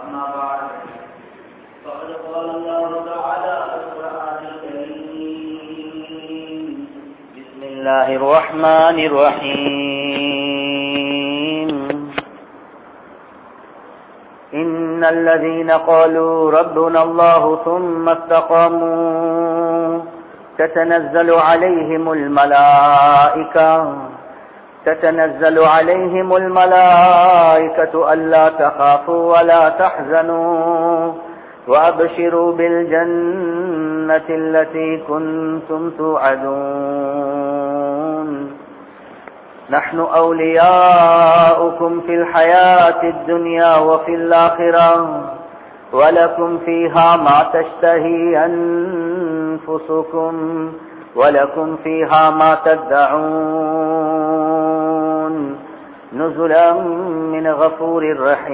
أما بعد فقد قال الله تعالى في القرآن الكريم بسم الله الرحمن الرحيم إن الذين قالوا ربنا الله ثم استقاموا تتنزل عليهم الملائكة تتنزل عليهم الملائكة ألا تخافوا ولا تحزنوا وأبشروا بالجنة التي كنتم توعدون نحن أولياؤكم في الحياة الدنيا وفي الآخرة ولكم فيها ما تشتهي أنفسكم ولكم فيها ما تدعون نزلا من غفور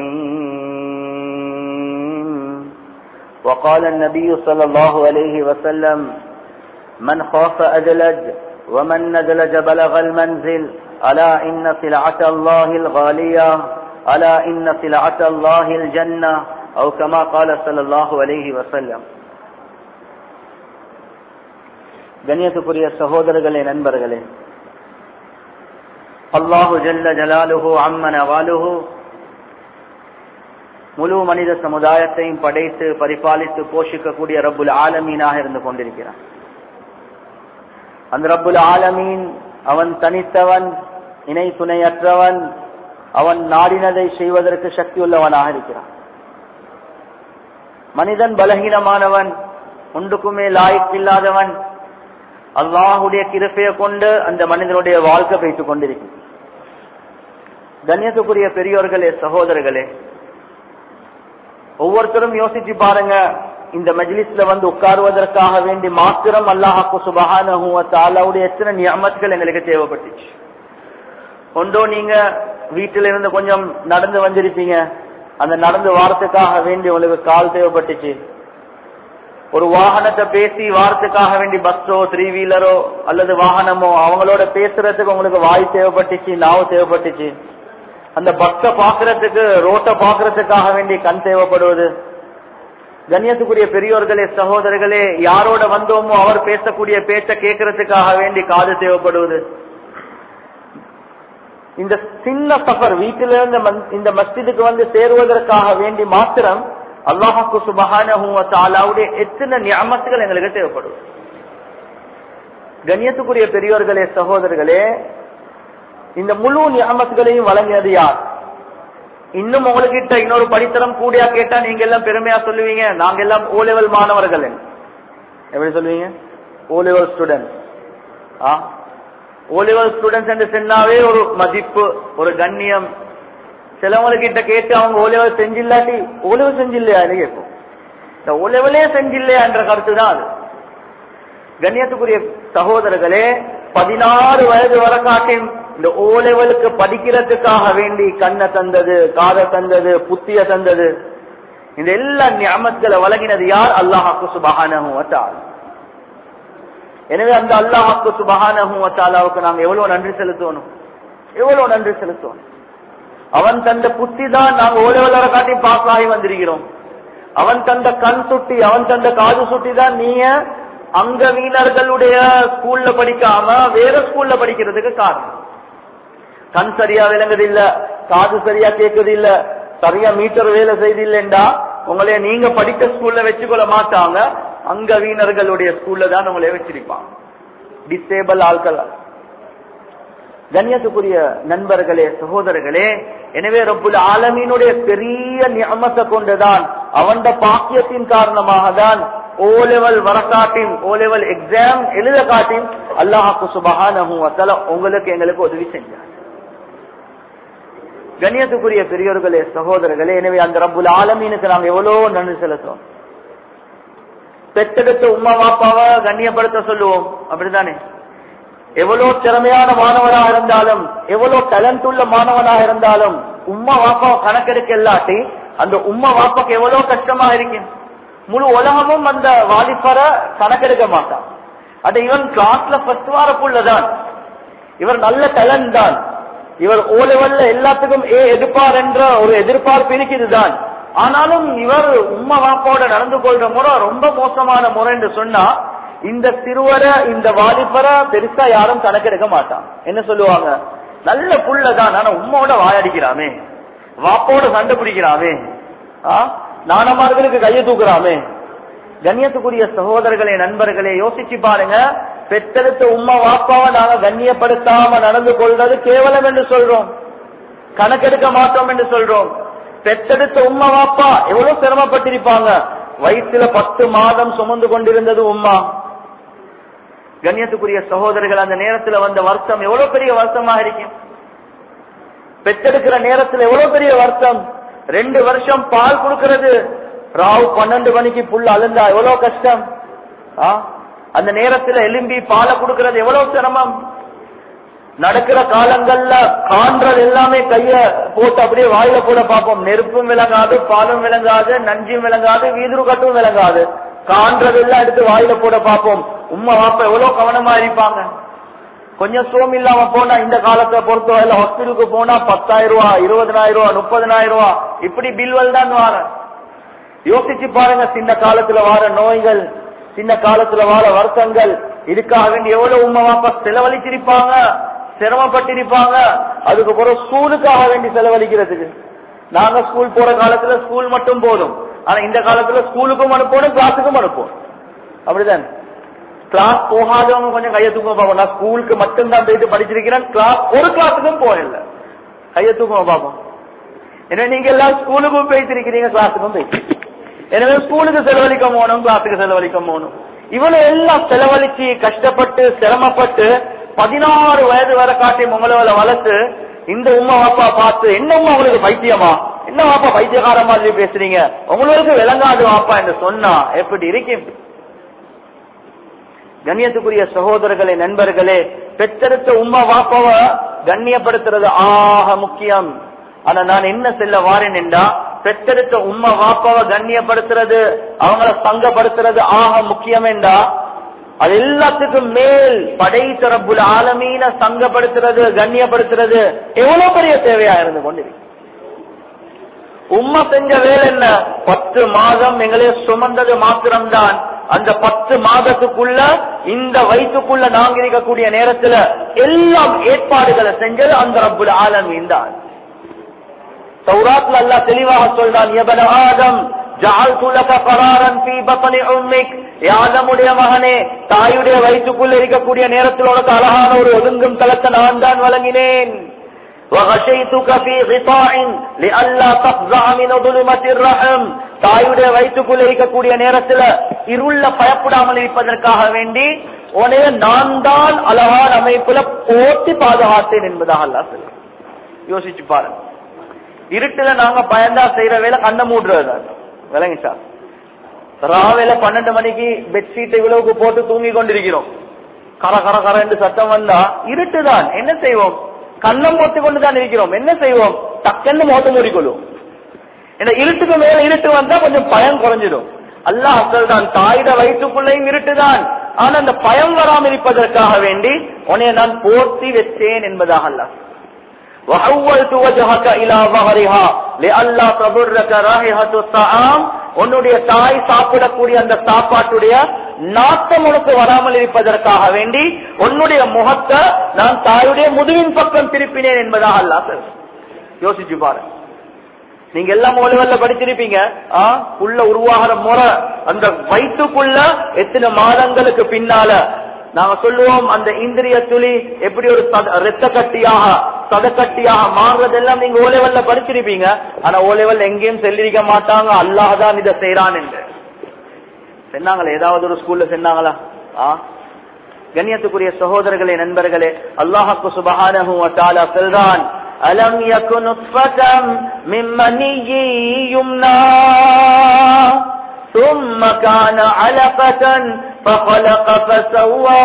رحيم وقال النبي صلى الله عليه وسلم من خاف أدلج ومن ندلج بلغ المنزل ألا إن سلعة الله الغالية ألا إن سلعة الله الجنة أو كما قال صلى الله عليه وسلم கண்ணியத்துக்குரிய சகோதரர்களே நண்பர்களே அல்லாஹு ஜல்ல ஜலாலுஹு அம்மன வாலுஹு முழு மனித சமுதாயத்தையும் படைத்து பரிபாலித்து போஷிக்கக்கூடிய ரப்புல் ஆலமீனாக இருந்து கொண்டிருக்கிறான் அந்த ரப்புல் ஆலமீன் அவன் தனித்தவன் இணை துணையற்றவன் அவன் நாடினதை செய்வதற்கு சக்தியுள்ளவனாக இருக்கிறான் மனிதன் பலகீனமானவன் ஒன்றுக்குமே லாய்க்கில்லாதவன் அல்லாஹுடைய கிருப்பையை கொண்டு அந்த மனிதனுடைய வாழ்க்கை வைத்துக் கொண்டிருக்கும் கண்ணியத்துக்குரிய பெரியோர்களே சகோதரர்களே ஒவ்வொருத்தரும் யோசிச்சு பாருங்க இந்த மஜ்லிஸ்ல வந்து உட்காருவதற்காக வேண்டி மாத்திரம் அல்லாஹாக்கு சுபகானுடைய எத்தனை நியமத்துகள் எங்களுக்கு தேவைப்பட்டுச்சு ஒன்றோ நீங்க வீட்டில இருந்து கொஞ்சம் நடந்து வந்திருப்பீங்க அந்த நடந்து வாரத்துக்காக வேண்டி உங்களுக்கு கால் தேவைப்பட்டுச்சு ஒரு வாகனத்தை பேசி வாரத்துக்காக வேண்டி பஸ்ஸோ த்ரீ வீலரோ அல்லது வாகனமோ அவங்களோட பேசுறதுக்கு உங்களுக்கு வாய் தேவைப்பட்டுச்சு நாவு தேவைப்பட்டுச்சு அந்த பஸ்ஸ பாக்குறதுக்கு ரோட்டை பாக்குறதுக்காக வேண்டி கண் தேவைப்படுவது கண்ணியத்துக்குரிய பெரியோர்களே சகோதரர்களே யாரோட வந்தோமோ அவர் பேசக்கூடிய பேச்ச கேட்கறதுக்காக வேண்டி காது தேவைப்படுவது இந்த சின்ன சஃபர் வீட்டிலிருந்து இந்த மஸ்ஜிதுக்கு வந்து சேருவதற்காக வேண்டி மாத்திரம் அல்லாஹாக்கு சுபகானுடைய எத்தனை ஞாபகத்துகள் எங்களுக்கு தேவைப்படும் கண்ணியத்துக்குரிய பெரியோர்களே சகோதரர்களே இந்த முழு ஞாபகங்களையும் வழங்கியது யார் இன்னும் உங்ககிட்ட இன்னொரு படித்தரம் கூடியா கேட்டா நீங்க எல்லாம் பெருமையா சொல்லுவீங்க நாங்க எல்லாம் ஓ லெவல் மாணவர்கள் எப்படி சொல்லுவீங்க O level student O level students என்று சொன்னாவே ஒரு மதிப்பு ஒரு கண்ணியம் சிலவங்ககிட்ட கேட்டு அவங்க ஓலெவல் செஞ்சில்லாட்டி ஓலெவல் செஞ்சில்லையான்னு கேட்கும் இந்த ஓலெவலே செஞ்சில்லையா என்ற கருத்து தான் அது கண்ணியத்துக்குரிய சகோதரர்களே பதினாறு வயது வர காட்டும் இந்த ஓ லெவலுக்கு படிக்கிறதுக்காக வேண்டி கண்ணை தந்தது காதை தந்தது புத்திய தந்தது இந்த எல்லா ஞாபகங்களை வழங்கினது யார் அல்லாஹாக்கு சுபகானுவத்தால் எனவே அந்த அல்லாஹாக்கு சுபகானுவத்தாலாவுக்கு நாங்க எவ்வளவு நன்றி செலுத்தணும் எவ்வளவு நன்றி செலுத்தணும் அவன் தந்த புத்தி தான் நாங்க ஓலவலர காட்டி பாஸ் ஆகி வந்திருக்கிறோம் அவன் தந்த கண் சுட்டி அவன் தந்த காது சுட்டி தான் நீங்க அங்க வீணர்களுடைய ஸ்கூல்ல படிக்காம வேற ஸ்கூல்ல படிக்கிறதுக்கு காரணம் கண் சரியா விளங்குது இல்ல காது சரியா கேட்குது இல்ல சரியா மீட்டர் வேலை செய்து இல்லைண்டா உங்களைய நீங்க படிக்க ஸ்கூல்ல வச்சுக்கொள்ள மாட்டாங்க அங்க வீணர்களுடைய ஸ்கூல்ல தான் உங்களை வச்சிருப்பாங்க டிசேபிள் ஆட்கள் கண்ணியத்துக்குரிய நண்பர்களே சகோதரர்களே எனவே ரப்புல் ஆலமீனுடைய பெரிய நியமத்தை கொண்டுதான் அவன் பாக்கியத்தின் காரணமாக தான் ஓ லெவல் வரக்காட்டின் ஓ லெவல் எக்ஸாம் எழுத காட்டின் அல்லாஹாக்கு சுபகான உங்களுக்கு எங்களுக்கு உதவி செஞ்சார் கண்ணியத்துக்குரிய பெரியோர்களே சகோதரர்களே எனவே அந்த ரப்புல் ஆலமீனுக்கு நாங்க எவ்வளவு நன்றி செலுத்தோம் பெத்தெடுத்த உமா பாப்பாவை கண்ணியப்படுத்த சொல்லுவோம் அப்படித்தானே எவ்வளவு திறமையான மாணவனாக இருந்தாலும் எவ்வளவு டேலண்ட் உள்ள மாணவனாக இருந்தாலும் உம்மா வாப்பாவை கணக்கெடுக்க இல்லாட்டி அந்த உம்மா வாப்பாக்கு எவ்வளவு கஷ்டமா இருக்கு முழு உலகமும் அந்த வாலிபரை கணக்கெடுக்க மாட்டான் அது இவன் கிளாஸ்ல ஃபர்ஸ்ட் வாரப்புள்ளதான் இவர் நல்ல டேலண்ட் தான் இவர் ஓ லெவல்ல எல்லாத்துக்கும் ஏ எதிர்ப்பார் என்ற ஒரு எதிர்பார்ப்பு இருக்குதுதான் ஆனாலும் இவர் உம்மா வாப்பாவோட நடந்து கொள்ற முறை ரொம்ப மோசமான முறை என்று சொன்னா இந்த சிறுவரை இந்த வாலிபரை பெருசா யாரும் கணக்கெடுக்க மாட்டான் என்ன சொல்லுவாங்க நல்ல புள்ளதான் ஆனா உம்மாவோட வாயடிக்கிறாமே வாப்போட சண்டை பிடிக்கிறாமே ஆ? நானமார்களுக்கு கையை தூக்குறாமே கண்ணியத்துக்குரிய சகோதரர்களே நண்பர்களே யோசிச்சு பாருங்க பெற்றெடுத்த உம்மா வாப்பாவை நாங்க கண்ணியப்படுத்தாம நடந்து கொள்றது கேவலம் என்று சொல்றோம் கணக்கெடுக்க மாட்டோம் என்று சொல்றோம் பெற்றெடுத்த உம்மா வாப்பா எவ்வளவு சிரமப்பட்டிருப்பாங்க வயிற்றுல பத்து மாதம் சுமந்து கொண்டிருந்தது உம்மா கண்ணியத்துக்குரிய சகோதரர்கள் அந்த நேரத்துல வந்த வருத்தம் எவ்வளவு பெரிய வருத்தமாக இருக்கும் பெற்றெடுக்கிற நேரத்துல எவ்வளவு பெரிய வருத்தம் ரெண்டு வருஷம் பால் கொடுக்கிறது ராவு பன்னெண்டு மணிக்கு புல் அழுந்தா எவ்வளவு கஷ்டம் ஆ? அந்த நேரத்துல எலும்பி பாலை கொடுக்கிறது எவ்வளவு சிரமம் நடக்கிற காலங்கள்ல காண்றது எல்லாமே கைய போட்டு அப்படியே வாயில போட பார்ப்போம் நெருப்பும் விளங்காது பாலும் விளங்காது நஞ்சும் விளங்காது வீதுரு கட்டும் விளங்காது காண்றது எல்லாம் எடுத்து வாயில போட பார்ப்போம் உம்மா வாப்பா எவ்வளவு கவனமா இருப்பாங்க கொஞ்சம் சோம் இல்லாம போனா இந்த காலத்தை பொறுத்தவரையில ஹாஸ்பிட்டலுக்கு போனா பத்தாயிரம் ரூபாய் இருபதனாயிரம் ரூபாய் முப்பதனாயிரம் ரூபாய் இப்படி பில்வல் தான் வார யோசிச்சு பாருங்க சின்ன காலத்துல வார நோய்கள் சின்ன காலத்துல வார வருத்தங்கள் இதுக்காக வேண்டி எவ்வளவு உம்மா வாப்பா செலவழிச்சிருப்பாங்க சிரமப்பட்டிருப்பாங்க அதுக்கு பிறகு ஸ்கூலுக்காக வேண்டி செலவழிக்கிறதுக்கு நாங்க ஸ்கூல் போற காலத்துல ஸ்கூல் மட்டும் போதும் ஆனா இந்த காலத்துல ஸ்கூலுக்கும் அனுப்பணும் கிளாஸுக்கும் அனுப்பணும் அப்படிதான் கிளாஸ் போகாதவங்க கொஞ்சம் கையை தூக்க பார்ப்போம் நான் ஸ்கூலுக்கு மட்டும்தான் போயிட்டு படிச்சிருக்கிறேன் கிளாஸ் ஒரு கிளாஸுக்கும் போகல கையை தூக்க பார்ப்போம் ஏன்னா நீங்க எல்லாம் ஸ்கூலுக்கும் போயிட்டு கிளாஸுக்கும் போயிட்டு எனவே ஸ்கூலுக்கு செலவழிக்க போகணும் கிளாஸுக்கு செலவழிக்க போகணும் இவ்வளவு எல்லாம் செலவழிச்சு கஷ்டப்பட்டு சிரமப்பட்டு பதினாறு வயது வரை காட்டி உங்களை வளர்த்து இந்த உம்மா வாப்பா பார்த்து என்ன உம்மா உங்களுக்கு பைத்தியமா என்ன வாப்பா பைத்தியக்கார மாதிரி பேசுறீங்க உங்களுக்கு விளங்காது வாப்பா என்று சொன்னா எப்படி இருக்கும் கண்ணியத்துக்குரிய சகோதரர்களே நண்பர்களே பெற்றெடுத்த உம்மா வாப்பாவ கண்ணியப்படுத்துறது ஆக முக்கியம் ஆனா நான் என்ன செல்ல வாரேன் என்றா பெற்றெடுத்த உம்மா வாப்பாவ கண்ணியப்படுத்துறது அவங்கள சங்கப்படுத்துறது ஆக முக்கியம் என்றா அது எல்லாத்துக்கும் மேல் படைத்த ரப்புல் ஆலமீன சங்கப்படுத்துறது கண்ணியப்படுத்துறது எவ்வளவு பெரிய தேவையா இருந்து கொண்டிருக்கு உம்மா செஞ்ச வேலை என்ன பத்து மாதம் எங்களே சுமந்தது மாத்திரம்தான் அந்த பத்து மாதத்துக்குள்ள இந்த வயிற்றுக்குள்ள நாங்க இருக்கக்கூடிய நேரத்துல எல்லாம் ஏற்பாடுகளை செஞ்சது அந்த ரப்புல் ஆலமீன் தான் தௌராத்ல அல்லாஹ் தெளிவாக சொல்றான் எபன ஆதம் ஜஅல்து லக கராரன் ஃபீ பத்னி உம்மிக் யாதமுடைய மகனே தாயுடைய வயிற்றுக்குள்ள இருக்கக்கூடிய நேரத்தில் உனக்கு அழகான ஒரு ஒதுங்கும் தளத்தை நான் தான் வழங்கினேன் وغشيتك في غطاء لئلا تفزع من ظلمة الرحم தாயுடைய வயிற்றுக்குள்ள இருக்கக்கூடிய நேரத்துல இருள பயப்படாமல் இருப்பதற்காக வேண்டி உனைய நான் தான் அழகான அமைப்புல போட்டி பாதுகாத்தேன் என்பதாக அல்லாஹ் சொல்லுங்க யோசிச்சு பாருங்க இருட்டுல நாங்க பயந்தா செய்யற வேலை கண்ண மூடுறது விளங்கி சார் ராவில பன்னெண்டு மணிக்கு பெட்ஷீட் இவ்வளவுக்கு போட்டு தூங்கி கொண்டிருக்கிறோம் கர கர கர என்று சத்தம் வந்தா இருட்டுதான் என்ன செய்வோம் கண்ணம் போட்டு கொண்டு தான் இருக்கிறோம் என்ன செய்வோம் டக்குன்னு மோட்ட மூடிக்கொள்வோம் இந்த இருட்டுக்கு மேல இருட்டு வந்தா கொஞ்சம் பயம் குறைஞ்சிடும் அல்லாஹ் தான் தாயிட வயிற்றுக்குள்ளையும் இருட்டுதான் ஆனா அந்த பயம் வராமல் இருப்பதற்காக வேண்டி உன்னை நான் போர்த்தி வச்சேன் என்பதாக அல்லாஹ் وحولت وجهك الى ظهرها لئلا تضرك رائحه الطعام உன்னுடைய தாய் சாப்பிடக்கூடிய அந்த சாப்பாட்டுடைய நாட்டம் உனக்கு வராமல் இருப்பதற்காக வேண்டி உன்னுடைய முகத்தை நான் தாயுடைய முதுவின் பக்கம் திருப்பினேன் என்பதாக அல்லா யோசிச்சு பாரு நீங்க எல்லாம் ஓலவல்ல படிச்சிருப்பீங்க ஆ, உள்ள உருவாகிற முறை அந்த வயிற்றுக்குள்ள எத்தனை மாதங்களுக்கு பின்னால நாங்க சொல்லுவோம் அந்த இந்திரிய துளி எப்படி ஒரு சத- ரத்த கட்டியாக சதக்கட்டியாக மாறுறதெல்லாம் நீங்க ஓலவல்ல படிச்சிருப்பீங்க ஆனா ஓலவல் எங்கேயும் செல்லிருக்க மாட்டாங்க அல்லாஹ் தான் இதை செய்யறான் என்று சொன்னாங்களே ஏதாவது ஒரு ஸ்கூல்ல சொன்னாங்களா ஆ கண்ணியத்துக்குரிய சகோதரர்களே நண்பர்களே அல்லாஹுக்கு சுபஹானஹு வ தஆலா சொல்றான் அலம் யகு நுத்ஃபதம் மின் மனியி யும்னா ثم كان علقة فخلق فسوى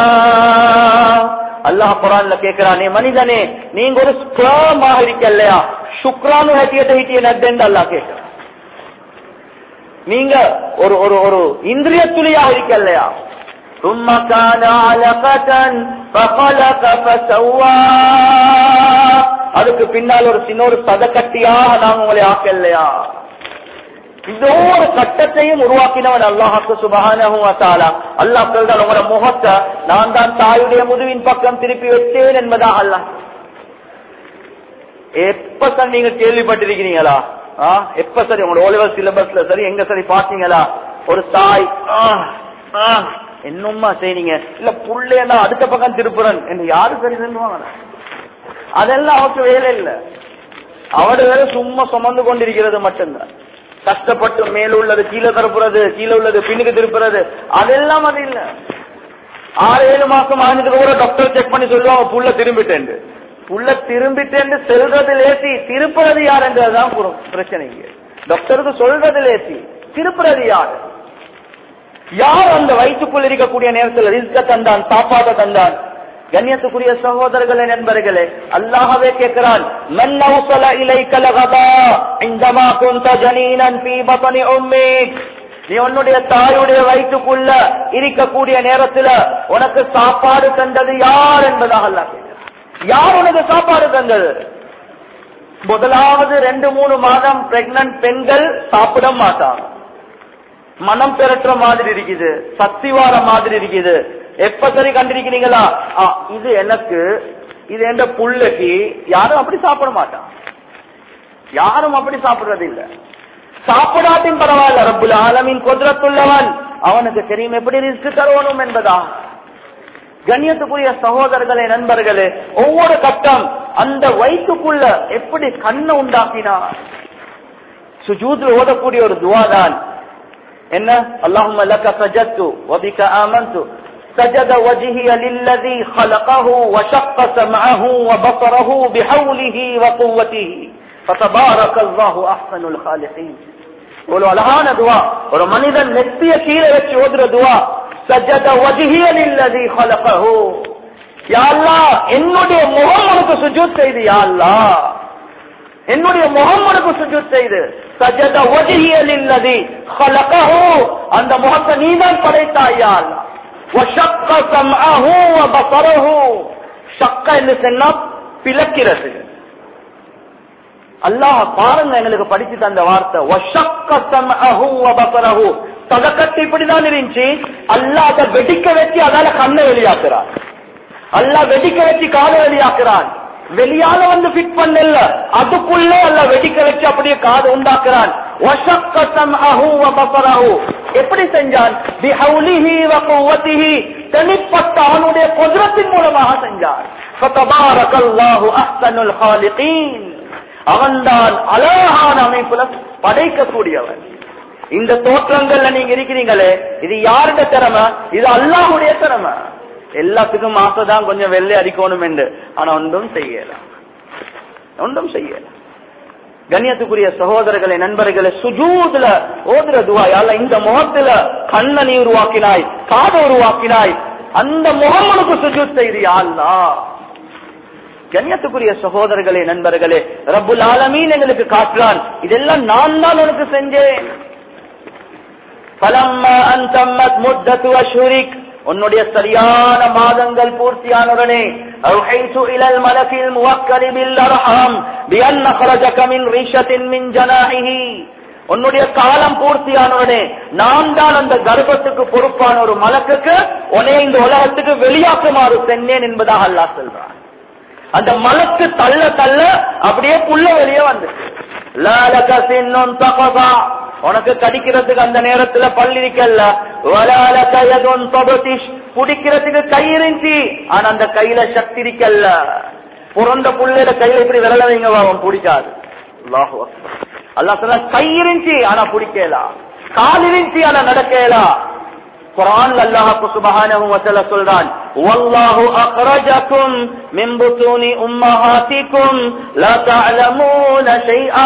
அல்லாஹ் குரான்ல கேக்குறானே மனிதனே நீங்க ஒரு ஸ்பேமாக இருக்கலையா சுக்ரானு ஹட்டியத்தை ஹிட்டிய நத்தென்று அல்லாஹ் கேட்கிறான் நீங்க ஒரு ஒரு ஒரு இந்திரிய துளியாக இருக்கலையா ثم كان علقة فخلق فسوى அதுக்கு பின்னால் ஒரு சின்ன ஒரு சதக்கட்டியாக நாங்க உங்களை ஆக்கலையா இந்த ஒவ்வொரு கட்டத்தையும் உருவாக்கினவன் அல்லாஹாக்கு சுபஹானஹு வ தஆலா அல்லாஹ் சொல்றான் உங்களோட முகத்தை நான் தான் தாயுடைய முதுவின் பக்கம் திருப்பி வச்சேன் என்பதாக அல்லாஹ் எப்ப சார் நீங்க கேள்விப்பட்டிருக்கிறீங்களா ஆ, எப்ப சரி உங்களோட ஓலிவர் சிலபஸ்ல சரி எங்க சரி பாத்தீங்களா ஒரு தாய் ஆ, ஆ, என்னம்மா செய்றீங்க இல்ல புள்ளைய நான் அடுத்த பக்கம் திருப்புறன் என்று யாரு சரி சொல்லுவாங்க அதெல்லாம் அவருக்கு வேலை இல்ல அவட வேலை சும்மா சுமந்து கொண்டிருக்கிறது மட்டும்தான் கஷ்டப்பட்டு மேல உள்ளது கீழே திருப்புறது கீழே உள்ளது பின்னுக்கு திருப்புறது அதெல்லாம் அது இல்ல ஆறு ஏழு மாசம் ஆனதுக்கு கூட டாக்டர் செக் பண்ணி சொல்லுவாங்க புள்ள திரும்பிட்டேன் புள்ள திரும்பிட்டேன்னு செல்றது லேசி திருப்புறது யாருன்றதுதான் புறம் பிரச்சனை இங்க டாக்டருக்கு சொல்றது லேசி திருப்புறது யாரு யார் அந்த வயிற்றுக்குள் இருக்கக்கூடிய நேரத்தில் ரிஸ்க தந்தான் சாப்பாட்டை தந்தான் கண்ணியத்துக்குரிய சகோதரர்களே நண்பர்களே அல்லாஹவே கேட்கிறான் மன் அவுசல இலைக்க லகதா இந்தமா குந்த ஜனீனன் ஃபீ பத்னி உம்மிக் நீ உன்னுடைய தாயுடைய வயிற்றுக்குள்ள இருக்கக்கூடிய நேரத்துல உனக்கு சாப்பாடு தந்தது யார் என்பதாக அல்லாஹ் கேட்கிறான் யார் உனக்கு சாப்பாடு தந்தது முதலாவது ரெண்டு மூணு மாதம் பிரெக்னன்ட் பெண்கள் சாப்பிட மாட்டாங்க மனம் பெறற்ற மாதிரி இருக்குது சக்தி வார மாதிரி இருக்குது எப்ப சரி கண்டிருக்கிறீங்களா ஆ, இது எனக்கு இது எந்த புள்ளைக்கு யாரும் அப்படி சாப்பிட மாட்டான் யாரும் அப்படி சாப்பிடுறது இல்ல சாப்பிடாட்டின் பரவாயில்ல ரப்புல் ஆலமின் குதிரத்துள்ளவன் அவனுக்கு தெரியும் எப்படி ரிஸ்க் தருவனும் என்பதா கண்ணியத்துக்குரிய சகோதரர்களே நண்பர்களே ஒவ்வொரு கட்டம் அந்த வயிற்றுக்குள்ள எப்படி கண்ணை உண்டாக்கினான் சுஜூத்ல ஓதக்கூடிய ஒரு துவா தான் என்ன اللهم لك سجدت وبك آمنت سجد وجهي للذي خلقه وشق سمعه وبصره بحوله وقوته فتبارك الله احسن الخالقين ஒரு அழகான துவா ஒரு மனிதன் நெத்திய கீழே வச்சு ஓதுற துவா சஜத வஜிஹிய லில்லதி خلقه யா அல்லாஹ் என்னுடைய முகம் உனக்கு சுஜூத் செய்து யா அல்லாஹ் என்னுடைய முகம்மனுக்கு சுஜூத் செய்து சஜத வஜிஹிய லில்லதி خلقه அந்த முகத்தை நீதான் படைத்தாய் யா அல்லாஹ் وشق سمعه وبصره ஷக்க என்று சொன்னா பிளக்கிறது அல்லாஹ் பாருங்க எங்களுக்கு படிச்சு தந்த வார்த்தை وشق سمعه وبصره சதக்கத்து இப்படிதான் இருந்துச்சு அல்லாஹ் அதை வெடிக்க வச்சு அதால கண்ணை வெளியாக்குறான் அல்லாஹ் வெடிக்க வச்சு காதை வெளியாக்குறான் வெளியால வந்து ஃபிட் பண்ணல அதுக்குள்ளே அல்ல வெடிக்க வச்சு அப்படியே காது உண்டாக்குறான் وشق سمعه وبصره எப்படி செஞ்சான் بحوله وقوته தனிப்பட்ட அவனுடைய குதிரத்தின் மூலமாக செஞ்சான் فتبارك الله احسن الخالقين அவன்தான் அழகான அமைப்புல படைக்கக்கூடியவன் இந்த தோற்றங்கள்ல நீங்க இருக்கிறீங்களே இது யாருடைய திறமை இது அல்லாஹுடைய திறமை எல்லாத்துக்கும் ஆசைதான் கொஞ்சம் வெள்ளை அடிக்கணும் என்று ஆனா ஒன்றும் செய்யல ஒன்றும் செய்யல கண்ணியத்துக்குரிய சகோதரர்களை நண்பர்களை சுஜூதுல ஓதுற துவாயால இந்த முகத்துல கண்ண நீ உருவாக்கினாய் காதை உருவாக்கினாய் அந்த முகமனுக்கு சுஜூத் செய்து அல்லா கண்ணியத்துக்குரிய சகோதரர்களே நண்பர்களே ரப்புல் ஆலமீன் எங்களுக்கு காட்டுறான் இதெல்லாம் நான் தான் உனக்கு செஞ்சேன் பலம்மா அந்தம்மத் முத்தத்து அஷுரிக் உன்னுடைய சரியான மாதங்கள் பூர்த்தியானுடனே أوحيت إلى الملك الموكل بالأرحام بأن خرجك من ريشة من جناحه உன்னுடைய காலம் பூர்த்தியானவுடனே நான் தான் அந்த கர்ப்பத்துக்கு பொறுப்பான ஒரு மலக்குக்கு உன்னை இந்த உலகத்துக்கு வெளியாக்குமாறு சென்னேன் என்பதாக அல்லாஹ் சொல்றான் அந்த மலக்கு தள்ள தள்ள அப்படியே புள்ள வெளியே வந்துச்சு லாலக சின்னும் தகதா உனக்கு கடிக்கிறதுக்கு அந்த நேரத்துல பல் இருக்கல்ல வலாலக யதுன் தபதிஷ் குடிக்கிறதுக்கு கை இருந்துச்சு ஆனா அந்த கையில சக்தி இருக்கல்ல பிறந்த புள்ளையில கையில இப்படி விரல வைங்க அவன் பிடிக்காது அல்லாஹு அக்பர். அல்லாஹ் சொல்ல கை இருந்துச்சு ஆனா பிடிக்கலாம் கால் இருந்துச்சு ஆனா நடக்கலாம் குரான் அல்லாஹ் சுபஹானஹு வ தஆலா சொல்றான் வல்லாஹு அக்ரஜக்கும் மின் புத்தூனி உம்மஹாத்திக்கும் லா தஅலமூன ஷைஆ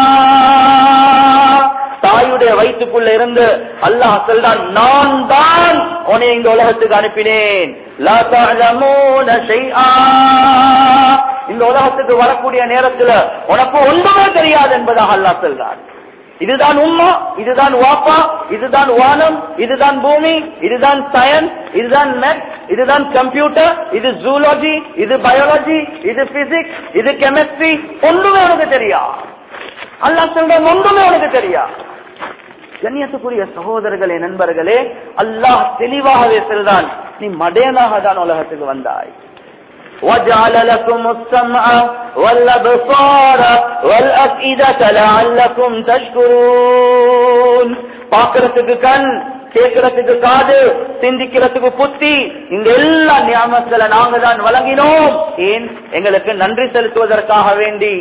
தாயுடைய வயிற்றுக்குள்ள இருந்து அல்லாஹ் சொல்றான் நான் தான் உன்னை இந்த உலகத்துக்கு அனுப்பினேன் லா தஅலமூன ஷைஆ இந்த உலகத்துக்கு வரக்கூடிய நேரத்துல உனக்கு ஒன்றுமே தெரியாது என்பதாக அல்லாஹ் சொல்றான் இதுதான் உம்மா இதுதான் வாப்பா இதுதான் வானம் இதுதான் பூமி இதுதான் சயன்ஸ் இதுதான் மேத்ஸ் இதுதான் கம்ப்யூட்டர் இது ஜூலாஜி இது பயாலஜி இது பிசிக்ஸ் இது கெமிஸ்ட்ரி ஒன்றுமே உனக்கு தெரியா அல்லாஹ் சொல்ற ஒன்றுமே உனக்கு தெரியா கண்ணியத்துக்குரிய சகோதரர்களே நண்பர்களே அல்லாஹ் தெளிவாகவே செல்றான் நீ மடையனாக தான் உலகத்துக்கு வந்தாய் وجعل لكم السمع والأبصار والأفئدة لعلكم تشكرون பார்க்கறதுக்கு கண் கேட்கறதுக்கு காது சிந்திக்கிறதுக்கு புத்தி இந்த எல்லா ஞாபகங்களை நாங்க தான் வழங்கினோம் ஏன் எங்களுக்கு நன்றி செலுத்துவதற்காக வேண்டி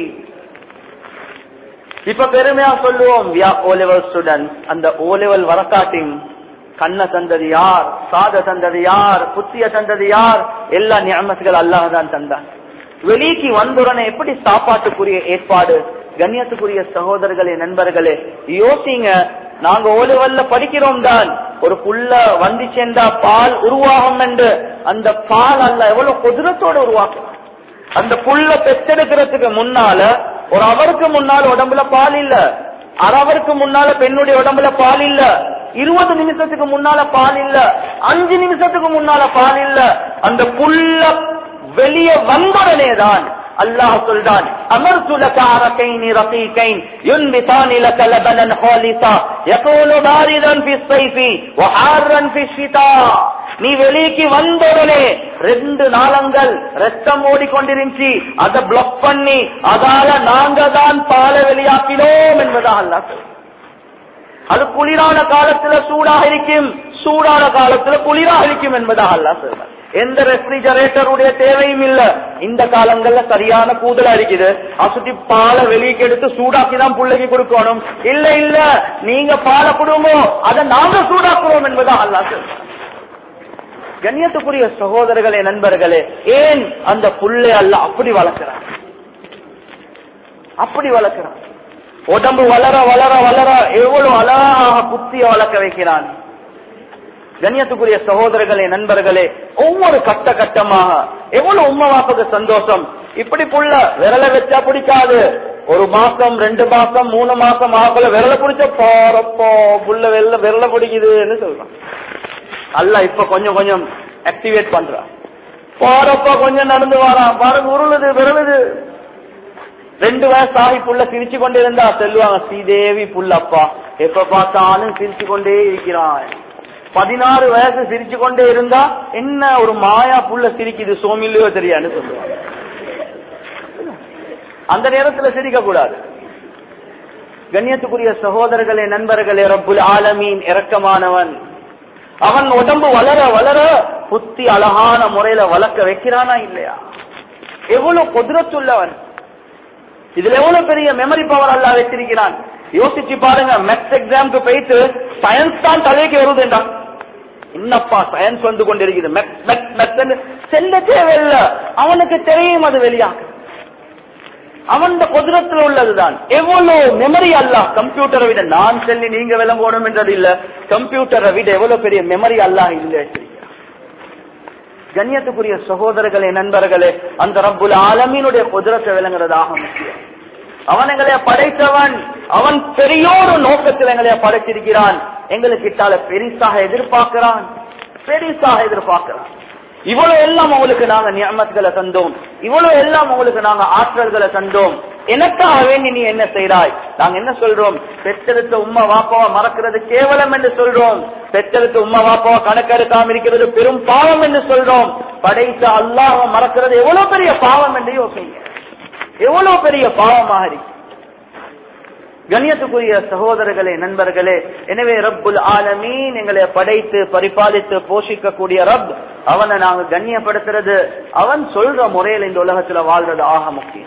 இப்ப பெருமையா சொல்லுவோம் ஓ லெவல் ஸ்டூடெண்ட் அந்த ஓ லெவல் வரக்காட்டியும் கண்ண தந்தது யார் காத தந்தது யார் புத்திய தந்தது யார் எல்லா ஞாபகங்கள் அல்லாஹ் தான் தந்தான் வெளிக்கு வந்துடனே எப்படி சாப்பாட்டுக்குரிய ஏற்பாடு கண்ணியத்துக்குரிய சகோதரர்களே நண்பர்களே யோசிங்க நாங்க ஓலவல்ல படிக்கிறோம் தான் ஒரு புள்ள வந்து சேர்ந்தா பால் உருவாகும் என்று அந்த பால் அல்ல எவ்வளவு குதிரத்தோட உருவாக்கும் அந்த புள்ள பெற்றெடுக்கிறதுக்கு முன்னால ஒரு அவருக்கு முன்னால உடம்புல பால் இல்ல அறவருக்கு முன்னால பெண்ணுடைய உடம்புல பால் இல்ல இருபது நிமிஷத்துக்கு முன்னால பால் இல்ல அஞ்சு நிமிஷத்துக்கு முன்னால பால் இல்ல அந்த புள்ள வெளியே வந்தவுடனே தான் அல்லாஹ் சொல்றான் அமர்த்து லக அரக்கைன் ரகீகைன் யுன்பிதான் லக லபனன் ஹாலிசா யகூனு பாரிதான் ஃபி ஸைஃபி வஹாரன் ஃபி ஷிதா நீ வெளிக்கு வந்தவுடனே ரெண்டு நாளங்கள் ரத்தம் ஓடிக்கொண்டிருந்துச்சு அதை பிளாக் பண்ணி அதால நாங்க தான் பால வெளியாக்கினோம் என்பதாக அல்லாஹ் சொல்றான். அது குளிரான காலத்துல சூடாக இருக்கும் சூடான காலத்துல குளிராக இருக்கும் என்பதாக அல்லாஹ் சொல்றான் எந்த ரெஃப்ரிஜரேட்டருடைய தேவையும் இல்ல இந்த காலங்கள்ல சரியான கூதலா இருக்குது அசுத்தி பாலை வெளியே எடுத்து சூடாக்கி தான் பிள்ளைக்கு கொடுக்கணும் இல்ல இல்ல நீங்க பாலை கொடுமோ அதை நாங்க சூடாக்குறோம் என்பதா அல்லாஹ் சொல்றான். கண்ணியத்துக்குரிய சகோதரர்களே நண்பர்களே ஏன் அந்த புள்ளை அல்ல அப்படி வளர்க்கிறான் அப்படி வளர்க்கிறான் உடம்பு வளர வளர வளர எவ்வளவு அழகாக புத்திய வளர்க்க வைக்கிறான் கண்ணியத்துக்குரிய சகோதரர்களே நண்பர்களே ஒவ்வொரு கட்ட கட்டமாக எவ்வளவு உம்மா வாப்புக்கு சந்தோஷம் இப்படி புள்ள விரல வச்சா பிடிக்காது ஒரு மாசம் ரெண்டு மாசம் மூணு மாசம் ஆகல விரல பிடிச்ச போறப்போ புள்ள வெள்ள விரல பிடிக்குதுன்னு சொல்றான் அல்ல இப்ப கொஞ்சம் கொஞ்சம் ஆக்டிவேட் பண்றான் போறப்ப கொஞ்சம் நடந்து வரான் பாருங்க உருளுது விரலுது ரெண்டு வயசு ஆகி புள்ள சிரிச்சு கொண்டே இருந்தா செல்வாங்க ஸ்ரீதேவி புள்ளப்பா எப்ப பார்த்தாலும் சிரிச்சு கொண்டே இருக்கிறான் பதினாறு வயசு சிரிச்சு கொண்டே இருந்தா என்ன ஒரு மாயா புள்ள சிரிக்குது சோமில்லையோ தெரியான்னு சொல்லுவாங்க அந்த நேரத்துல சிரிக்க கூடாது கண்ணியத்துக்குரிய சகோதரர்களே நண்பர்களே ரப்புல் ஆலமீன் இரக்கமானவன் அவன் உடம்பு வளர வளர புத்தி அழகான முறையில வளர்க்க வைக்கிறானா இல்லையா எவ்வளவு குதிரத்துள்ளவன் இதுல எவ்வளவு பெரிய மெமரி பவர் அல்லா வச்சிருக்கிறான் யோசிச்சு பாருங்க மெக்ஸ் எக்ஸாம்க்கு போயிட்டு சயின்ஸ் தான் தலைக்கு வருதுண்டா என்னப்பா சயின்ஸ் வந்து கொண்டிருக்குது மெக்ஸ் மெக்ஸ் மெக்ஸ் செல்ல தேவையில்லை அவனுக்கு தெரியும் அது வெளியாக அவன் குதிரத்தில் உள்ளதுதான் எவ்வளவு மெமரி அல்ல கம்ப்யூட்டரை விட நான் சொல்லி நீங்க விளங்கணும் என்றது இல்ல கம்ப்யூட்டரை விட எவ்வளவு பெரிய மெமரி அல்ல இல்ல கண்ணியத்துக்குரிய சகோதரர்களே நண்பர்களே அந்த ரப்புல் ஆலமீனுடைய குதிரத்தை விளங்குறதாக முக்கியம் அவன் எங்களைய படைத்தவன் அவன் பெரியோரு நோக்கத்தில் எங்களைய படைத்திருக்கிறான் எங்களுக்கு இட்டால பெரிசாக எதிர்பார்க்கிறான் பெரிசாக எதிர்பார்க்கிறான் இவ்வளவு எல்லாம் உங்களுக்கு நாங்க நியமத்துகளை தந்தோம் இவ்வளவு எல்லாம் உங்களுக்கு நாங்க ஆற்றல்களை தந்தோம் எனக்காக வேண்டி நீ என்ன செய்றாய் நாங்க என்ன சொல்றோம் பெற்றெடுத்த உம்மா வாப்பாவை மறக்கிறது கேவலம் என்று சொல்றோம் பெற்றெடுத்த உம்மா வாப்பாவை கணக்கெடுக்காம இருக்கிறது பெரும் பாவம் என்று சொல்றோம் படைத்த அல்லாஹ் மறக்கிறது எவ்வளவு பெரிய பாவம் என்று யோசிங்க எவ்வளவு பெரிய பாவமாக இருக்கு கண்ணியத்துக்குரிய சகோதரர்களே நண்பர்களே எனவே ரப்புல் ஆலமீன் எங்களை படைத்து பரிபாலித்து போஷிக்கக்கூடிய ரப் அவனை நாங்க கண்ணியப்படுத்துறது அவன் சொல்ற முறையில் இந்த உலகத்துல வாழ்றது ஆக முக்கியம்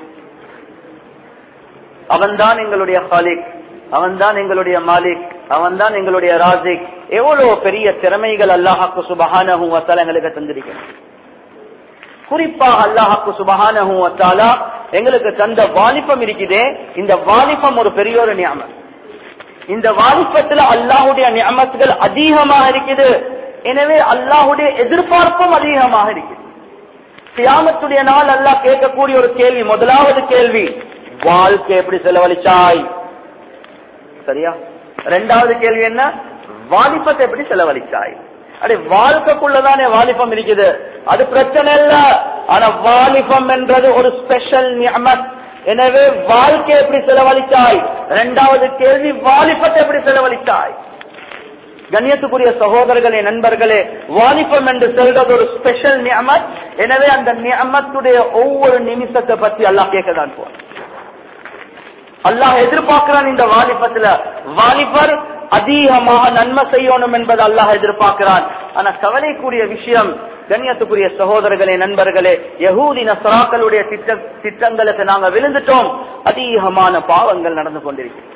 அவன்தான் எங்களுடைய ஹாலிக் அவன்தான் எங்களுடைய மாலிக் அவன்தான் எங்களுடைய ராஜிக் எவ்வளவு பெரிய திறமைகள் அல்லாஹாக்கு சுபஹானஹும் வத்தால எங்களுக்கு தந்திருக்கிறான் குறிப்பாக அல்லாஹாக்கு சுபஹானஹும் வத்தாலா எங்களுக்கு தந்த வாலிபம் இருக்குதே இந்த வாலிபம் ஒரு பெரிய ஒரு நியமம் இந்த வாலிபத்துல அல்லாஹுடைய நியமத்துகள் அதிகமாக இருக்குது எனவே அல்லாஹுடைய எதிர்பார்ப்பும் அதிகமாக இருக்குது சியாமத்துடைய நாள் அல்லாஹ் கேட்கக்கூடிய ஒரு கேள்வி முதலாவது கேள்வி வாழ்க்கை எப்படி செலவழிச்சாய் சரியா ரெண்டாவது கேள்வி என்ன வாலிபத்தை எப்படி செலவழிச்சாய் அடே வாழ்க்கைக்குள்ளதானே வாலிபம் இருக்குது அது பிரச்சனை இல்ல ஆனா வாலிபம் என்றது ஒரு ஸ்பெஷல் நியமத் எனவே வாழ்க்கை எப்படி செலவழிச்சாய் இரண்டாவது கேள்வி வாலிபத்தை எப்படி செலவழித்தாய் கண்ணியத்துக்குரிய சகோதரர்களே நண்பர்களே வாலிபம் என்று சொல்றது ஒரு ஸ்பெஷல் நியமத் எனவே அந்த நியமத்துடைய ஒவ்வொரு நிமிஷத்தை பத்தி அல்லாஹ் கேட்கதான் போற அல்லாஹ் எதிர்பார்க்கிறான் இந்த வாலிபத்துல வாலிபர் அதிகமாக நன்மை செய்யணும் என்பது அல்லாஹ் எதிர்பார்க்கிறான் ஆனா கவலைக்குரிய விஷயம் கண்ணியத்துக்குரிய சகோதரர்களே நண்பர்களே யகூதி நசராக்களுடைய திட்ட திட்டங்களுக்கு நாங்க விழுந்துட்டோம் அதிகமான பாவங்கள் நடந்து கொண்டிருக்கிறோம்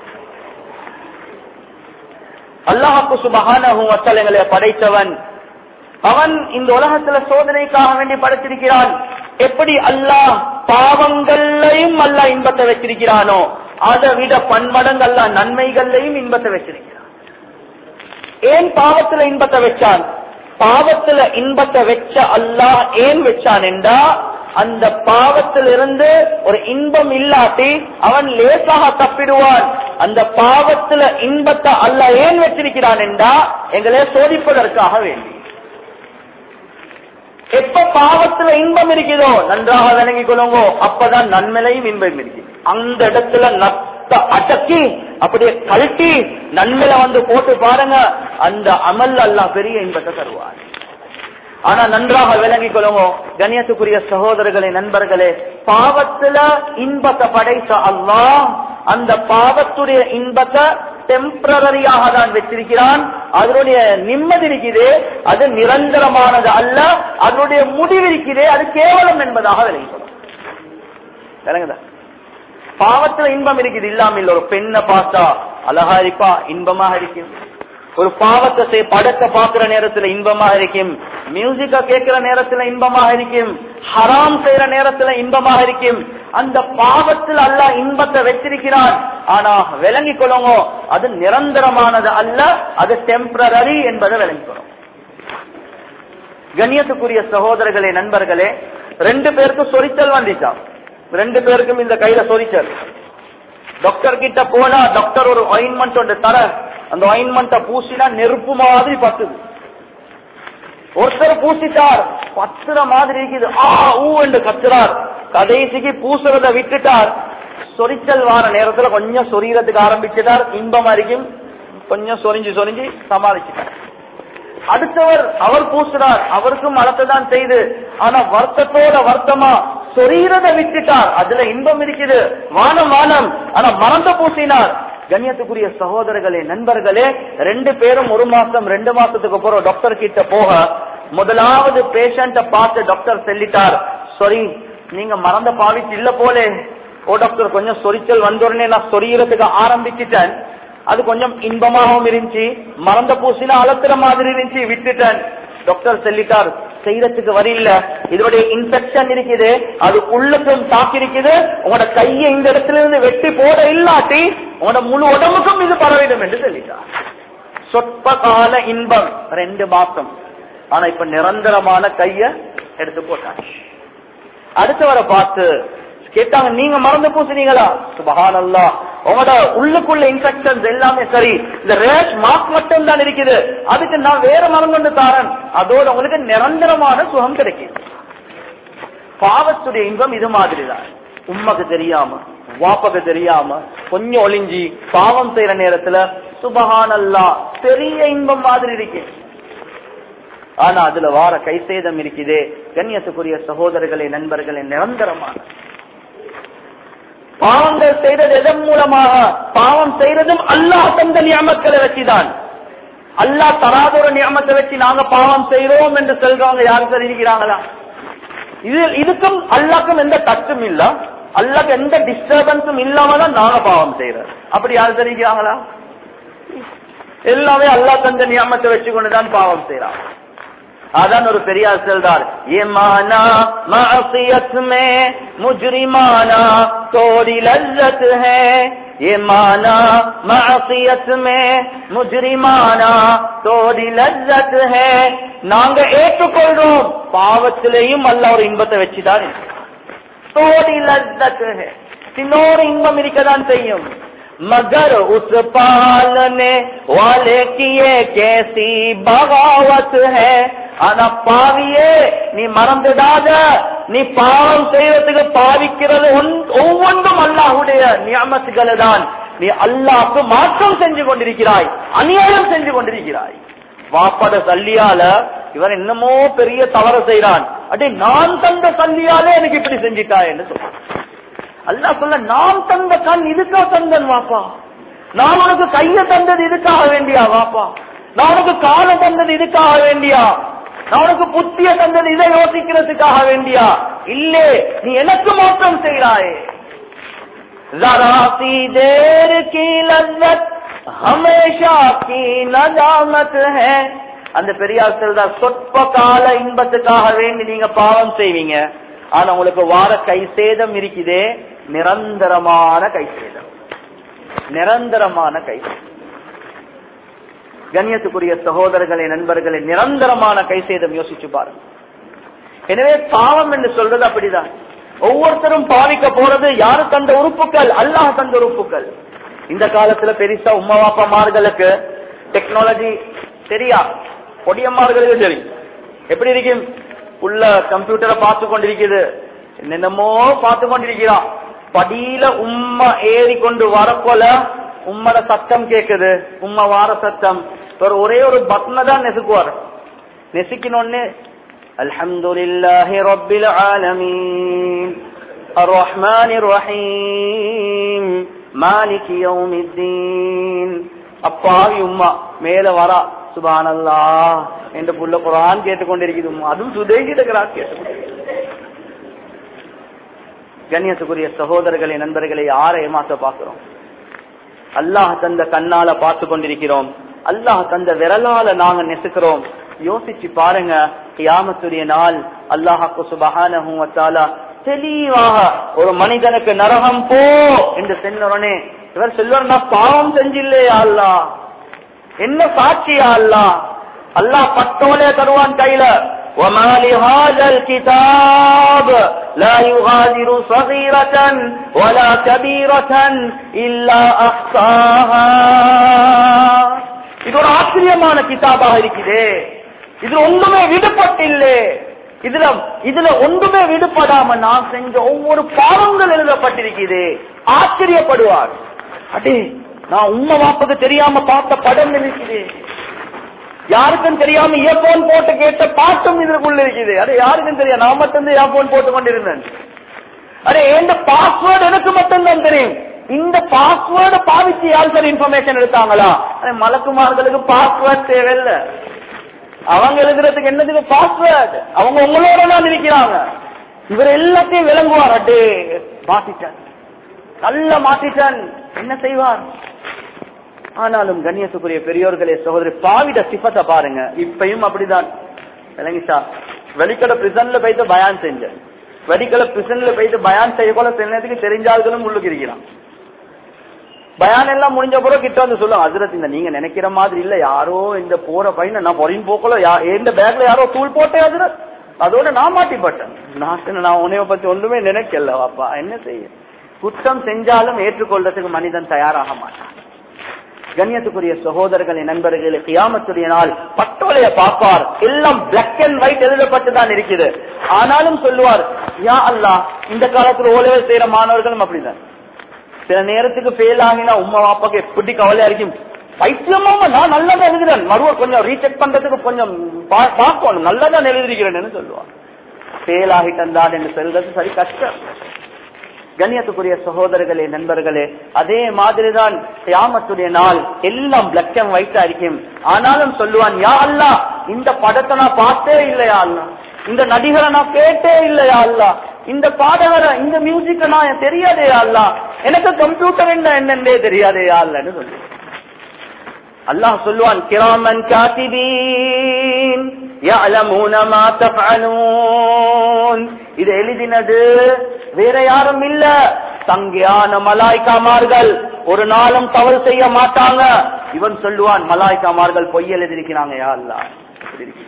அல்லாஹாக்கு சுபகான எங்களை படைத்தவன் அவன் இந்த உலகத்துல சோதனைக்காக வேண்டி படைத்திருக்கிறான் எப்படி அல்லாஹ் பாவங்கள்லையும் அல்லாஹ் இன்பத்தை வச்சிருக்கிறானோ அதை விட பன்மடங்கு அல்லாஹ் நன்மைகள்லையும் இன்பத்தை வச்சிருக்கிறான் ஏன் பாவத்துல இன்பத்தை வச்சான் பாவத்துல இன்பத்தை வச்ச அல்லாஹ் ஏன் வச்சான் என்றா அந்த பாவத்திலிருந்து ஒரு இன்பம் இல்லாட்டி அவன் லேசாக தப்பிடுவான் அந்த பாவத்துல இன்பத்தை அல்ல ஏன் வச்சிருக்கிறான் என்றா எங்களை சோதிப்பதற்காக வேண்டி எப்ப பாவத்துல இன்பம் இருக்குதோ நன்றாக விளங்கிக் கொள்ளுங்கோ அப்பதான் நன்மையிலையும் இன்பம் இருக்கு அந்த இடத்துல நத்த அடக்கி அப்படியே கழட்டி நன்மையில வந்து போட்டு பாருங்க அந்த அமல் அல்லாஹ் பெரிய இன்பத்தை தருவார் ஆனா நன்றாக விளங்கிக் கொள்ளுங்க கண்ணியத்துக்குரிய சகோதரர்களே நண்பர்களே பாவத்துல இன்பத்தை படைத்த அல்லாஹ் அந்த பாவத்துடைய இன்பத்தை டெம்பரரியாக தான் வச்சிருக்கிறான் அதனுடைய நிம்மதி இருக்குது அது நிரந்தரமானது அல்ல அதனுடைய முடிவு இருக்குது அது கேவலம் என்பதாக விளங்கிக் கொள்ளும் விளங்குதா பாவத்துல இன்பம் இருக்குது இல்லாம இல்ல ஒரு பெண்ணை பார்த்தா அழகா இருப்பா இன்பமாக இருக்கும் ஒரு பாவத்தை செய் படத்தை பார்க்கிற நேரத்துல இன்பமாக இருக்கும் மியூசிக்க கேட்கிற நேரத்துல இன்பமாக இருக்கும் ஹராம் செய்யற நேரத்துல இன்பமாக இருக்கும் அந்த பாவத்தில் அல்ல இன்பத்தை வச்சிருக்கிறான் ஆனா விளங்கிக் கொள்ளுங்க அது நிரந்தரமானது அல்ல அது டெம்பரரி என்பதை விளங்கிக் கொள்ளும் கண்ணியத்துக்குரிய சகோதரர்களே நண்பர்களே ரெண்டு பேருக்கும் சொரித்தல் வந்துச்சான் ரெண்டு பேருக்கும் இந்த கையில சொரிச்சல் டாக்டர் கிட்ட போனா டாக்டர் ஒரு ஆயின்மெண்ட் ஒன்று தர அந்த ஆயின்மெண்ட பூசினா நெருப்பு மாதிரி பத்துது ஒருத்தர் பூசிட்டார் பத்துற மாதிரி இருக்குது ஆ ஊ என்று கத்துறார் கடைசிக்கு பூசுறத விட்டுட்டார் சொரிச்சல் வார நேரத்துல கொஞ்சம் சொரியறதுக்கு ஆரம்பிச்சுட்டார் இன்பமா இருக்கும் கொஞ்சம் சொரிஞ்சு சொரிஞ்சு சமாளிச்சுட்டார் அடுத்தவர் அவர் பூசுறார் அவருக்கும் தான் செய்து ஆனா வருத்தத்தோட வருத்தமா சொரீரத விட்டுட்டார் அதுல இன்பம் இருக்குது வானம் வானம் ஆனா மறந்த பூசினார் கண்ணியத்துக்குரிய சகோதரர்களே நண்பர்களே ரெண்டு பேரும் ஒரு மாசம் ரெண்டு மாசத்துக்கு அப்புறம் டாக்டர் கிட்ட போக முதலாவது பேஷண்ட பார்த்து டாக்டர் சொல்லிட்டார் சாரி நீங்க மறந்த பாவிச்சு இல்ல போலே ஓ டாக்டர் கொஞ்சம் சொரிச்சல் வந்தோடனே நான் சொரியறதுக்கு ஆரம்பிச்சுட்டேன் அது கொஞ்சம் இன்பமாகவும் இருந்துச்சு மறந்த பூசினா அலத்துற மாதிரி இருந்துச்சு விட்டுட்டேன் டாக்டர் சொல்லிட்டார் செய்யறதுக்கு வரையில இதோடைய இன்ஃபெக்ஷன் இருக்குது அது உள்ளுக்கும் தாக்கி இருக்குது உங்களோட கையை இந்த இடத்துல இருந்து வெட்டி போட இல்லாட்டி உங்களோட முழு உடம்புக்கும் இது பரவிடும் என்று சொல்லிட்டார் சொற்ப கால இன்பம் ரெண்டு மாசம் ஆனா இப்ப நிரந்தரமான கைய எடுத்து போட்டாங்க அடுத்தவரை பார்த்து கேட்டாங்க நீங்க மறந்து பூசினீங்களா சுபஹானல்லா உங்களோட உள்ளுக்குள்ள இன்ஃபெக்ஷன்ஸ் எல்லாமே சரி இந்த ரேஷ் மார்க் மட்டும் தான் இருக்குது அதுக்கு நான் வேற மறந்து தாரன் அதோட உங்களுக்கு நிரந்தரமான சுகம் கிடைக்கும் பாவத்துடைய இன்பம் இது மாதிரி தான் உண்மைக்கு தெரியாம வாப்பக்கு தெரியாம கொஞ்சம் ஒளிஞ்சி பாவம் செய்யற நேரத்துல சுபஹானல்லா பெரிய இன்பம் மாதிரி இருக்கு ஆனா அதுல வார கை சேதம் இருக்குதே கண்ணியத்துக்குரிய சகோதரர்களே நண்பர்களே நிரந்தரமான பாவங்கள் செய்தது எதன் மூலமாக பாவம் செய்ததும் அல்லாஹ் தந்த நியமக்களை வச்சுதான் அல்லாஹ் தராத ஒரு நியமத்தை வச்சு நாங்க பாவம் செய்யறோம் என்று சொல்றவங்க யாரும் தெரிவிக்கிறாங்களா இது இதுக்கும் அல்லாக்கும் எந்த டச்சும் இல்ல அல்லாக்கு எந்த டிஸ்டர்பன்ஸும் இல்லாம தான் நாங்க பாவம் செய்யறோம் அப்படி யாரும் தெரிவிக்கிறாங்களா எல்லாமே அல்லாஹ் தந்த நியமத்தை வச்சுக்கொண்டுதான் பாவம் செய்யறாங்க அதான் ஒரு பெரியார் செல்றார் ஏமானா மாசியத் மே முஜ்ரிமானா தோடி லல்லத் ஹே ஏமானா மாசியத் மே முஜ்ரிமானா தோடி லல்லத் ஹே நாங்க ஏற்றுக்கொள்றோம் பாவத்திலேயும் அல்ல ஒரு இன்பத்தை வச்சுதான் தோடி லல்லத் ஹே இன்னொரு இன்பம் இருக்கதான் செய்யும் मगर उस पालने वाले की ये कैसी बगावत है ஆனா பாவியே நீ மறந்துடாத நீ பாவம் செய்யறதுக்கு பாவிக்கிறது ஒவ்வொன்றும் அல்லாஹுடைய நியமத்துகளை தான் நீ அல்லாஹ்க்கு மாற்றம் செஞ்சு கொண்டிருக்கிறாய் அநியாயம் செஞ்சு கொண்டிருக்கிறாய் வாப்பட சல்லியால இவன் என்னமோ பெரிய தவறு செய்யறான் அடே நான் தந்த சல்லியாலே எனக்கு இப்படி செஞ்சிட்டாய் என்று சொல்றான் அல்லாஹ் சொல்ல நான் தந்த கண் இதுக்கா தந்தன் வாப்பா நான் உனக்கு கைய தந்தது இதுக்காக வேண்டியா வாப்பா நான் உனக்கு காலம் தந்தது இதுக்காக வேண்டியா நான் உனக்கு புத்திய தந்தது இதை யோசிக்கிறதுக்காக வேண்டியா இல்லே நீ எனக்கு மாற்றம் செய்கிறாயே जरा सी देर की लज्जत हमेशा की नजामत है அந்த பெரியார் சொல்றார் சொற்ப கால இன்பத்துக்காக வேண்டி நீங்க பாவம் செய்வீங்க ஆனா உங்களுக்கு வார கை சேதம் இருக்குதே நிரந்தரமான கை சேதம் நிரந்தரமான கை சேதம் கண்ணியத்துக்குரிய சகோதரர்களே நண்பர்களே நிரந்தரமான கை சேதம் யோசிச்சு பாருங்க எனவே பாவம் என்று சொல்றது அப்படிதான் ஒவ்வொருத்தரும் பாவிக்க போறது யாரு தந்த உறுப்புகள் அல்லாஹ் தந்த உறுப்புகள் இந்த காலத்துல பெருசா உம்மா வாப்பமார்களுக்கு டெக்னாலஜி தெரியா பொடியம்மார்களுக்கு தெரியும் எப்படி இருக்கும் உள்ள கம்ப்யூட்டரை பார்த்து கொண்டிருக்குது என்னென்னமோ பார்த்து கொண்டிருக்கிறான் படியில உம்மா ஏறி கொண்டு வரப்போல உம்மட சத்தம் கேக்குது உம்மா வார சத்தம் ஒரு ஒரே ஒரு பட்டனை தான் நெசுக்குவார் நெசுக்கினோன்னு الحمد لله رب العالمين الرحمن الرحيم مالك يوم الدين அப்பாவி உம்மா மேல வரா சுபானல்லா என்று புள்ள குரான் கேட்டுக்கொண்டிருக்குது உம்மா அதுவும் சுதேகிட கிராஸ் கேட்டுக்கொண்டிருக்கிறது கண்ணியத்துக்குரிய சகோதரர்களே நண்பர்களை யாரை ஏமாத்த பார்க்கிறோம் அல்லாஹ் தந்த கண்ணால பார்த்து கொண்டிருக்கிறோம் அல்லாஹ் தந்த விரலால நாங்க நெசுக்கிறோம் யோசிச்சு பாருங்க கியாமத்துடைய நாள் அல்லாஹாக்கு சுபஹானஹு வ தஆலா தெளிவாக ஒரு மனிதனுக்கு நரகம் போ என்று சென்னோடனே இவர் சொல்வார் நான் பாவம் செஞ்சில்லையா அல்லா என்ன சாட்சியா அல்லா அல்லாஹ் பட்டோலே தருவான் கையில وما لهذا الكتاب لا يغادر صغيرة ولا كبيرة إلا أحصاها இது ஒரு ஆச்சரியமான கிதாபாக இருக்குது இதுல ஒன்றுமே விடுபட்டில்லே இதுல இதுல ஒன்றுமே விடுபடாம நான் செஞ்ச ஒவ்வொரு பாவங்கள் எழுதப்பட்டிருக்குது ஆச்சரியப்படுவார் அடே நான் உண்மை வாப்புக்கு தெரியாம பார்த்த படம் இருக்குது யாருக்கும் தெரியாம இயர்போன் போட்டு கேட்ட பாட்டும் இதற்குள்ள இருக்குது அடே யாருக்கும் தெரியும் நான் மட்டும் இயர்போன் போட்டு கொண்டிருந்தேன் அடே எந்த பாஸ்வேர்டு எனக்கு மட்டும்தான் தெரியும் இந்த பாஸ்வேர்டு பாவிச்சு யார் சார் இன்ஃபர்மேஷன் எடுத்தாங்களா அடே மலக்குமார்களுக்கு பாஸ்வேர்ட் தேவையில்லை அவங்க எழுதுறதுக்கு என்னதுக்கு பாஸ்வேர்டு அவங்க உங்களோட தான் இருக்கிறாங்க இவர் எல்லாத்தையும் விளங்குவார் அட்டே மாத்திட்டான் நல்ல மாத்திட்டான் என்ன செய்வார் ஆனாலும் கண்ணியத்துக்குரிய பெரியோர்களே சகோதரி பாவிட சிபத்தை பாருங்க இப்பயும் அப்படிதான் விளங்கிச்சா வெளிக்கடை பிரிசன்ல போயிட்டு பயான் செஞ்சேன் வெளிக்கடை பிரிசன்ல போயிட்டு பயான் செய்ய போல சில நேரத்துக்கு தெரிஞ்சாலும் உள்ளுக்கு இருக்கிறான் பயான் எல்லாம் முடிஞ்ச பிறகு கிட்ட வந்து சொல்லுவாங்க அதிரத் இந்த நீங்க நினைக்கிற மாதிரி இல்ல யாரோ இந்த போற பையனை நான் பொறியும் போக்கல எந்த பேக்ல யாரோ தூள் போட்டேன் அதிரத் அதோட நான் மாட்டிப்பட்டேன் நான் நான் உன்னைய பத்தி ஒன்றுமே நினைக்கல அப்பா என்ன செய்ய குற்றம் செஞ்சாலும் ஏற்றுக்கொள்றதுக்கு மனிதன் தயாராக மாட்டான் கண்ணியத்துக்குரிய சகோதரர்களே நண்பர்களே கியாமத்துடைய நாள் பட்டோலைய பார்ப்பார் எல்லாம் பிளாக் அண்ட் ஒயிட் எழுதப்பட்டுதான் இருக்குது ஆனாலும் சொல்லுவார் யா அல்லா இந்த காலத்துல ஓலைகள் செய்யற மாணவர்களும் அப்படிதான் சில நேரத்துக்கு ஃபெயில் ஆகினா உமா பாப்பாக்கு எப்படி கவலையா இருக்கும் பைத்தியமாம நான் நல்லதா எழுதுறேன் மறுவ கொஞ்சம் ரீசெக் பண்றதுக்கு கொஞ்சம் பா- பார்க்கணும் நல்லதான் எழுதிருக்கிறேன்னு சொல்லுவான் ஃபெயில் ஆகிட்டேன் தான் என்று சொல்றது சரி கஷ்டம் கண்ணியத்துக்குரிய சகோதரர்களே நண்பர்களே அதே மாதிரிதான் கியாமத்துடைய நாள் எல்லாம் பிளக் அண்ட் ஒயிட்டா இருக்கும் ஆனாலும் சொல்லுவான் யா அல்லா இந்த படத்தை நான் பார்த்தே இல்லையா அல்லா இந்த நடிகரை நான் கேட்டே இல்லையா அல்லா இந்த பாடகரை இந்த மியூசிக்க நான் தெரியாதே அல்லா எனக்கு கம்ப்யூட்டர் என்ன என்னன்னே தெரியாதே அல்லன்னு சொல்லி அல்லாஹ் சொல்லுவான் கிராமன் காத்திபீன் يعلمون ما تفعلون இது எழுதினது வேற யாரும் இல்ல சங்கையான மலாய்க்காமார்கள் ஒரு நாளும் தவறு செய்ய மாட்டாங்க இவன் சொல்லுவான் மலாய்க்காமார்கள் பொய் எழுதியிருக்கிறாங்க யா அல்லா இப்படி இருக்கு.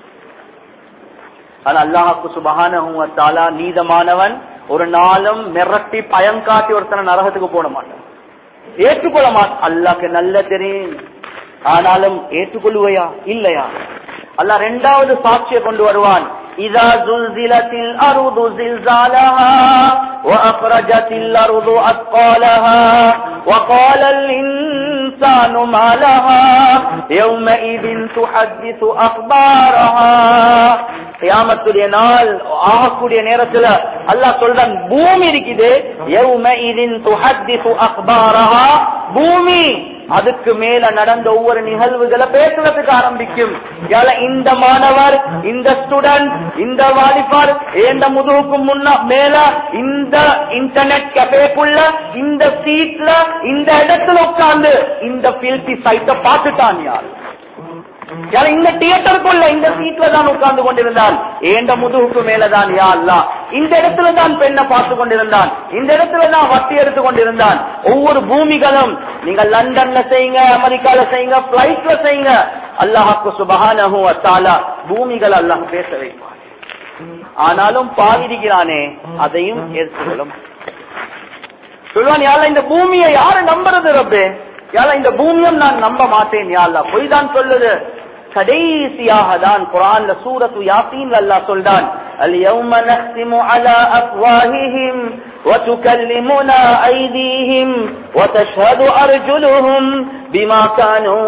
ஆனா அல்லாஹாக்கு சுபஹானஹு தாலா நீதமானவன் ஒரு நாளும் மிரட்டி பயம் காட்டி ஒருத்தனை நரகத்துக்கு போட மாட்டான் ஏற்றுக்கொள்ள மாட்டான் அல்லாஹ்க்கு நல்ல தெரியும் ஆனாலும் ஏற்றுக்கொள்வையா இல்லையா அல்லாஹ் ரெண்டாவது சாட்சியை கொண்டு வருவான் إذا زلزلت الأرض زلزالها وأخرجت الأرض أثقالها وقال الإنسان ما لها يومئذ تحدث أخبارها கியாமத்துடைய நாள் ஆகக்கூடிய நேரத்துல அல்லாஹ் சொல்றான் பூமி இருக்குது யௌமஇதின் துஹத்திசு அக்பாரஹா பூமி அதுக்கு மேல நடந்த ஒவ்வொரு நிகழ்வுகளை பேசுறதுக்கு ஆரம்பிக்கும் யால இந்த மாணவர் இந்த ஸ்டூடெண்ட் இந்த வாலிபர் இந்த முதுகுக்கு முன்ன மேல இந்த இன்டர்நெட் கஃபேக்குள்ள இந்த சீட்ல இந்த இடத்துல உட்கார்ந்து இந்த பில்டி சைட்டை பார்த்துட்டான் யார் யார் இந்த தியேட்டருக்குள்ள இந்த சீட்ல தான் உட்கார்ந்து கொண்டிருந்தான் ஏண்ட முதுகுக்கு மேலதான் யா அல்லா இந்த இடத்துல தான் பெண்ணை பார்த்து கொண்டிருந்தான் இந்த இடத்துல தான் வட்டி எடுத்து கொண்டிருந்தான் ஒவ்வொரு பூமிகளும் நீங்க லண்டன்ல செய்யுங்க அமெரிக்கால செய்யுங்க பிளைட்ல செய்யுங்க அல்லாஹாக்கு சுபஹானஹு அத்தாலா பூமிகள் அல்லாஹ் பேச வைப்பான் ஆனாலும் பாவிருக்கிறானே அதையும் ஏற்றுக்கொள்ளும் சொல்லுவான் யாரா இந்த பூமியை யாரு நம்புறது ரப்பே யாரா இந்த பூமியும் நான் நம்ப மாட்டேன் யாழ்லா பொய் தான் சொல்லுது கடைசியாக தான் குரான்ல சூரத்து யாசீன் அல்லாஹ் சொல்றான் اليوم نختم على أفواههم وتكلمنا أيديهم وتشهد أرجلهم بما كانوا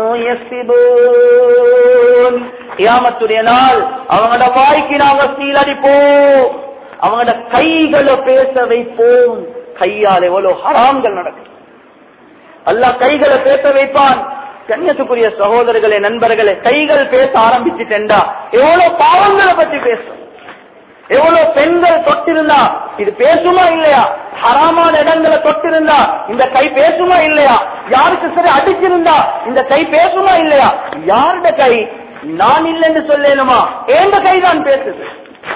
يكسبون கியாமத்துடைய நாள் அவங்களோட வாய்க்கு நாங்க சீல் அடிப்போம் அவங்களோட கைகளை பேச வைப்போம் கையால் எவ்வளவு ஹராம்கள் நடக்கும் அல்லாஹ் கைகளை பேச வைப்பான் கண்ணியத்துக்குரிய சகோதரர்களே நண்பர்களே கைகள் பேச ஆரம்பிச்சுட்டா எவ்வளவு பாவங்களை பத்தி பேசும் எவ்வளவு பெண்கள் தொட்டிருந்தா இது பேசுமா இல்லையா ஹராமான இடங்களை தொட்டிருந்தா இந்த கை பேசுமா இல்லையா யாருக்கு சரி அடிச்சிருந்தா இந்த கை பேசுமா இல்லையா யாருடைய கை நான் இல்லைன்னு சொல்லேனுமா ஏந்த கை தான் பேசுது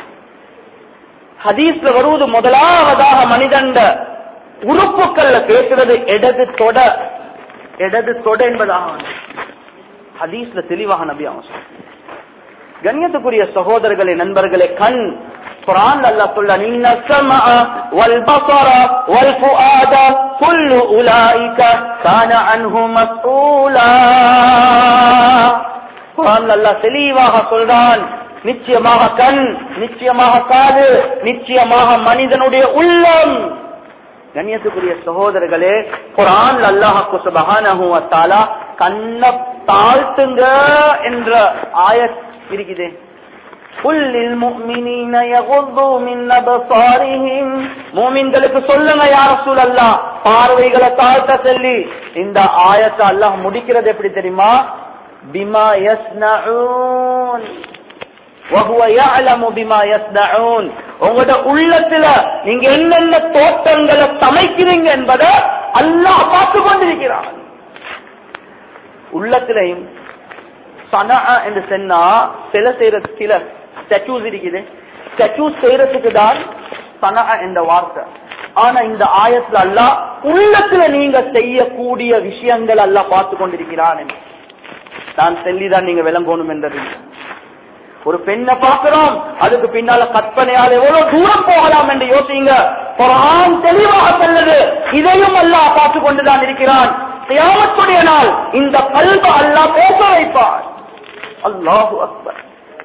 ஹதீஸ்ல வருவது முதலாவதாக மனிதண்ட உறுப்புக்கள்ல பேசுறது இடது தொட இடது தொட என்பதாக ஹதீஸ்ல தெளிவாக நபி அவன் கண்ணியத்துக்குரிய சகோதரர்களே நண்பர்களே கண் குரான் அல்லா சொல்ல நின்ன சமஅ வல் பஸர வல் ஃபுஆத குல்லு உலாயிக கான அன்ஹு மஸ்ஊலா குரான் அல்லா தெளிவாக சொல்றான் நிச்சயமாக கண் நிச்சயமாக காது நிச்சயமாக மனிதனுடைய உள்ளம் கண்ணியத்துக்குரிய சகோதரர்களே குரான் அல்லாஹாக்கு சுபஹானஹு வத்தாலா கண்ண தாழ்த்துங்க என்ற ஆயத் இருக்குது மூமின்களுக்கு சொல்லுங்க யார சூழல்லா பார்வைகளை தாழ்த்த சொல்லி இந்த ஆயத்தை அல்லாஹ் முடிக்கிறது எப்படி தெரியுமா பிமா யஸ்னஊன் உங்களோட உள்ளத்துல நீங்க என்னென்ன தோட்டங்களை சமைக்கிறீங்க என்பதை அல்லாஹ் பார்த்து கொண்டிருக்கிறான் உள்ளத்திலையும் சனா என்று சொன்னா சில செய்யற சில ஸ்டாச்சூஸ் இருக்குது ஸ்டாச்சூஸ் செய்யறதுக்கு தான் சனா என்ற வார்த்தை ஆனா இந்த ஆயத்துல அல்ல உள்ளத்துல நீங்க செய்யக்கூடிய விஷயங்கள் எல்லாம் பார்த்து கொண்டிருக்கிறான் நான் சொல்லிதான் நீங்க விளங்கணும் என்றது ஒரு பெண்ணை பார்க்கிறோம் அதுக்கு பின்னால கற்பனையால் எவ்வளவு தூரம் போகலாம் என்று யோசிங்க குரான் தெளிவாக சொல்லுது இதையும் அல்லாஹ் பார்த்து கொண்டுதான் இருக்கிறான் தியாமத்துடைய நாள் இந்த கல்வ அல்லாஹ் பேச வைப்பார் அல்லாஹு அக்பர்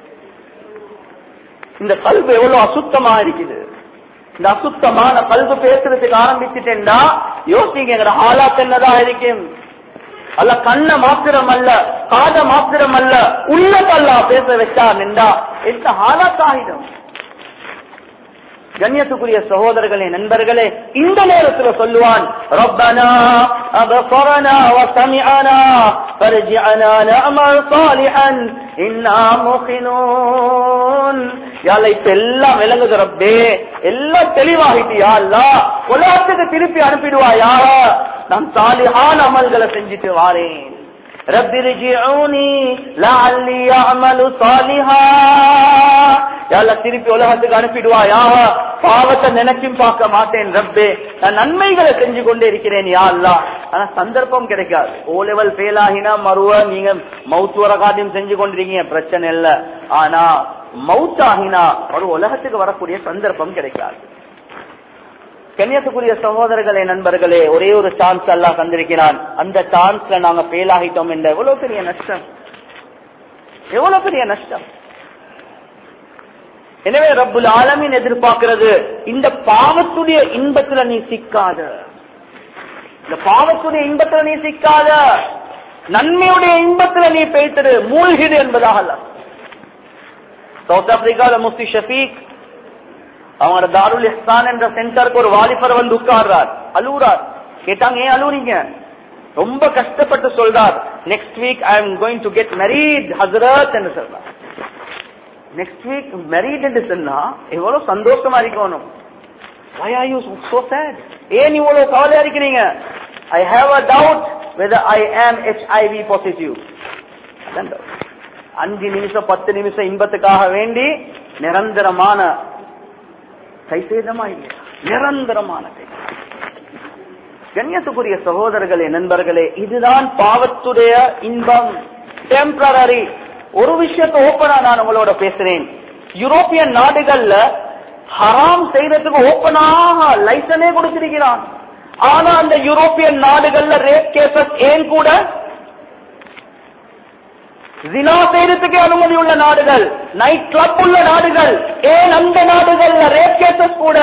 இந்த கல்வி எவ்வளவு அசுத்தமா இருக்குது இந்த அசுத்தமான கல்வி பேசுறதுக்கு ஆரம்பிச்சுட்டேன்னா யோசிங்க எங்கட ஆளாத் என்னதாக இருக்கும் அல்ல கண்ண மாத்திரம் அல்ல காத மாத்திரம் அல்ல உள்ளதல்லா பேச வச்சா நின்றா எந்த ஆளாத்தாயிடும் கண்ணியத்துக்குரிய சகோதரர்களே நண்பர்களே இந்த நேரத்தில் சொல்லுவான் ரப்பனா அபசரனா வசமிஅனா ஃபர்ஜிஅனா நஅமல் சாலிஹன் இன்னா முகினூன் யால இப்ப எல்லாம் விளங்குது ரப்பே எல்லாம் தெளிவாகிட்டியா அல்லா உலகத்துக்கு திருப்பி அனுப்பிடுவா யாரா நான் சாலிஹான அமல்களை செஞ்சுட்டு வாரேன் رب ارجعوني لعلي اعمل صالحا திருப்பி உலகத்துக்கு அனுப்பிடுவா யாவா பாவத்தை நினைச்சும் பார்க்க மாட்டேன் ரப்பே நான் நன்மைகளை செஞ்சு கொண்டே இருக்கிறேன் யா அல்லா ஆனா சந்தர்ப்பம் கிடைக்காது ஓ லெவல் ஃபெயில் ஆகினா மறுவ நீங்க மவுத் வர காரியம் செஞ்சு கொண்டிருக்கீங்க பிரச்சனை இல்ல ஆனா மவுத் ஆகினா ஒரு உலகத்துக்கு வரக்கூடிய சந்தர்ப்பம் கிடைக்காது கன்னியத்துக்குரிய சகோதரர்களே நண்பர்களே ஒரே ஒரு சான்ஸ் எல்லாம் தந்திருக்கிறான் அந்த சான்ஸ்ல நாங்க ஃபெயில் ஆகிட்டோம் என்ற எவ்வளவு பெரிய நஷ்டம் எவ்வளவு பெரிய நஷ்டம் எனவே ரப்புல் ஆலமின் எதிர்பார்க்கிறது இந்த பாவத்துடைய இன்பத்துல நீ சிக்காத இந்த பாவத்துடைய இன்பத்துல நீ சிக்காத நன்மையுடைய இன்பத்துல நீ பேய்த்தது மூழ்கிடு என்பதாக அல்ல சவுத் ஆப்பிரிக்கால முஃப்தி ஷபீக் அவங்களோட தாருல் இஹ்சான் என்ற சென்டருக்கு ஒரு வாலிபர் வந்து உட்கார்றார் அழுவுறார் கேட்டாங்க ஏன் அழுவுறீங்க ரொம்ப கஷ்டப்பட்டு சொல்றார் next week I am going to get married ஹசரத் என்று சொல்றார் நெக்ஸ்ட் வீக் மேரீட் என்று சொன்னா எவ்வளவு சந்தோஷமா இருக்கணும் Why are you so sad? ஏன் இவ்வளவு கவலையா இருக்கிறீங்க I have a doubt whether I am HIV positive அஞ்சு நிமிஷம் பத்து நிமிஷம் இன்பத்துக்காக வேண்டி நிரந்தரமான கைசேதமா இல்லையா நிரந்தரமான கை கண்ணியத்துக்குரிய சகோதரர்களே நண்பர்களே இதுதான் பாவத்துடைய இன்பம் டெம்பரரி ஒரு விஷயத்தை ஓப்பனா நான் உங்களோட பேசுறேன் யூரோப்பியன் நாடுகள்ல ஹராம் செய்யறதுக்கு ஓப்பனாக லைசனே கொடுத்திருக்கிறான் ஆனா அந்த யூரோப்பியன் நாடுகள்ல ரேப் கேசஸ் ஏன் கூட ஜினா செய்யறதுக்கே அனுமதி உள்ள நாடுகள் நைட் கிளப் உள்ள நாடுகள் ஏன் அந்த நாடுகள்ல ரேப் கேசஸ் கூட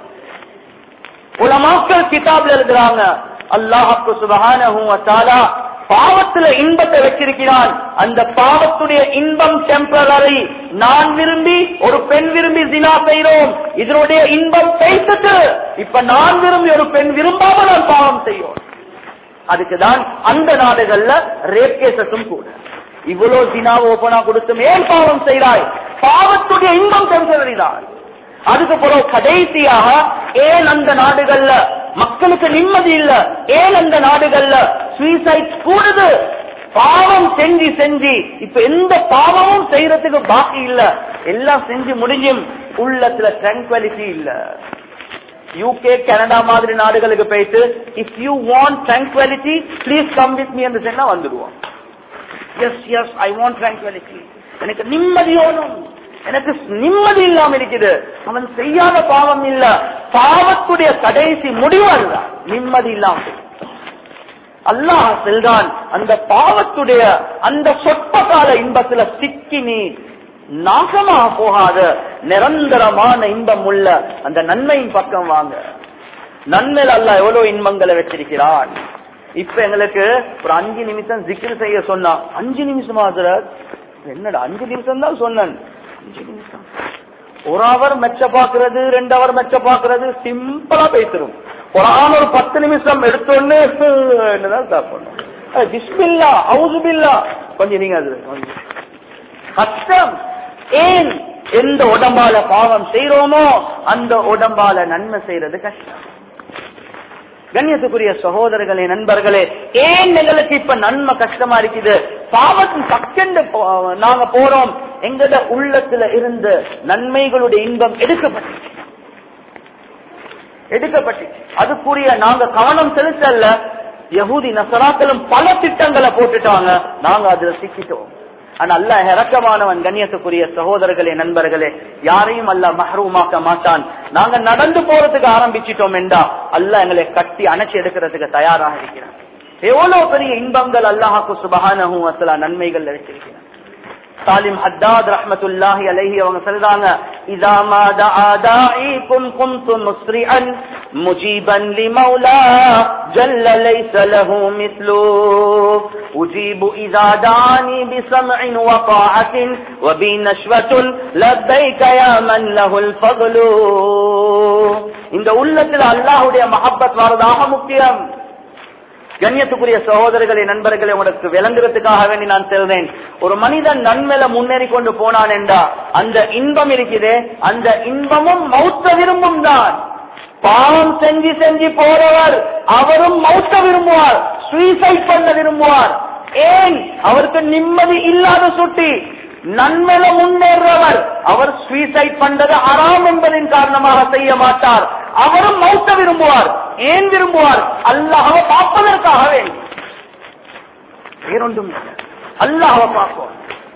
உலமாக்கள் கிதாப்ல எழுதுறாங்க அல்லாஹுக்கு சுபஹானஹு வ தஆலா பாவத்துல இன்பத்தை வச்சிருக்கிறான் அந்த பாவத்துடைய இன்பம் டெம்பரரி நான் விரும்பி ஒரு பெண் விரும்பி ஜினா செய்றோம் இதனுடைய இன்பம் பேசிட்டு இப்ப நான் விரும்பி ஒரு பெண் விரும்பாம நான் பாவம் செய்யும் அதுக்குதான் அந்த நாடுகள்ல ரேப் கேசஸும் கூட இவ்வளவு ஜினாவை ஓப்பனா கொடுத்தும் ஏன் பாவம் செய்கிறாய் பாவத்துடைய இன்பம் டெம்பரரி தான் அதுக்கு பிறகு கடைசியாக ஏன் அந்த நாடுகள்ல மக்களுக்கு நிம்மதி இல்ல ஏன் அந்த நாடுகள்ல சூசைட் கூடுது பாவம் செஞ்சு செஞ்சு இப்ப எந்த பாவமும் செய்யறதுக்கு பாக்கி இல்ல எல்லாம் செஞ்சு முடிஞ்சும் உள்ளத்துல ட்ரங்குவலிட்டி இல்ல யூகே கனடா மாதிரி நாடுகளுக்கு போயிட்டு if you want tranquility please come with me என்று சொன்னா வந்துடுவோம் yes yes I want tranquility எனக்கு நிம்மதி வேணும் எனக்கு நிம்மதி இல்லாம இருக்குது அவன் செய்யாத பாவம் இல்ல பாவத்துடைய கடைசி முடிவு அல்ல நிம்மதி இல்லாம அல்லாஹ் செல்தான் அந்த பாவத்துடைய அந்த சொற்ப கால இன்பத்துல சிக்கி நீ நாசமாக போகாத நிரந்தரமான இன்பம் உள்ள அந்த நன்மையின் பக்கம் வாங்க நன்மையில் அல்ல எவ்வளவு இன்பங்களை வச்சிருக்கிறான் இப்ப எங்களுக்கு ஒரு அஞ்சு நிமிஷம் ஜிக்கிர் செய்ய சொன்னா அஞ்சு நிமிஷமா என்னடா அஞ்சு நிமிஷம் தான் சொன்னேன் அஞ்சு நிமிஷம் ஒரு அவர் மெச்ச பாக்குறது ரெண்டு அவர் மெச்ச பாக்குறது சிம்பிளா பேசுறோம் ஒரு ஆள் ஒரு பத்து நிமிஷம் எடுத்தோன்னு என்னதான் சாப்பிடணும் பிஸ்மில்லா அவுசுபில்லா கொஞ்சம் நீங்க அது கொஞ்சம். கஷ்டம் ஏன் எந்த உடம்பால பாவம் செய்யறோமோ அந்த உடம்பால நன்மை செய்யறது கஷ்டம் கண்ணியத்துக்குரிய சகோதரர்களே நண்பர்களே ஏன் எங்களுக்கு இப்ப நன்மை கஷ்டமா இருக்குது பாவத்தின் பக்கெண்டு போ- நாங்க போறோம் எங்கட உள்ளத்துல இருந்து நன்மைகளுடைய இன்பம் எடுக்கப்பட்டு எடுக்கப்பட்டு அதுக்குரிய நாங்க கவனம் செலுத்தல யகூதி நசராக்களும் பல திட்டங்களை போட்டுட்டாங்க நாங்க அதுல சிக்கிட்டோம் ஆனா அல்லாஹ் இறக்கமானவன் கண்ணியத்துக்குரிய சகோதரர்களே நண்பர்களே யாரையும் அல்லாஹ் மஹரூமாக்க மாட்டான் நாங்க நடந்து போறதுக்கு ஆரம்பிச்சிட்டோம் என்றா அல்லாஹ் எங்களை கட்டி அணைச்சி எடுக்கிறதுக்கு தயாராக இருக்கிறான் எவ்வளவு பெரிய இன்பங்கள் அல்லாஹாக்கு சுபஹானஹு வஸலா நன்மைகள் வச்சிருக்கிறான் சாலிம் ஹத்தாத் ரஹ்மத்துல்லாஹி அலைஹி அவங்க சொல்றாங்க இதா மா தஆ தாஈக்கும் குன்தும் முஸ்ரிஅன் முஜீபன் லிமௌலா ஜல்ல லைஸ லஹு மிஸ்லு أجيب إذا دعاني بسمع وطاعة وبنشوة لبيك يا من له الفضل இந்த உள்ளத்தில் அல்லாஹ்வுடைய மஹப்பத் வரதாக முக்கியம் கண்ணியத்துக்குரிய சகோதரர்களே நண்பர்களே உனக்கு விளங்குறதுக்காக வேண்டி நான் சொல்றேன் ஒரு மனிதன் நன்மையில முன்னேறி கொண்டு போனான் என்றா அந்த இன்பம் இருக்குதே அந்த இன்பமும் மௌத்த விரும்பும் தான் பாவம் செஞ்சு செஞ்சு போறவர் அவரும் மௌத்த விரும்புவார் சூசைட் பண்ண விரும்புவார் ஏன் அவருக்கு நிம்மதி இல்லாத சுட்டி நன்மையில முன்னேறவர் அவர் சூசைட் பண்றது அறாம் என்பதின் காரணமாக செய்ய மாட்டார் அவரும் மௌத்த விரும்புவார் ஏன் விரும்புவார் அல்லாஹ்வை பார்ப்பதற்காக வேண்டி வேறொன்றும் இல்லை. அல்லாஹ்வை பார்ப்போம்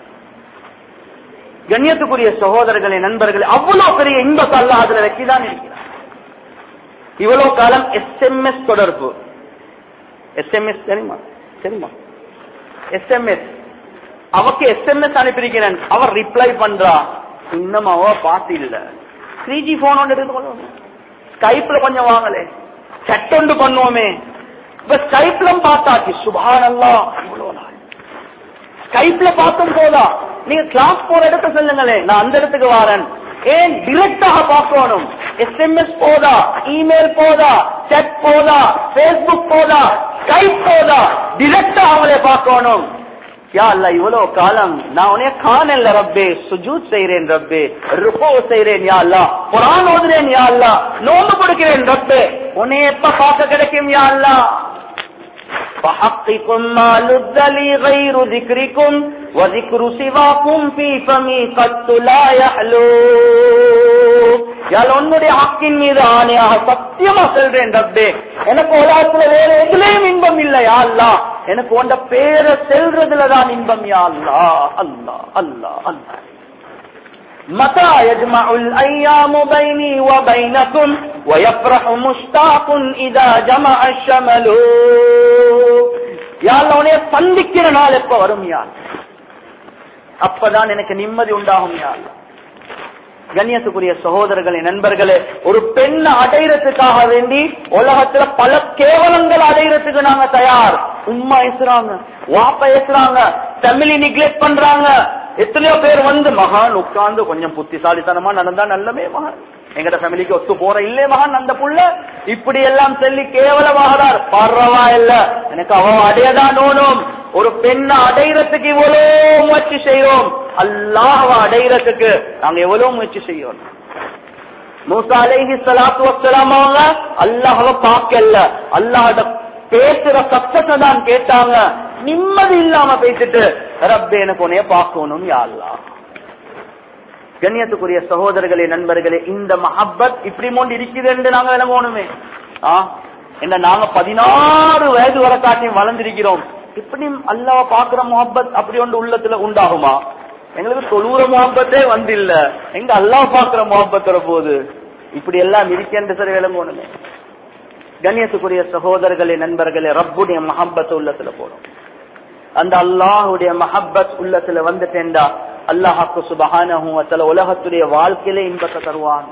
கண்ணியத்துக்குரிய சகோதரர்களே நண்பர்களே அவ்வளவு பெரிய இன்பத்தை அல்லாஹ் அதுல வச்சுதான் இருக்கிறார் இவ்வளவு காலம் எஸ்எம்எஸ் தொடர்பு எஸ்எம்எஸ் தெரியுமா தெரியுமா எஸ்எம்எஸ் அவக்கு எஸ்எம்எஸ் அனுப்பியிருக்கிறேன் அவர் ரிப்ளை பண்றா இன்னும் அவ பார்த்து இல்ல த்ரீ ஜி போன் ஒன்று எடுத்துக்கொள்ளும் ஸ்கைப்ல கொஞ்சம் வாங்கலே செட் ஒன்று பண்ணுவோமே இப்ப ஸ்கைப்ல பார்த்தாச்சு சுபானல்லா இவ்வளவு நாள் ஸ்கைப்ல பார்த்தும் போதா நீங்க கிளாஸ் போற இடத்த சொல்லுங்களேன் நான் அந்த இடத்துக்கு வரேன் ஏன் டிரெக்டாக பார்க்கணும் எஸ்எம்எஸ் போதா இமெயில் போதா செட் போதா பேஸ்புக் போதா ஸ்கைப் போதா டிரெக்டா அவங்களே பார்க்கணும் யா அல்ல இவ்வளவு காலம் நான் உனைய காணல ரப்பே சுஜூத் செய்றேன் ரப்பே ருக்கோ செய்றேன் யா அல்லா குரான் ஓதுறேன் யா அல்லா நோம்பு கொடுக்கிறேன் ரப்பே உன்னை எப்ப பார்க்க கிடைக்கும் யா அல்லா فحقكم ما لذ لي غير ذكركم وذكر سواكم في فمي قد لا يحلو யாழ் உன்னுடைய ஹக்கின் மீது ஆணையாக சத்தியமா சொல்றேன் ரப்பே எனக்கு உலகத்துல வேற எதுலயும் இன்பம் இல்லை யா அல்லா எனக்கு உண்ட பேரை செல்றதுலதான் இன்பம் யா அல்லா அல்லா அல்லா அல்லா متى يجمع الأيام بيني وبينكم ويفرح مشتاق إذا جمع الشمل யாழ் உனைய சந்திக்கிற நாள் எப்ப வரும் யாழ் அப்பதான் எனக்கு நிம்மதி உண்டாகும் யாழ் கண்ணியத்துக்குரிய சகோதரர்களே நண்பர்களே ஒரு பெண்ணை அடையிறதுக்காக வேண்டி உலகத்துல பல கேவலங்கள் அடையிறதுக்கு நாங்க தயார் உம்மா ஏசுறாங்க வாப்பா ஏசுறாங்க ஃபேமிலி நிக்லெக்ட் பண்றாங்க எத்தனையோ பேர் வந்து மகான் உட்கார்ந்து கொஞ்சம் புத்திசாலித்தனமா நடந்தா நல்லமே மகான் எங்கட ஃபேமிலிக்கு ஒத்து போற இல்லே மகான் அந்த புள்ள இப்படி எல்லாம் சொல்லி கேவலமாகதார் பரவாயில்ல எனக்கு அவ அடையதான் நோனும் ஒரு பெண்ணை அடையிறதுக்கு இவ்வளவு முயற்சி செய்யறோம் அல்லாஹ் அடையிறதுக்கு நாங்க எவ்வளவு முயற்சி செய்யறோம் மூசா அலைஹி ஸலாத்து வஸ்ஸலாம் அவங்க அல்லாஹ்வ பார்க்கல அல்லாஹ்ட பேசுற சத்தத்தை தான் கேட்டாங்க நிம்மதி இல்லாம பேசிட்டு ரப்பே எனக்கு உன்னைய பார்க்கணும் யா அல்லாஹ் கண்ணியத்துக்குரிய சகோதரர்களே நண்பர்களே இந்த மஹப்பத் இப்படி மோண்டு இருக்குது என்று நாங்க விளங்கணுமே ஆ என்ன நாங்க பதினாறு வயது வரை காட்டி வளர்ந்திருக்கிறோம் இப்படி அல்லாஹ் பாக்குற முகப்பத் அப்படி ஒன்று உள்ளத்துல உண்டாகுமா எங்களுக்கு தொழுற முகப்பத்தே வந்து இல்ல எங்க அல்லாஹ் பாக்குற முகப்பத்துற போது இப்படி எல்லாம் இருக்கேன் சரி விளங்கணுமே கண்ணியத்துக்குரிய சகோதரர்களே நண்பர்களே ரப்புடைய மஹப்பத் உள்ளத்துல போடும் அந்த அல்லாஹுடைய மஹப்பத் உள்ளத்துல வந்துட்டேன்டா அல்லாஹாக்கு சுபஹான உலகத்துடைய வாழ்க்கையில இன்பத்தை தருவான்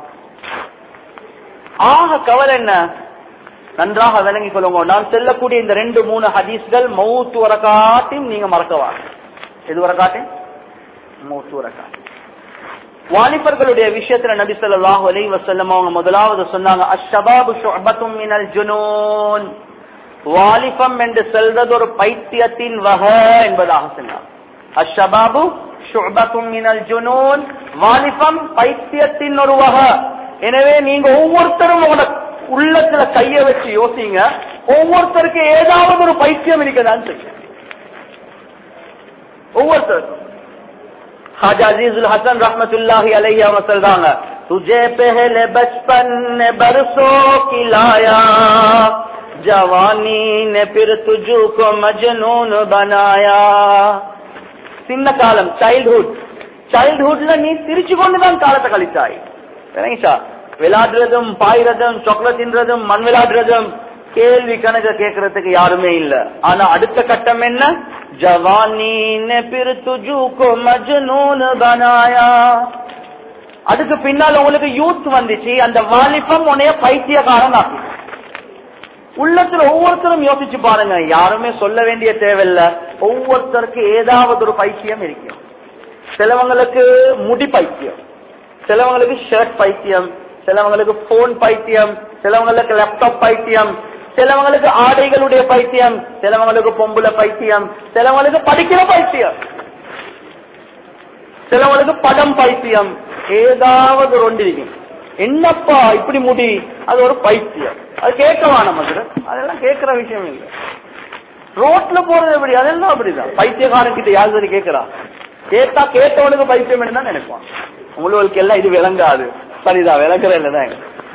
ஆக கவலை என்ன நன்றாக விளங்கிக் கொள்ளுங்க நான் செல்லக்கூடிய இந்த ரெண்டு மூணு ஹதீஸ்கள் மௌத்து வர காட்டியும் நீங்க மறக்கவாங்க எது வர காட்டும் மௌத்து வர காட்டும் வாலிபர்களுடைய விஷயத்துல நபி ஸல்லல்லாஹு அலைஹி வஸல்லம் அவங்க முதலாவது சொன்னாங்க அஷ்ஷபாபு ஷுஅபத்தும் மினல் ஜுனூன் வாலிபம் என்று செல்றது ஒரு பைத்தியத்தின் வகை என்பதாக சொன்னார் அஷ்ஷபாபு ஷுஅபத்தும் மினல் ஜுனூன் வாலிபம் பைத்தியத்தின் ஒரு வகை எனவே நீங்க ஒவ்வொருத்தரும் உங்களோட உள்ளத்துல கைய வச்சு யோசிங்க ஒவ்வொருத்தருக்கு ஏதாவது ஒரு பைத்தியம் இருக்கதான் செய்யும் ஒவ்வொருத்தருக்கும் खाजा अजीजुल हसन रहमतुल्लाहि अलैहि அவங்க சொல்றாங்க तुझे पहले बचपन ने बरसों खिलाया जवानी ने फिर तुझको मजनून बनाया சின்ன காலம் சைல்ட்ஹுட் சைல்ட்ஹுட்ல நீ சிரிச்சு கொண்டுதான் காலத்தை கழிச்சாய் சரிங்களா விளையாடுறதும் பாயிரதும் சாக்லேட் தின்றதும் மண் விளையாடுறதும் கேள்வி கணக்க கேட்கறதுக்கு யாருமே இல்ல ஆனா அடுத்த கட்டம் என்ன ஜவானி ने फिर तुझको मजनून बनाया அதுக்கு பின்னால் உங்களுக்கு யூத் வந்துச்சு அந்த வாலிபம் உன்னைய பைத்தியக்காரன் ஆக்கி உள்ளத்துல ஒவ்வொருத்தரும் யோசிச்சு பாருங்க யாருமே சொல்ல வேண்டிய தேவையில்ல ஒவ்வொருத்தருக்கு ஏதாவது ஒரு பைத்தியம் இருக்கும் சிலவங்களுக்கு முடி பைத்தியம் சிலவங்களுக்கு ஷர்ட் பைத்தியம் சிலவங்களுக்கு போன் பைத்தியம் சிலவங்களுக்கு லேப்டாப் பைத்தியம் சிலவங்களுக்கு ஆடைகளுடைய பைத்தியம் சிலவங்களுக்கு பொம்புல பைத்தியம் சிலவங்களுக்கு படிக்கிற பைத்தியம் சிலவங்களுக்கு படம் பைத்தியம் ஏதாவது ஒரு ஒன்று இருக்கும் என்னப்பா இப்படி முடி அது ஒரு பைத்தியம் அது கேட்கவா நமக்கு அதெல்லாம் கேட்கிற விஷயம் இல்லை ரோட்ல போறது எப்படி அதெல்லாம் அப்படிதான் பைத்தியக்காரன் கிட்ட யாரு சரி கேட்கிறா கேட்டா கேட்டவனுக்கு பைத்தியம் தான் நினைப்பான் உங்களுக்கு எல்லாம் இது விளங்காது சரிதான் விளங்குற இல்லதான்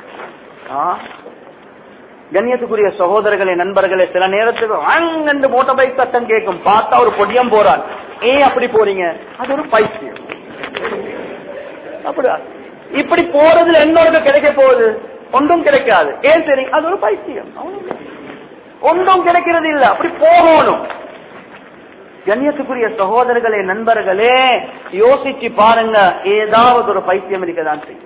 கண்ணியத்துக்குரிய சகோதரர்களே நண்பர்களே சில நேரத்துக்கு அங்கண்டு மோட்டார் பைக் சத்தம் கேட்கும் பார்த்தா ஒரு பொடியம் போறான் ஏன் அப்படி போறீங்க அது ஒரு பைத்தியம் அப்படியா இப்படி போறதுல என்னோட கிடைக்க போகுது ஒன்றும் கிடைக்காது ஏன் சரி அது ஒரு பைத்தியம் ஒன்றும் கிடைக்கிறது இல்ல அப்படி போகணும் கண்ணியத்துக்குரிய சகோதரர்களே நண்பர்களே யோசிச்சு பாருங்க ஏதாவது ஒரு பைத்தியம் இருக்கதான் செய்யும்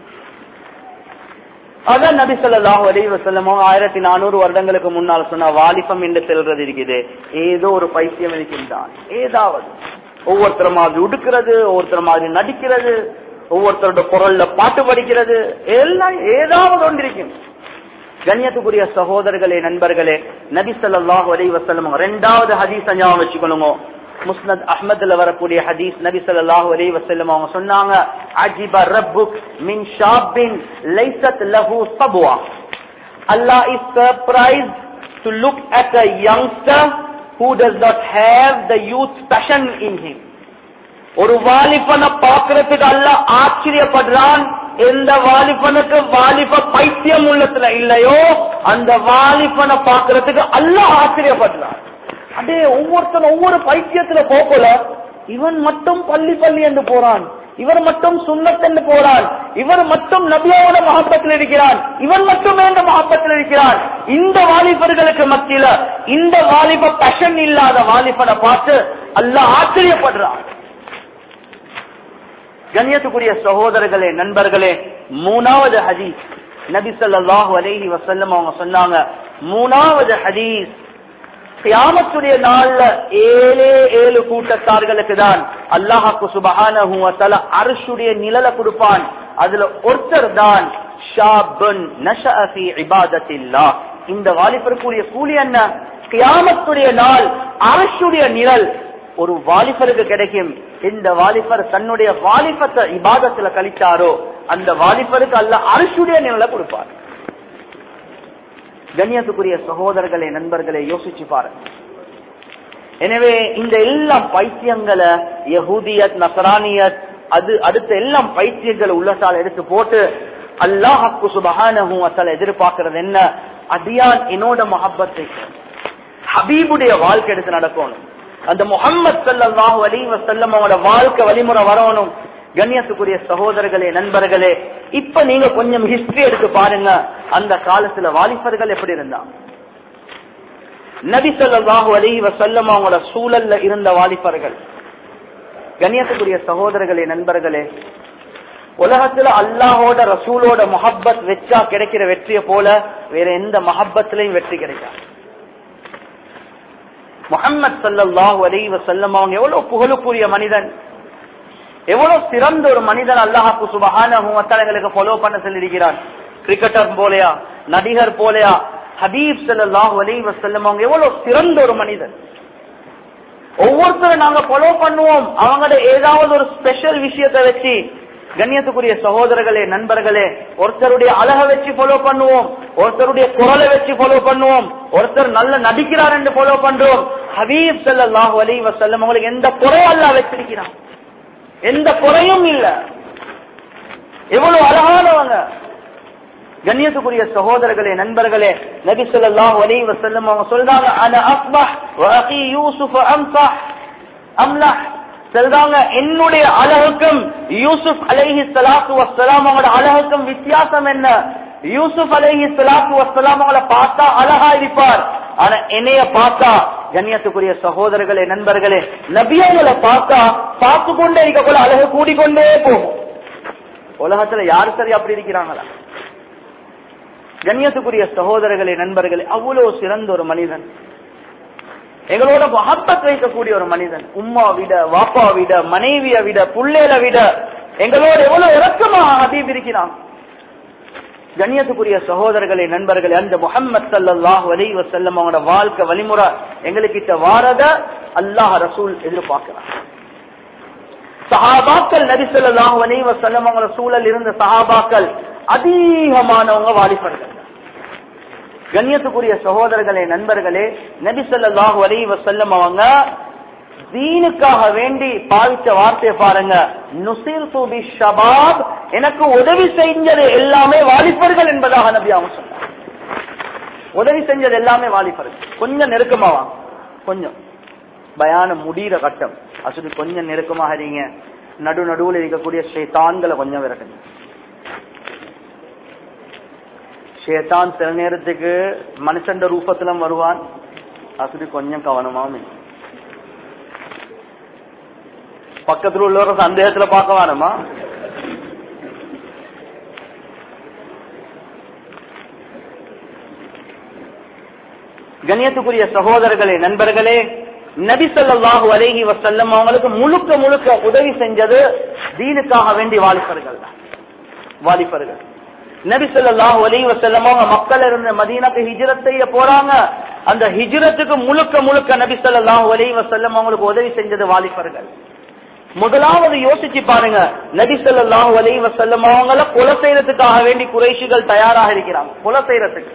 அதான் நபி ஸல்லல்லாஹு அலைஹி வஸல்லம் ஆயிரத்தி நானூறு வருடங்களுக்கு முன்னால் சொன்ன வாலிபம் என்று செல்றது இருக்குது ஏதோ ஒரு பைத்தியம் இருக்கின்றான் ஏதாவது ஒவ்வொருத்தர் மாதிரி உடுக்கிறது ஒவ்வொருத்தர் மாதிரி நடிக்கிறது ஒவ்வொருத்தரோட குரல்ல பாட்டு படிக்கிறது எல்லாம் ஏதாவது ஒன்று இருக்கும் கண்ணியத்துக்குரிய சகோதரர்களே நண்பர்களே நபி ஸல்லல்லாஹு அலைஹி வஸல்லம் ரெண்டாவது ஹதீஸ் ஞாபகம் வச்சுக்கணுங்க முஸ்னத் அஹ்மத்ல வரக்கூடிய ஹதீஸ் நபி ஸல்லல்லாஹு அலைஹி வஸல்லம் அவங்க சொன்னாங்க அஜிப ரப்புக் மின் ஷாபின் லைஸத் லஹு சப்வா அல்லாஹ் is surprised to look at a youngster who does not have the youth passion in him ஒரு வாலிபனை பார்க்கறதுக்கு அல்ல ஆச்சரியப்படுறான் எந்த வாலிபனுக்கு வாலிப பைத்தியம் உள்ளத்துல இல்லையோ அந்த வாலிபனை பார்க்கறதுக்கு அல்ல ஆச்சரியப்படுறான் அதே ஒவ்வொருத்தனும் ஒவ்வொரு பைத்தியத்துல போகல இவன் மட்டும் பள்ளி பள்ளி என்று போறான் இவர் மட்டும் சுண்ணத் என்று போறான் இவர் மட்டும் நபியோட மகப்பத்தில் இருக்கிறான் இவன் மட்டும் எந்த மகப்பத்தில் இருக்கிறான் இந்த வாலிபர்களுக்கு மத்தியில இந்த வாலிப பஷன் இல்லாத வாலிபனை பார்த்து அல்ல ஆச்சரியப்படுறான் கண்ணியத்துக்குரிய சகோதரர்களே நண்பர்களே மூணாவது ஹதீஸ் நபி ஸல்லல்லாஹு அலைஹி வஸல்லம் அவங்க சொன்னாங்க மூணாவது ஹதீஸ் கியாமத்துடைய நாள்ல ஏழே ஏழு கூட்டத்தார்களுக்கு தான் அல்லாஹாக்கு சுபஹானஹு வ தஆலா அர்ஷுடைய நிழல கொடுப்பான் அதுல ஒருத்தர் தான் ஷாபுன் நஷஅ ஃபீ இபாதத்தில்லாஹ் இந்த வாலிபருக்குரிய கூலி என்ன கியாமத்துடைய நாள் அர்ஷுடைய நிழல் ஒரு வாலிபருக்கு கிடைக்கும் இந்த வாலிபர் தன்னுடைய வாலிபத்தை இபாதத்துல கழிச்சாரோ அந்த வாலிபருக்கு அல்ல அரசுடைய நிலை கொடுப்பார் கண்ணியத்துக்குரிய சகோதரர்களே நண்பர்களே யோசிச்சு பாருங்க எனவே இந்த எல்லா பைத்தியங்களை யஹூதியத் நசரானியத் அது அடுத்த எல்லாம் பைத்தியங்களை உள்ளத்தால் எடுத்து போட்டு அல்லாஹு சுபஹானஹு அசல எதிர்பார்க்கிறது என்ன அடியான் என்னோட மஹப்பத்தை ஹபீபுடைய வாழ்க்கை எடுத்து நடக்கணும் அந்த முகம்மது சல்லாஹூ அலி வசல்லம் அவங்களோட வாழ்க்கை வழிமுறை வரணும் கண்ணியத்துக்குரிய சகோதரர்களே நண்பர்களே இப்ப நீங்க கொஞ்சம் ஹிஸ்டரி எடுத்து பாருங்க அந்த காலத்துல வாலிபர்கள் எப்படி இருந்தாங்க நபி சொல்லாஹு அலி வசல்லம் அவங்களோட சூழல்ல இருந்த வாலிபர்கள் கண்ணியத்துக்குரிய சகோதரர்களே நண்பர்களே உலகத்துல அல்லாஹோட ரசூலோட மொஹப்பத் வச்சா கிடைக்கிற வெற்றியை போல வேற எந்த மஹப்பத்திலையும் வெற்றி கிடைக்காது முகமது சல்லாஹூ அலி வசல்லம் அவங்க எவ்வளவு புகழுக்குரிய மனிதன் எவ்வளவு சிறந்த ஒரு மனிதன் அல்லாஹாக்கு சுபஹான எங்களுக்கு ஃபாலோ பண்ண சொல்லியிருக்கிறான் கிரிக்கெட்டர் போலையா நடிகர் போலையா ஹபீப் சல்லாஹூ அலி வசல்லம் அவங்க எவ்வளவு சிறந்த ஒரு மனிதன் ஒவ்வொருத்தரும் நாங்க ஃபாலோ பண்ணுவோம் அவங்களோட ஏதாவது ஒரு ஸ்பெஷல் விஷயத்தை வச்சு கண்ணியத்துக்குரிய சகோதரர்களே நண்பர்களே ஒருத்தருடைய அழக வச்சு ஃபாலோ பண்ணுவோம் ஒருத்தருடைய குரலை வச்சு ஃபாலோ பண்ணுவோம் ஒருத்தர் நல்ல நடிக்கிறார் என்று ஃபாலோ பண்றோம் ஹபீப் சல்லாஹூ அலி வசல்லம் அவங்களுக்கு எந்த குறையும் அல்ல வச்சிருக்கிறான் எந்த குறையும் இல்ல எவ்வளவு அழகானவங்க கண்ணியத்துக்குரிய சகோதரர்களே நண்பர்களே நபி ஸல்லல்லாஹு அலைஹி வஸல்லம் அவங்க சொல்றாங்க அன அஸ்பஹ் வ அகி யூசுஃப் அம்சஹ் அம்லஹ் சொல்றாங்க என்னுடைய அழகுக்கும் யூசுப் அலைஹி ஸலாத்து வஸ்ஸலாம் அவங்களோட அழகுக்கும் வித்தியாசம் என்ன யூசுப் அலைஹி ஸலாத்து வஸ்ஸலாம் அவங்கள பார்த்தா அழகா இருப்பார் ஆனா என்னைய பார்த்தா கண்ணியத்துக்குரிய சகோதரர்களே நண்பர்களே நபியங்களை பார்த்தா பார்த்து கொண்டே இருக்க போல அழகு கூடிக்கொண்டே போகும் உலகத்துல யாரு சரி அப்படி இருக்கிறாங்களா கண்ணியத்துக்குரிய சகோதரர்களே நண்பர்களே அவ்வளவு சிறந்த ஒரு மனிதன் எங்களோட மகப்பத் வைக்கக்கூடிய ஒரு மனிதன் உம்மா விட வாப்பா விட மனைவிய விட புள்ளேல விட எங்களோட எவ்வளவு இறக்கமாக ஹபீப் இருக்கிறான் கண்ணியத்துக்குரிய சகோதரர்களே நண்பர்களே அந்த முகம்மது சல்லாஹ் அலி வசல்லம் அவனோட வாழ்க்கை வழிமுறை எங்களுக்கிட்ட வாரத அல்லாஹ் ரசூல் எதிர்பார்க்கிறான் சஹாபாக்கள் நபி சொல்லாஹ் அலி வசல்லம் அவங்களோட சூழல் இருந்த சஹாபாக்கள் அதிகமானவங்க வாலிபர்கள் கண்ணியத்துக்குரிய சகோதரர்களே நண்பர்களே நபி சொல்லாஹு அலி வசல்லம் அவங்க தீனுக்காக வேண்டி பாவித்த வார்த்தையை பாருங்க நுசிர் துபி ஷபாப் எனக்கு உதவி செஞ்சது எல்லாமே வாலிபர்கள் என்பதாக நபி அவங்க சொன்னார் உதவி செஞ்சது எல்லாமே வாலிபர்கள் கொஞ்சம் நெருக்கமா வாங்க கொஞ்சம் பயானம் முடிகிற கட்டம் அசுது கொஞ்சம் நெருக்கமாக இருங்க நடு நடுவில் இருக்கக்கூடிய ஷேத்தான்களை கொஞ்சம் விரட்டுங்க ஷேத்தான் சில நேரத்துக்கு மனுஷன் ரூபத்திலும் வருவான் அசுது கொஞ்சம் கவனமாவும் பக்கத்துல உள்ளவர சந்தேகத்துல பார்க்க வேணுமா கண்ணியத்துக்குரிய சகோதரர்களே நண்பர்களே நபி ஸல்லல்லாஹு அலைஹி வஸல்லம் அவங்களுக்கு முழுக்க முழுக்க உதவி செஞ்சது தீனுக்காக வேண்டி வாலிபர்கள் தான் வாலிபர்கள் நபி ஸல்லல்லாஹு அலைஹி வஸல்லம் அவங்க மக்கள் இருந்த மதீனாக்கு ஹிஜ்ரத் செய்ய போறாங்க அந்த ஹிஜ்ரத்துக்கு முழுக்க முழுக்க நபி ஸல்லல்லாஹு அலைஹி வஸல்லம் அவங்களுக்கு உதவி செஞ்சது வாலிபர்கள் முதலாவது யோசிச்சு பாருங்க நபி ஸல்லல்லாஹு அலைஹி வஸல்லம் அவங்கள கொலை செய்யறதுக்காக வேண்டி குறைஷிகள் தயாராக இருக்கிறாங்க கொலை செய்யறதுக்கு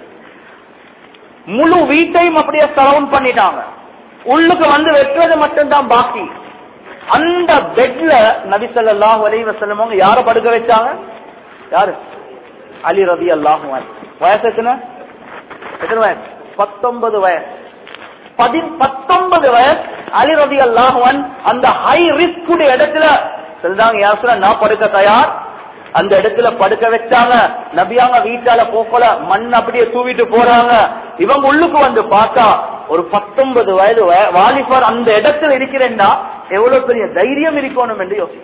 முழு வீட்டையும் அப்படியே சரவுண்ட் பண்ணிட்டாங்க உள்ளுக்கு வந்து வெட்டுறது மட்டும்தான் பாக்கி அந்த பெட்ல நபி ஸல்லல்லாஹு அலைஹி வஸல்லம் அவங்க யார படுக்க வச்சாங்க யாரு அலி ரதி அல்லாஹு வயசு எத்தனை எத்தனை வயசு பத்தொன்பது வயசு பதி பத்தொன்பது வயசு அலி ரதி அல்லாஹுவன் அந்த ஹை ரிஸ்க் இடத்துல சொல்றாங்க யார் சொல்ல நான் படுக்க தயார் அந்த இடத்துல படுக்க வச்சாங்க நபியாங்க வீட்டால போக்கல மண் அப்படியே தூவிட்டு போறாங்க இவங்க உள்ளுக்கு வந்து பார்த்தா ஒரு பத்தொன்பது வயது வய- வாலிபர் அந்த இடத்துல இருக்கிறேன்னா எவ்வளவு பெரிய தைரியம் இருக்கணும் என்று யோசிக்க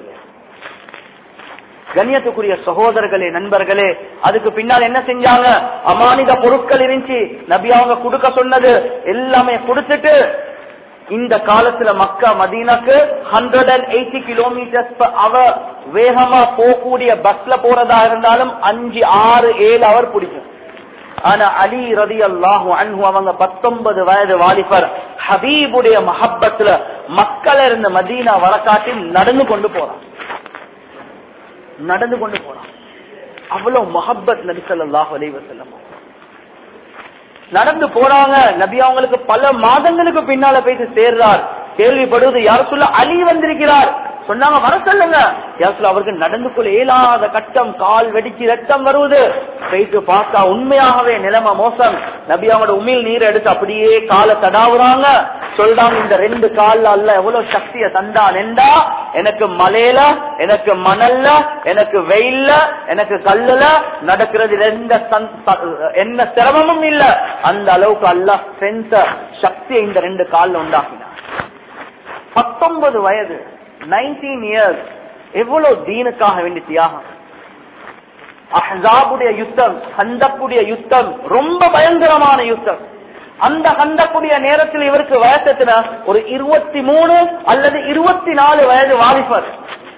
கண்ணியத்துக்குரிய சகோதரர்களே நண்பர்களே அதுக்கு பின்னால் என்ன செஞ்சாங்க அமானித பொருட்கள் இருந்துச்சு நபி அவங்க கொடுக்க சொன்னது எல்லாமே கொடுத்துட்டு இந்த காலத்துல மக்கா மதீனாக்கு ஹண்ட்ரட் அண்ட் எயிட்டி கிலோமீட்டர்ஸ் அவர் வேகமா போகக்கூடிய பஸ்ல போறதா இருந்தாலும் அஞ்சு ஆறு ஏழு அவர் பிடிக்கும் ஆனா அலி ரதி அல்லாஹு அன்ஹு அவங்க பத்தொன்பது வயது வாலிபர் ஹபீபுடைய மஹப்பத்துல மக்கள் இருந்த மதீனா வரக்காட்டி நடந்து கொண்டு போறான் நடந்து கொண்டு போறான் அவ்வளவு மொஹப்பத் நபி ஸல்லல்லாஹு அலைஹி வஸல்லம் நடந்து போறாங்க நபி அவங்களுக்கு பல மாதங்களுக்கு பின்னால போயிட்டு சேர்றார் கேள்விப்படுவது யார் சொல்ல அலி வந்திருக்கிறார் சொன்னாங்க வர சொல்லுங்க யார் சொல்ல அவருக்கு நடந்து கொள்ள இயலாத கட்டம் கால் வெடிச்சு ரத்தம் வருவது போயிட்டு பார்த்தா உண்மையாகவே நிலைமை மோசம் நபி அவங்களோட உமிழ் நீர் எடுத்து அப்படியே காலை தடாவுறாங்க சொல்றாங்க இந்த ரெண்டு கால்ல அல்ல எவ்வளவு சக்திய தந்தான் என்றா எனக்கு மலையில எனக்கு மணல்ல எனக்கு வெயில்ல எனக்கு கல்லுல நடக்கிறது எந்த சந்- ச- என்ன சிரமமும் இல்ல அந்த அளவுக்கு அல்லாஹ் ஸ்ட்ரென்த் சக்தியை இந்த ரெண்டு கால்ல உண்டாக்கினார் பத்தொன்பது வயது நைன்டீன் இயர்ஸ் எவ்வளவு தீனுக்காக வேண்டி தியாகம் அஹ்ஸாபுடைய யுத்தம் ஹந்தக்குடைய யுத்தம் ரொம்ப பயங்கரமான யுத்தம் அந்த ஹந்தக்குடைய நேரத்தில் இவருக்கு வயசு எத்தனை ஒரு இருபத்தி மூணு அல்லது இருபத்தி நாலு வயது வாலிபர்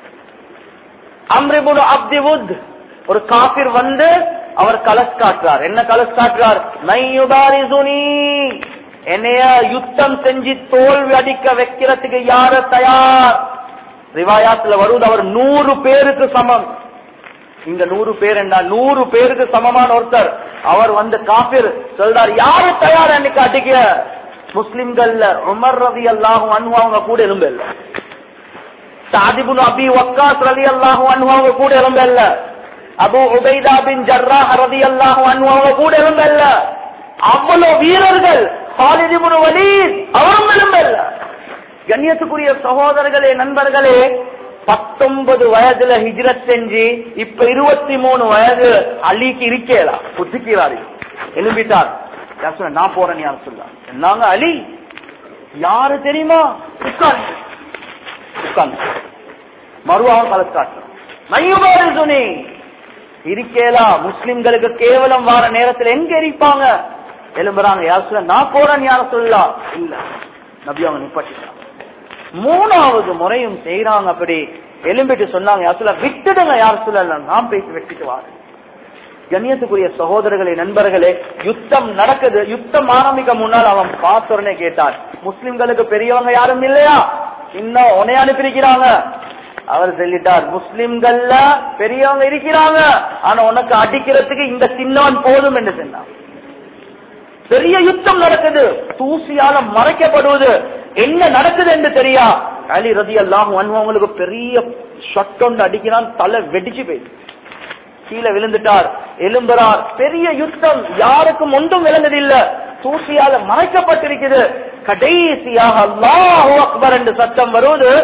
அம்ரிபுல் அப்திவுத் ஒரு காபிர் வந்து அவர் கலஸ் காட்டுறார் என்ன கலஸ் காட்டுறார் மையுபாரிசுனி என்னைய யுத்தம் செஞ்சு தோல்வி அடிக்க வைக்கிறதுக்கு யார தயார் ரிவாயாத்துல வருவது அவர் நூறு பேருக்கு சமம் இங்க நூறு பேர் என்ன நூறு பேருக்கு சமமான ஒருத்தர் அவர் வந்து காபிர் சொல்றார் யாரு தயார் அன்னைக்கு அடிக்க முஸ்லிம்கள்ல உமர் ரவி அல்லாஹும் அனுவாங்க கூட எலும்பு இல்ல சாதிபுன் அபி வக்காஸ் ரவி அல்லாஹும் அனுவாங்க கூட எலும்பு இல்ல அபு உபைதா பின் ஜர்ரா ரவி அல்லாஹும் அனுவாங்க கூட எலும்பு இல்ல அவ்வளவு வீரர்கள் ஹாலிதிபுன் வலீத் அவரும் எலும்பு இல்ல கண்ணியத்துக்குரிய சகோதரர்களே நண்பர்களே பத்தொன்பது வயதுல ஹிஜ்ரத் செஞ்சு இப்ப இருபத்தி மூணு வயது அலிக்கு இருக்கேலாம் புத்திக்கிறாரு எழுப்பிட்டார் யார் சொன்ன நான் போறேன் யார் சொல்ல நாங்க அலி யாரு தெரியுமா உட்கார்ந்து உட்கார்ந்து மறுவாவும் கலக்காட்டு மையுபாரு சுனி இருக்கேலா முஸ்லிம்களுக்கு கேவலம் வார நேரத்தில் எங்க இருப்பாங்க எழும்புறாங்க யார் சொல்ல நான் போறேன் யார் சொல்லலாம் இல்ல நபி அவங்க நிப்பாட்டிட்டாங்க மூணாவது முறையும் செய்யறாங்க அப்படி எலும்பிட்டு சொன்னாங்க யார் சொல்ல விட்டுடுங்க யார் சொல்லல நான் பேசி வெட்டிட்டு வாரு கண்ணியத்துக்குரிய சகோதரர்களே நண்பர்களே யுத்தம் நடக்குது யுத்தம் ஆரம்பிக்க முன்னால் அவன் பார்த்தோடனே கேட்டான் முஸ்லிம்களுக்கு பெரியவங்க யாரும் இல்லையா இன்னும் உனைய அனுப்பியிருக்கிறாங்க அவர் சொல்லிட்டார் முஸ்லிம்கள்ல பெரியவங்க இருக்கிறாங்க ஆனா உனக்கு அடிக்கிறதுக்கு இந்த சின்னவன் போதும் என்று சொன்னான் பெரிய யுத்தம் நடக்குது தூசியால மறைக்கப்படுவது என்ன நடக்குது என்று தெரியா அலி ரதி அல்லாஹ் அவங்களுக்கு பெரிய ஷட் ஒன்று அடிக்கிறான் தலை வெடிச்சு போயிடுச்சு கீழே விழுந்துட்டார் எலும்புறார் பெரிய யுத்தம் யாருக்கும் ஒன்றும் விளங்குதில்ல தூசியால மறைக்கப்பட்டிருக்குது கடைசியாக அல்லாஹு அக்பர் என்று சத்தம் வருவது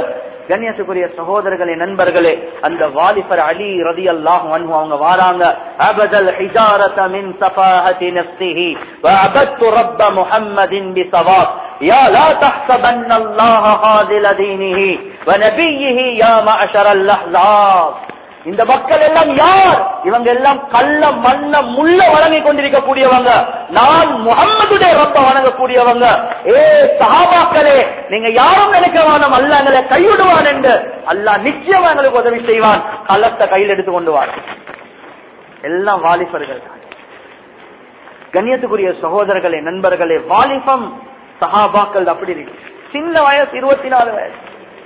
கண்ணியத்துக்குரிய சகோதரர்களே நண்பர்களே அந்த வாலிபர் அலி ரதி அல்லாஹ் அவங்க வாராங்க அபதல் ஹிஜாரத மின் சஃபாஹதி நஃப்ஸிஹி وعبدت رب محمد بصواب يا لا تحسبن الله خاذل دينه ونبيه يا معشر الاحزاب இந்த மக்கள் எல்லாம் யார் இவங்க எல்லாம் கள்ள மண்ண முள்ள வழங்கி கொண்டிருக்கக்கூடியவங்க நான் முகம்மதுடைய ரப்ப வணங்கக்கூடியவங்க ஏ சஹாபாக்களே நீங்க யாரும் நினைக்க வேணும் அல்ல எங்களை கைவிடுவான் என்று அல்லாஹ் நிச்சயமா எங்களுக்கு உதவி செய்வான் கள்ளத்தை கையில் எடுத்து கொண்டு வார் எல்லாம் வாலிபர்கள் தான் கண்ணியத்துக்குரிய சகோதரர்களே நண்பர்களே வாலிபம் சஹாபாக்கள் அப்படி இருக்கு சின்ன வயசு இருபத்தி நாலு வயசு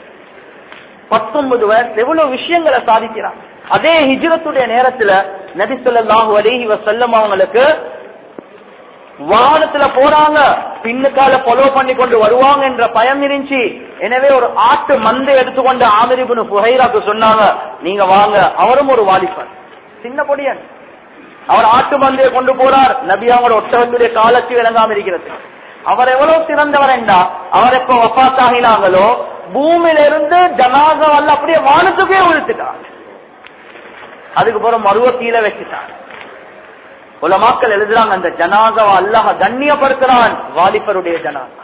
பத்தொன்பது வயசு எவ்வளவு விஷயங்களை சாதிக்கிறான் அதே ஹிஜ்ரத்துடைய நேரத்துல நபி ஸல்லல்லாஹு அலைஹி வஸல்லம் அவங்களுக்கு வாகனத்துல போறாங்க பின்னுக்கால ஃபாலோ பண்ணி கொண்டு வருவாங்க என்ற பயம் இருந்துச்சு எனவே ஒரு ஆட்டு மந்தை எடுத்துக்கொண்டு ஆமிரிபுனு புகைராக்கு சொன்னாங்க நீங்க வாங்க அவரும் ஒரு வாலிபர் சின்ன பொடியன் அவர் ஆட்டு மந்தையை கொண்டு போறார் நபி அவங்களோட ஒட்டகத்துடைய காலத்து விளங்காம இருக்கிறது அவர் எவ்வளவு சிறந்தவர் என்றா அவர் எப்ப வப்பாத்தாகினாங்களோ பூமியில இருந்து ஜனாதம் அப்படியே வானத்துக்கே உழுத்துட்டார் அதுக்கு பிறகு மருவ கீழே வச்சுட்டார் உலமாக்கள் எழுதுறாங்க அந்த ஜனாதாவை அல்லாஹ் கண்ணியப்படுத்துறான் வாலிபருடைய ஜனாதா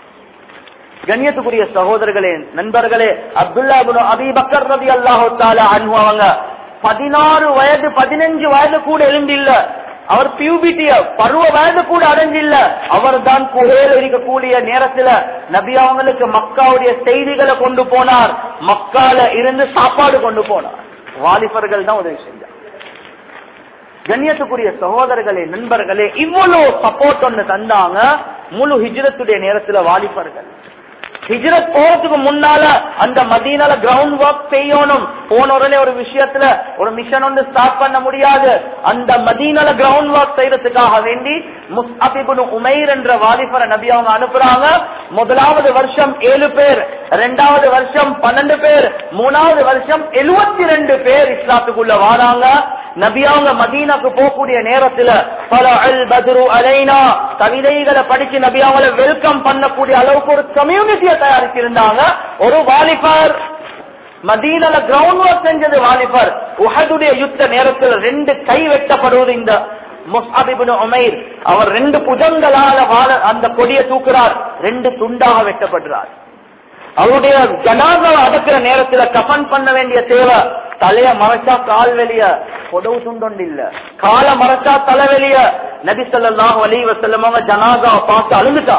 கண்ணியத்துக்குரிய சகோதரர்களே நண்பர்களே அப்துல்லா இப்னு அபி பக்கர் ரதி அல்லாஹு தாலா அன்ஹு அவங்க பதினாறு வயது பதினஞ்சு வயது கூட எழுந்தில்ல அவர் பியூபிட்டிய பருவ வயது கூட அடைஞ்சில்ல அவர் தான் குகையில் இருக்கக்கூடிய நேரத்துல நபி அவங்களுக்கு மக்காவுடைய செய்திகளை கொண்டு போனார் மக்கால இருந்து சாப்பாடு கொண்டு போனார் வாலிபர்கள் தான் உதவி செஞ்சார் கண்ணியத்துக்குரிய சகோதரர்களே நண்பர்களே இவ்வளவு சப்போர்ட் ஒண்ணு தந்தாங்க முழு ஹிஜ்ரத்துடைய நேரத்துல வாலிபர்கள் ஹிஜ்ரத் போறதுக்கு முன்னால அந்த மதீனால கிரவுண்ட் ஒர்க் செய்யணும் போன உடனே ஒரு விஷயத்துல ஒரு மிஷன் வந்து ஸ்டார்ட் பண்ண முடியாது அந்த மதீனால கிரவுண்ட் ஒர்க் செய்யறதுக்காக வேண்டி முஸ்அபிபுன் உமைர் என்ற வாலிபரை நபி அவங்க அனுப்புறாங்க முதலாவது வருஷம் ஏழு பேர் ரெண்டாவது வருஷம் பன்னெண்டு பேர் மூணாவது வருஷம் எழுபத்தி ரெண்டு பேர் இஸ்லாத்துக்குள்ள வாராங்க நபி அவங்க மதீனாக்கு போகக்கூடிய நேரத்துல பல அல் பத்ரு அலைனா கவிதைகளை படிச்சு நபி அவங்கள வெல்கம் பண்ணக்கூடிய அளவுக்கு ஒரு கம்யூனிட்டியை தயாரிச்சிருந்தாங்க ஒரு வாலிபர் மதீனால கிரவுண்ட் ஒர்க் செஞ்சது வாலிபர் உஹதுடைய யுத்த நேரத்தில் ரெண்டு கை வெட்டப்படுவது இந்த முஸ்அபிபின் உமைர் அவர் ரெண்டு புஜங்களால வாழ அந்த கொடியை தூக்குறார் ரெண்டு துண்டாக வெட்டப்படுறார் அவருடைய ஜனாதாவை அடக்கிற நேரத்துல கஃன் பண்ண வேண்டிய தேவை தலைய மறைச்சா கால் வெளிய பொடவு துண்டொண்டு இல்ல கால மறைச்சா தலை வெளிய நபி ஸல்லல்லாஹு அலைஹி வஸல்லம் அவங்க ஜனாதாவை பார்த்து அழுந்துட்டா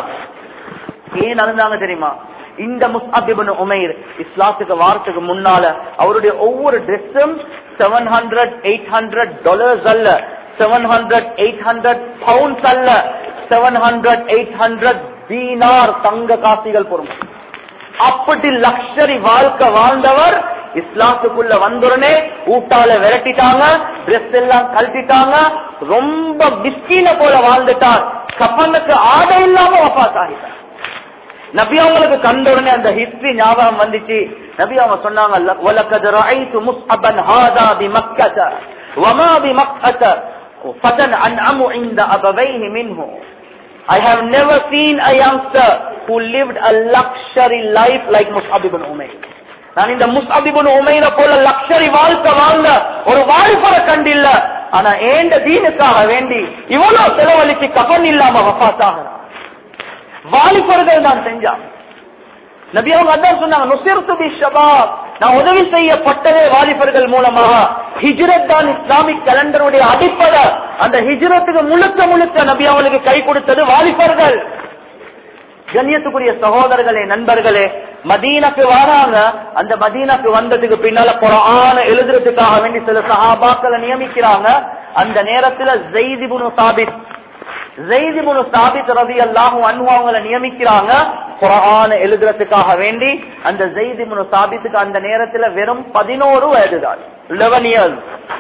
ஏன் அழுந்தாங்க தெரியுமா இந்த முஸ்அபிபின் உமைர் இஸ்லாத்துக்கு வாரத்துக்கு முன்னால அவருடைய ஒவ்வொரு ட்ரெஸ்ஸும் seven hundred eight hundred dollars அல்ல seven hundred eight hundred pounds அல்ல செவன் ஹண்ட்ரட் எயிட் ஹண்ட்ரட் தீனார் தங்க காசிகள் பொறுமை அப்படி லக்ஷரி வாழ்க்கை வாழ்ந்தவர் இஸ்லாத்துக்குள்ள வந்துடனே ஊட்டால விரட்டிட்டாங்க ட்ரெஸ் எல்லாம் கழட்டிட்டாங்க ரொம்ப மிஸ்கீன போல வாழ்ந்துட்டார் கப்பனுக்கு ஆடை இல்லாம வபாத் ஆகிட்டார் நபி அவங்களுக்கு கண்ட உடனே அந்த ஹிஸ்டரி ஞாபகம் வந்துச்சு நபி அவங்க சொன்னாங்க وَلَقَدْ رَأَيْتُ مُصْعَبًا هَذَا بِمَكَّةَ وَمَا بِمَكَّةَ فَتَنْ أَنْعَمُ عِنْدَ أَبَوَيْهِ مِنْهُ I have never seen a youngster who lived a luxury life like Mus'ab ibn Umayr. நான் இந்த முஸ்அப் இப்னு உமைர போல லக்ஷரி வாழ்க்கை வாழ்ந்த ஒரு வாலிபரை கண்டில்ல ஆனா ஏண்ட தீனுக்காக வேண்டி இவ்வளவு செலவழிச்சு கபன் இல்லாம வஃபாத்தாகிறார் வாலிபர்கள் தான் செஞ்சான் நபி அவங்க அதான் சொன்னாங்க நுசிர்து பி ஷபாப் நான் உதவி செய்யப்பட்டதே வாலிபர்கள் மூலமாக ஹிஜ்ரத் தான் இஸ்லாமிக் கலண்டருடைய அடிப்படை அந்த ஹிஜ்ரத்துக்கு முழுக்க முழுக்க நபி அவங்களுக்கு கை கொடுத்தது வாலிபர்கள் கண்ணியத்துக்குரிய சகோதரர்களே நண்பர்களே மதீனாக்கு வராங்க அந்த மதீனாக்கு வந்ததுக்கு பின்னால குரான எழுதுறதுக்காக வேண்டி சில சஹாபாக்களை நியமிக்கிறாங்க அந்த நேரத்துல ஜெய்திபுனு சாபித் ஜெய்திபுனு சாபித் ரவி அல்லாஹும் அன்பு அவங்களை நியமிக்கிறாங்க குரான எழுதுறதுக்காக வேண்டி அந்த ஜெய்திபுனு சாபித்துக்கு அந்த நேரத்துல வெறும் பதினோரு வயதுதான் லெவன் இயர்ஸ்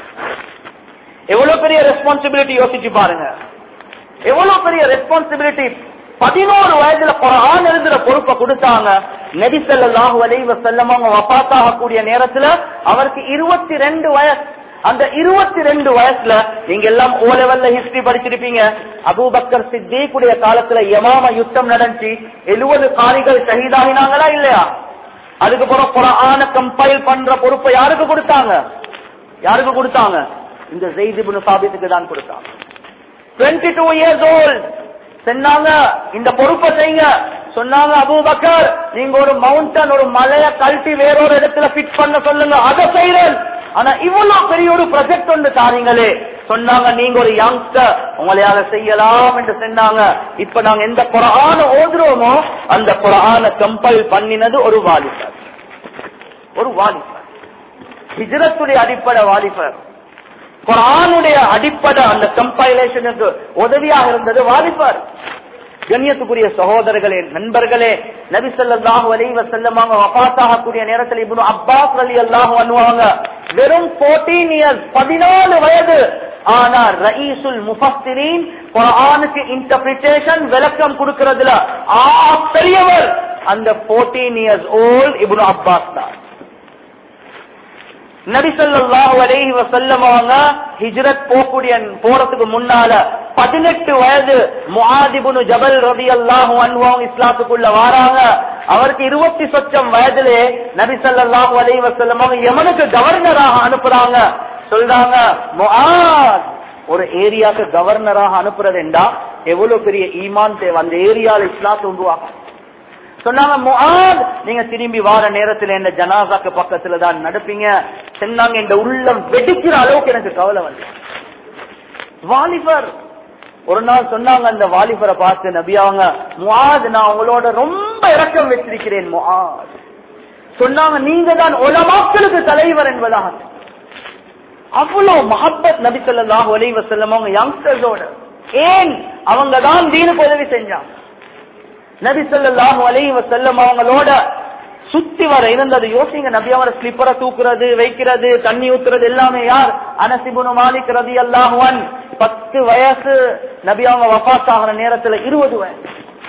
எவ்வளவு பெரிய ரெஸ்பான்சிபிலிட்டி யோசிச்சு பாருங்க எவ்வளவு பெரிய ரெஸ்பான்சிபிலிட்டி பதினோரு வயதுல குரான் எழுதுற பொறுப்பை கொடுத்தாங்க நபி ஸல்லல்லாஹு அலைஹி வஸல்லம் அவங்க வஃபாத்தாக கூடிய நேரத்துல அவருக்கு இருபத்தி ரெண்டு வயசு அந்த இருபத்தி ரெண்டு வயசுல நீங்க எல்லாம் ஓ லெவல்ல ஹிஸ்டரி படிச்சிருப்பீங்க அபூபக்கர் சித்திக்குடைய காலத்துல யமாம யுத்தம் நடந்துச்சு எழுபது காரிகள் ஷஹீதாகினாங்களா இல்லையா அதுக்கப்புறம் குரான கம்பைல் பண்ற பொறுப்பை யாருக்கு கொடுத்தாங்க யாருக்கு கொடுத்தாங்க இந்த ஜெய்திபுன் சாபித்துக்கு தான் கொடுத்தாங்க 22 டூ இயர்ஸ் ஓல்ட் சொன்னாங்க இந்த பொறுப்பை செய்யுங்க சொன்னாங்க அபூபக்கர் நீங்க ஒரு மவுண்டன் ஒரு மலைய கழட்டி வேறொரு இடத்துல ஃபிட் பண்ண சொல்லுங்க அதை செய்யறேன் ஆனா இவ்வளவு பெரிய ஒரு ப்ரொஜெக்ட் ஒன்று தாரீங்களே சொன்னாங்க நீங்க ஒரு யங்ஸ்டர் உங்களையால செய்யலாம் என்று சொன்னாங்க இப்ப நாங்க எந்த குரான ஓதுறோமோ அந்த குரான கம்பைல் பண்ணினது ஒரு வாலிபர் ஒரு வாலிபர் ஹிஜரத்துடைய அடிப்படை வாலிபர் குரானுடைய அடிப்படை அந்த கம்பைலேஷனுக்கு உதவியாக இருந்தது வாலிபர் கண்ணியத்துக்குரிய சகோதரர்களே நண்பர்களே நபி ஸல்லல்லாஹு அலைஹி வஸல்லம் அவங்க வஃபாத் கூடிய நேரத்தில் இப்னு அப்பாஸ் ரலியல்லாஹு அன்ஹு அவங்க வெறும் 14 இயர்ஸ் 14 வயது ஆனா ரயீசுல் முஃபஸ்ஸிரீன் குர்ஆனுக்கு இன்டர்பிரிட்டேஷன் விளக்கம் கொடுக்கிறதுல ஆ பெரியவர் அந்த 14 இயர்ஸ் ஓல்ட் இப்னு அப்பாஸ் தான் நபி ஸல்லல்லாஹு அலைஹி வஸல்லம் அவங்க ஹிஜ்ரத் போகக்கூடிய போறதுக்கு முன்னால பதினெட்டு வயது முஆதிபுனு ஜபல் ரலியல்லாஹு அன்ஹு அவங்க இஸ்லாத்துக்குள்ள வராங்க அவருக்கு இருபத்தி சொச்சம் வயதிலே நபி ஸல்லல்லாஹு அலைஹி வஸல்லம் அவங்க யமனுக்கு கவர்னராக அனுப்புறாங்க சொல்றாங்க முஆத் ஒரு ஏரியாக்கு கவர்னராக அனுப்புறது என்றா எவ்வளவு பெரிய ஈமான் தேவை அந்த ஏரியால இஸ்லாத்து உருவாகும் சொன்னாங்க முஆத் நீங்க திரும்பி வார நேரத்துல இந்த ஜனாசாக்கு பக்கத்துல தான் நடப்பீங்க சொன்னாங்க இந்த உள்ளம் வெடிக்கிற அளவுக்கு எனக்கு கவலை வந்து வாலிபர் ஒரு நாள் சொன்னாங்க அந்த வாலிபரை பார்த்து நபியாங்க முஆத் நான் உங்களோட ரொம்ப இரக்கம் வச்சிருக்கிறேன் முஆத் சொன்னாங்க நீங்க தான் உலமாக்களுக்கு தலைவர் என்பதாக அவ்வளவு மஹப்பத் நபி ஸல்லல்லாஹு அலைஹி வஸல்லம் அவங்க யங்ஸ்டர்ஸோட ஏன் அவங்க தான் தீனுக்கு உதவி செஞ்சாங்க நபி ஸல்லல்லாஹு அலைஹி வஸல்லம் அவங்களோட சுத்தி வர இருந்தது யோசிங்க நபி அவரை ஸ்லிப்பரை தூக்குறது வைக்கிறது தண்ணி ஊத்துறது எல்லாமே யார் அனசிபுனு மாலிக் ரதி அல்லாஹுவன் பத்து வயசு நபி அவங்க வஃபாத் ஆகிற நேரத்துல இருபது வயசு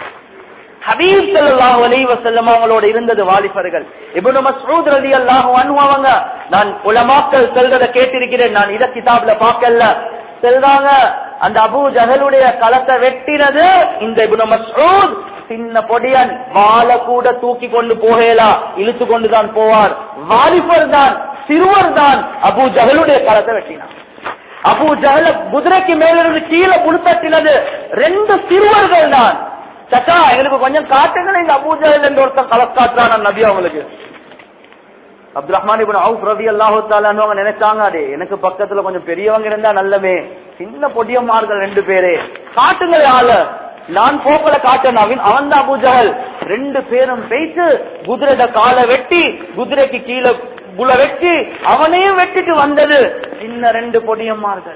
ஹபீப் ஸல்லல்லாஹு அலைஹி வஸல்லம் அவங்களோட இருந்தது வாலிபர்கள் இப்னு மஸ்ஊத் ரலியல்லாஹு அன்ஹு அவங்க நான் உலமாக்கள் சொல்றத கேட்டிருக்கிறேன் நான் இத கிதாப்ல பார்க்கல சொல்றாங்க அந்த அபூ ஜஹலுடைய களத்தை வெட்டினது இந்த இப்னு மஸ்ஊத் சின்ன பொடியன் வாழை கூட தூக்கி கொண்டு போகலா இழுத்து கொண்டுதான் போவார் வாலிபர் தான் சிறுவர் தான் அபு ஜஹலுடைய களத்தை வெட்டினான் அபு ஜஹல குதிரைக்கு மேலிருந்து கீழே புடுத்தட்டினது ரெண்டு சிறுவர்கள் தான் சட்டா எங்களுக்கு கொஞ்சம் காட்டுங்க இந்த அபு ஜஹல் என்று ஒருத்தன் களக்காட்டுறான் நபி அவங்களுக்கு அப்துல் ரஹ்மான் இப்னு அவுஃப் ரதி அல்லாஹு அவங்க நினைச்சாங்க அடே எனக்கு பக்கத்துல கொஞ்சம் பெரியவங்க இருந்தா நல்லவே சின்ன பொடியம்மார்கள் ரெண்டு பேரே காட்டுங்களே ஆளு நான் போக்கல காட்டேன் அவன் தான் அபுஜஹல் ரெண்டு பேரும் பேச்சு குதிரைட காலை வெட்டி குதிரைக்கு கீழே புல வெட்டி அவனையும் வெட்டிட்டு வந்தது சின்ன ரெண்டு பொடியம்மார்கள்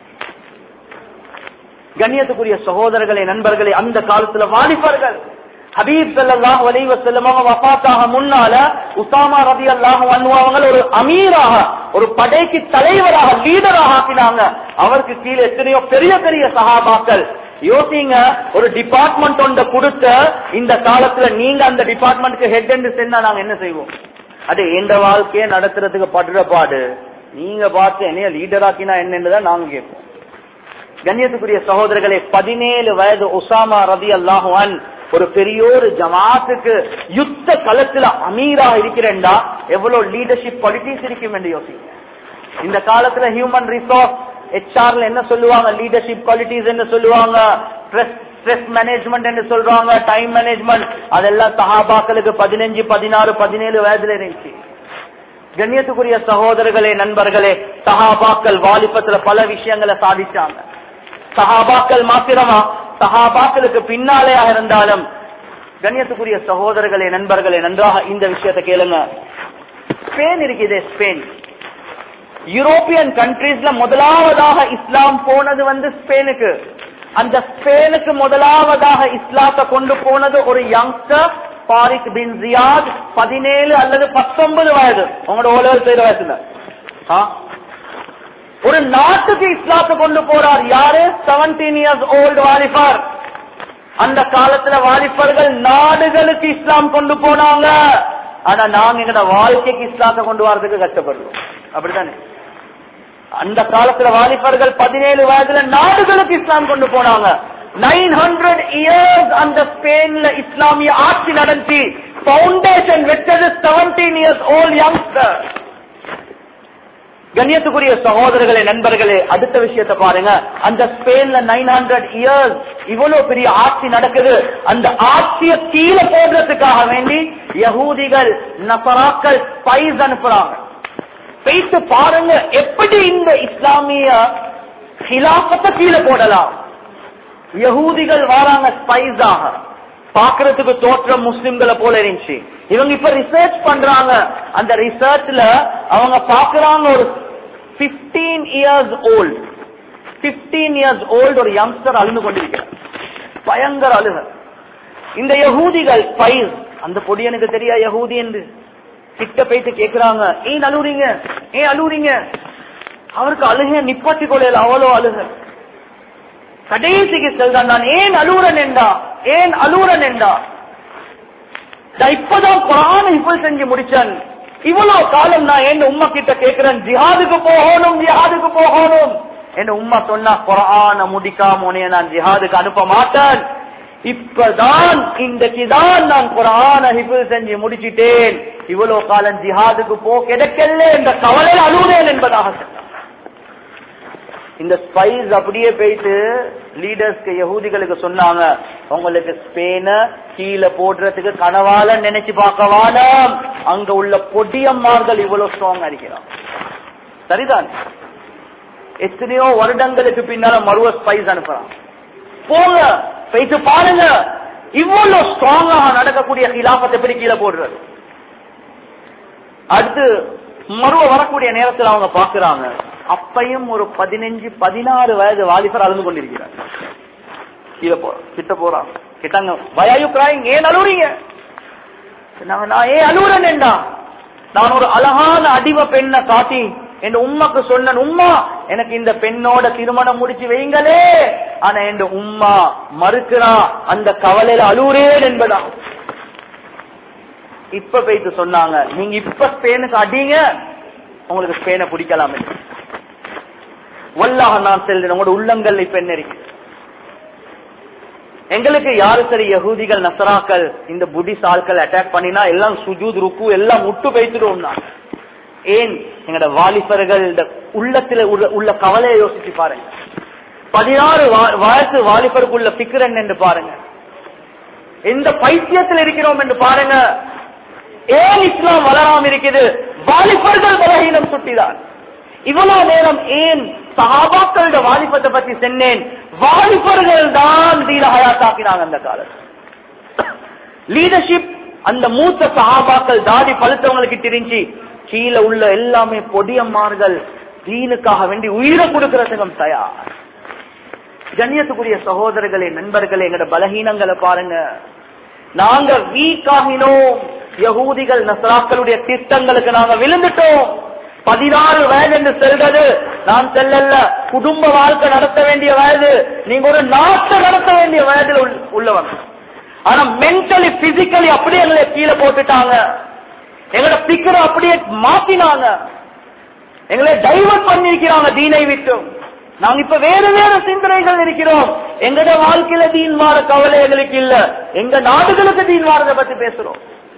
கண்ணியத்துக்குரிய சகோதரர்களே நண்பர்களே அந்த காலத்துல வாலிபர்கள் ஹபீப் ஸல்லல்லாஹு அலைஹி வஸல்லம் அவங்க வஃபாத்தாக முன்னால உசாமா ரலியல்லாஹு அன்ஹு அவங்க ஒரு அமீராக ஒரு படைக்கு தலைவராக லீடராக ஆக்கினாங்க அவருக்கு கீழே எத்தனையோ பெரிய பெரிய சஹாபாக்கள் யோசிங்க ஒரு டிபார்ட்மெண்ட் ஒன்றை கொடுத்த இந்த காலத்துல நீங்க அந்த டிபார்ட்மெண்ட்க்கு ஹெட் என்று சொன்னா நாங்க என்ன செய்வோம் அது எந்த வாழ்க்கையை நடத்துறதுக்கு படுற பாடு நீங்க பார்த்து என்னைய லீடர் ஆக்கினா என்னன்னு நாங்க கேட்போம் கண்ணியத்துக்குரிய சகோதரர்களே பதினேழு வயது உசாமா ரதி அல்லாஹுவான் ஒரு பெரியோரு ஜமாத்துக்கு யுத்த களத்துல அமீரா இருக்கிறேன்டா எவ்வளவு லீடர்ஷிப் குவாலிட்டிஸ் இருக்கும் என்று யோசிங்க இந்த காலத்துல ஹியூமன் ரிசோர்ஸ் ஹெச்ஆர்ல என்ன சொல்லுவாங்க லீடர்ஷிப் குவாலிட்டிஸ் என்ன சொல்லுவாங்க ஸ்ட்ரெஸ் மேனேஜ்மெண்ட் என்று சொல்றாங்க டைம் மேனேஜ்மெண்ட் அதெல்லாம் சஹாபாக்களுக்கு பதினஞ்சு பதினாறு பதினேழு வயதுல இருந்துச்சு கண்ணியத்துக்குரிய சகோதரர்களே நண்பர்களே சஹாபாக்கள் வாலிபத்துல பல விஷயங்களை சாதிச்சாங்க சஹாபாக்கள் மாத்திரமா சஹாபாக்களுக்கு பின்னாலேயாக இருந்தாலும் கண்ணியத்துக்குரிய சகோதரர்களே நண்பர்களே நன்றாக இந்த விஷயத்தை கேளுங்க ஸ்பெயின் இருக்குது ஸ்பெயின் யூரோப்பியன் கண்ட்ரீஸ்ல முதலாவதாக இஸ்லாம் போனது வந்து ஸ்பெயினுக்கு அந்த ஸ்பெயினுக்கு முதலாவதாக இஸ்லாத்தை கொண்டு போனது ஒரு யங்ஸ்டர் பாரிக் பின் ஜியாத் பதினேழு அல்லது பத்தொன்பது வயது உங்களோட ஓலவர் செய்த வயசுல ஆ? ஒரு நாட்டுக்கு இஸ்லாத்தை கொண்டு போறார் யாரு செவன்டீன் இயர்ஸ் ஓல்டு வாலிபர் அந்த காலத்துல வாலிபர்கள் நாடுகளுக்கு இஸ்லாம் கொண்டு போனாங்க ஆனா நாங்க எங்கட வாழ்க்கைக்கு இஸ்லாத்தை கொண்டு வரதுக்கு கஷ்டப்படுறோம் அப்படித்தானே அந்த காலத்துல வாலிபர்கள் பதினேழு வயதுல நாடுகளுக்கு இஸ்லாம் கொண்டு போனாங்க நைன் ஹண்ட்ரட் இயர்ஸ் அந்த ஸ்பெயின்ல இஸ்லாமிய ஆட்சி நடத்தி பவுண்டேஷன் வெட்டது செவன் இயர்ஸ் ஓல்ட் யங்ஸ்டர் கண்ணியத்துக்குரிய சகோதரர்களே நண்பர்களே அடுத்த விஷயத்தை பாருங்க அந்த ஸ்பெயின்ல நைன் ஹண்ட்ரட் இயர்ஸ் இவ்வளவு பெரிய ஆட்சி நடக்குது அந்த ஆட்சியை கீழே போடுறதுக்காக வேண்டி யகூதிகள் நசராக்கள் பைஸ் அனுப்புறாங்க போயிட்டு பாருங்க எப்படி இந்த இஸ்லாமிய ஹிலாபத்தை கீழே போடலாம் யகூதிகள் வராங்க ஸ்பைஸாக பாக்குறதுக்கு தோற்றம் முஸ்லிம்களை போல இருந்துச்சு இவங்க இப்ப ரிசர்ச் பண்றாங்க அந்த ரிசர்ச்ல அவங்க பாக்குறாங்க ஒரு 15 இயர்ஸ் ஓல்ட் 15 இயர்ஸ் ஓல்ட் ஒரு யங்ஸ்டர் அழுந்து கொண்டிருக்கிறார் பயங்கர அழுக இந்த யகூதிகள் பைஸ் அந்த பொடி எனக்கு தெரியா யகூதி என்று கிட்ட போயிட்டு கேக்குறாங்க ஏன் அழுவுறீங்க ஏன் அழுவுறீங்க அவருக்கு அழுக நிப்பாட்டி கொள்ளையில அவ்வளோ அழுக கடைசிக்கு செல்தான் நான் ஏன் அழுவுறன் என்றா ஏன் அழுவுறன் என்றா நான் இப்பதான் குரான இப்ப செஞ்சு முடிச்சேன் இவ்வளவு காலம் நான் என் உம்மா கிட்ட கேட்கிறேன் ஜிஹாதுக்கு போகணும் ஜிஹாதுக்கு போகணும் என் உம்மா சொன்னா குரான முடிக்காம உனைய நான் ஜிஹாதுக்கு அனுப்ப மாட்டேன் இப்பதான் இன்றைக்குதான் நான் குரான ஹிபில் செஞ்சு முடிச்சிட்டேன் இவ்வளவு காலம் ஜிஹாதுக்கு போ கிடைக்கல என்ற கவலையில் அழுகிறேன் என்பதாக சொன்னார் இந்த ஸ்பைஸ் அப்படியே போயிட்டு லீடர்ஸ்க்கு யகூதிகளுக்கு சொன்னாங்க உங்களுக்கு ஸ்பெயின கீழே போடுறதுக்கு கனவால நினைச்சு பார்க்க வேணாம் அங்க உள்ள பொடியம்மார்கள் இவ்வளவு ஸ்ட்ராங் இருக்கிறான் சரிதான் எத்தனையோ வருடங்களுக்கு பின்னால மறுவ ஸ்பைஸ் அனுப்புறான் போங்க போயிட்டு பாருங்க இவ்வளவு ஸ்ட்ராங்காக நடக்கக்கூடிய கிலாபத்தை எப்படி கீழே போடுறது அடுத்து மறுவ வரக்கூடிய நேரத்தில் அவங்க பாக்குறாங்க அப்பையும் ஒரு பதினஞ்சு பதினாறு வயது வாலிபர் அழுந்து கொண்டிருக்கிறார் கீழே போ கிட்ட போறான் கிட்டாங்க வயாயு கிராயிங் ஏன் அழுவுறீங்க சொன்னாங்க, நான் ஏன் அழுவுறேன்டா நான் ஒரு அழகான அடிவ பெண்ணை காட்டி என் உம்மாக்கு சொன்ன உம்மா எனக்கு இந்த பெண்ணோட திருமணம் முடிச்சு வைங்களே ஆனா என் உம்மா மறுக்கிறா அந்த கவலையில அழுவுறேன் என்பதா இப்ப போயிட்டு சொன்னாங்க நீங்க இப்ப ஸ்பெயினுக்கு அடிங்க உங்களுக்கு ஸ்பெயினை பிடிக்கலாம் என்று. வல்லாக நான் செல்றேன் உங்களோட உள்ளங்கள் இப்ப என்ன இருக்கு எங்களுக்கு யாரு சரி யகூதிகள் நசராக்கள் இந்த புத்திஸ் ஆட்கள் அட்டாக் பண்ணினா எல்லாம் சுஜூத் ருக்கு எல்லாம் முட்டு வைத்துடும் ஏன் எங்கட வாலிபர்கள் இந்த உள்ளத்துல உள்ள- உள்ள கவலையை யோசிச்சு பாருங்க பதினாறு வா- வயசு வாலிபருக்குள்ள பிக்கிறன் என்று பாருங்க எந்த பைத்தியத்தில் இருக்கிறோம் என்று பாருங்க ஏன் இஸ்லாம் வளராம இருக்குது வாலிபர்கள் பலகீனம் சுட்டிதான் இவ்வளவு நேரம் ஏன் சஹாபாக்களோட வாலிபத்தை பத்தி சொன்னேன் வாலிபர்கள் தான் தீர ஹயாத்தாக்கினாங்க அந்த காலத்தில் லீடர்ஷிப் அந்த மூத்த சஹாபாக்கள் தாடி பழுத்தவங்களுக்கு தெரிஞ்சு கீழே உள்ள எல்லாமே பொடியம்மார்கள் தீனுக்காக வேண்டி உயிரை கொடுக்கறதுக்கும் தயார் கண்ணியத்துக்குரிய சகோதரர்களே நண்பர்களே எங்கட பலகீனங்களை பாருங்க நாங்க வீக் ஆகினோம் யகூதிகள் நசராக்களுடைய திட்டங்களுக்கு நாங்க விழுந்துட்டோம் பதினாறு வயது என்று செல்றது நான் செல்லல்ல குடும்ப வாழ்க்கை நடத்த வேண்டிய வயது நீங்க ஒரு நாட்டை நடத்த வேண்டிய வயதில் உள்- உள்ளவங்க ஆனா மென்டலி பிசிக்கலி அப்படியே எங்களை கீழே போட்டுட்டாங்க எங்களோட பிக்கரை அப்படியே மாத்தினாங்க எங்களை டைவர்ட் பண்ணிருக்கிறாங்க தீனை விட்டு நாங்க இப்ப வேற வேற சிந்தனைகள் இருக்கிறோம் எங்கட வாழ்க்கையில தீன் மாற கவலை எங்களுக்கு இல்ல எங்க நாடுகளுக்கு தீன் மாறதை பத்தி பேசுறோம்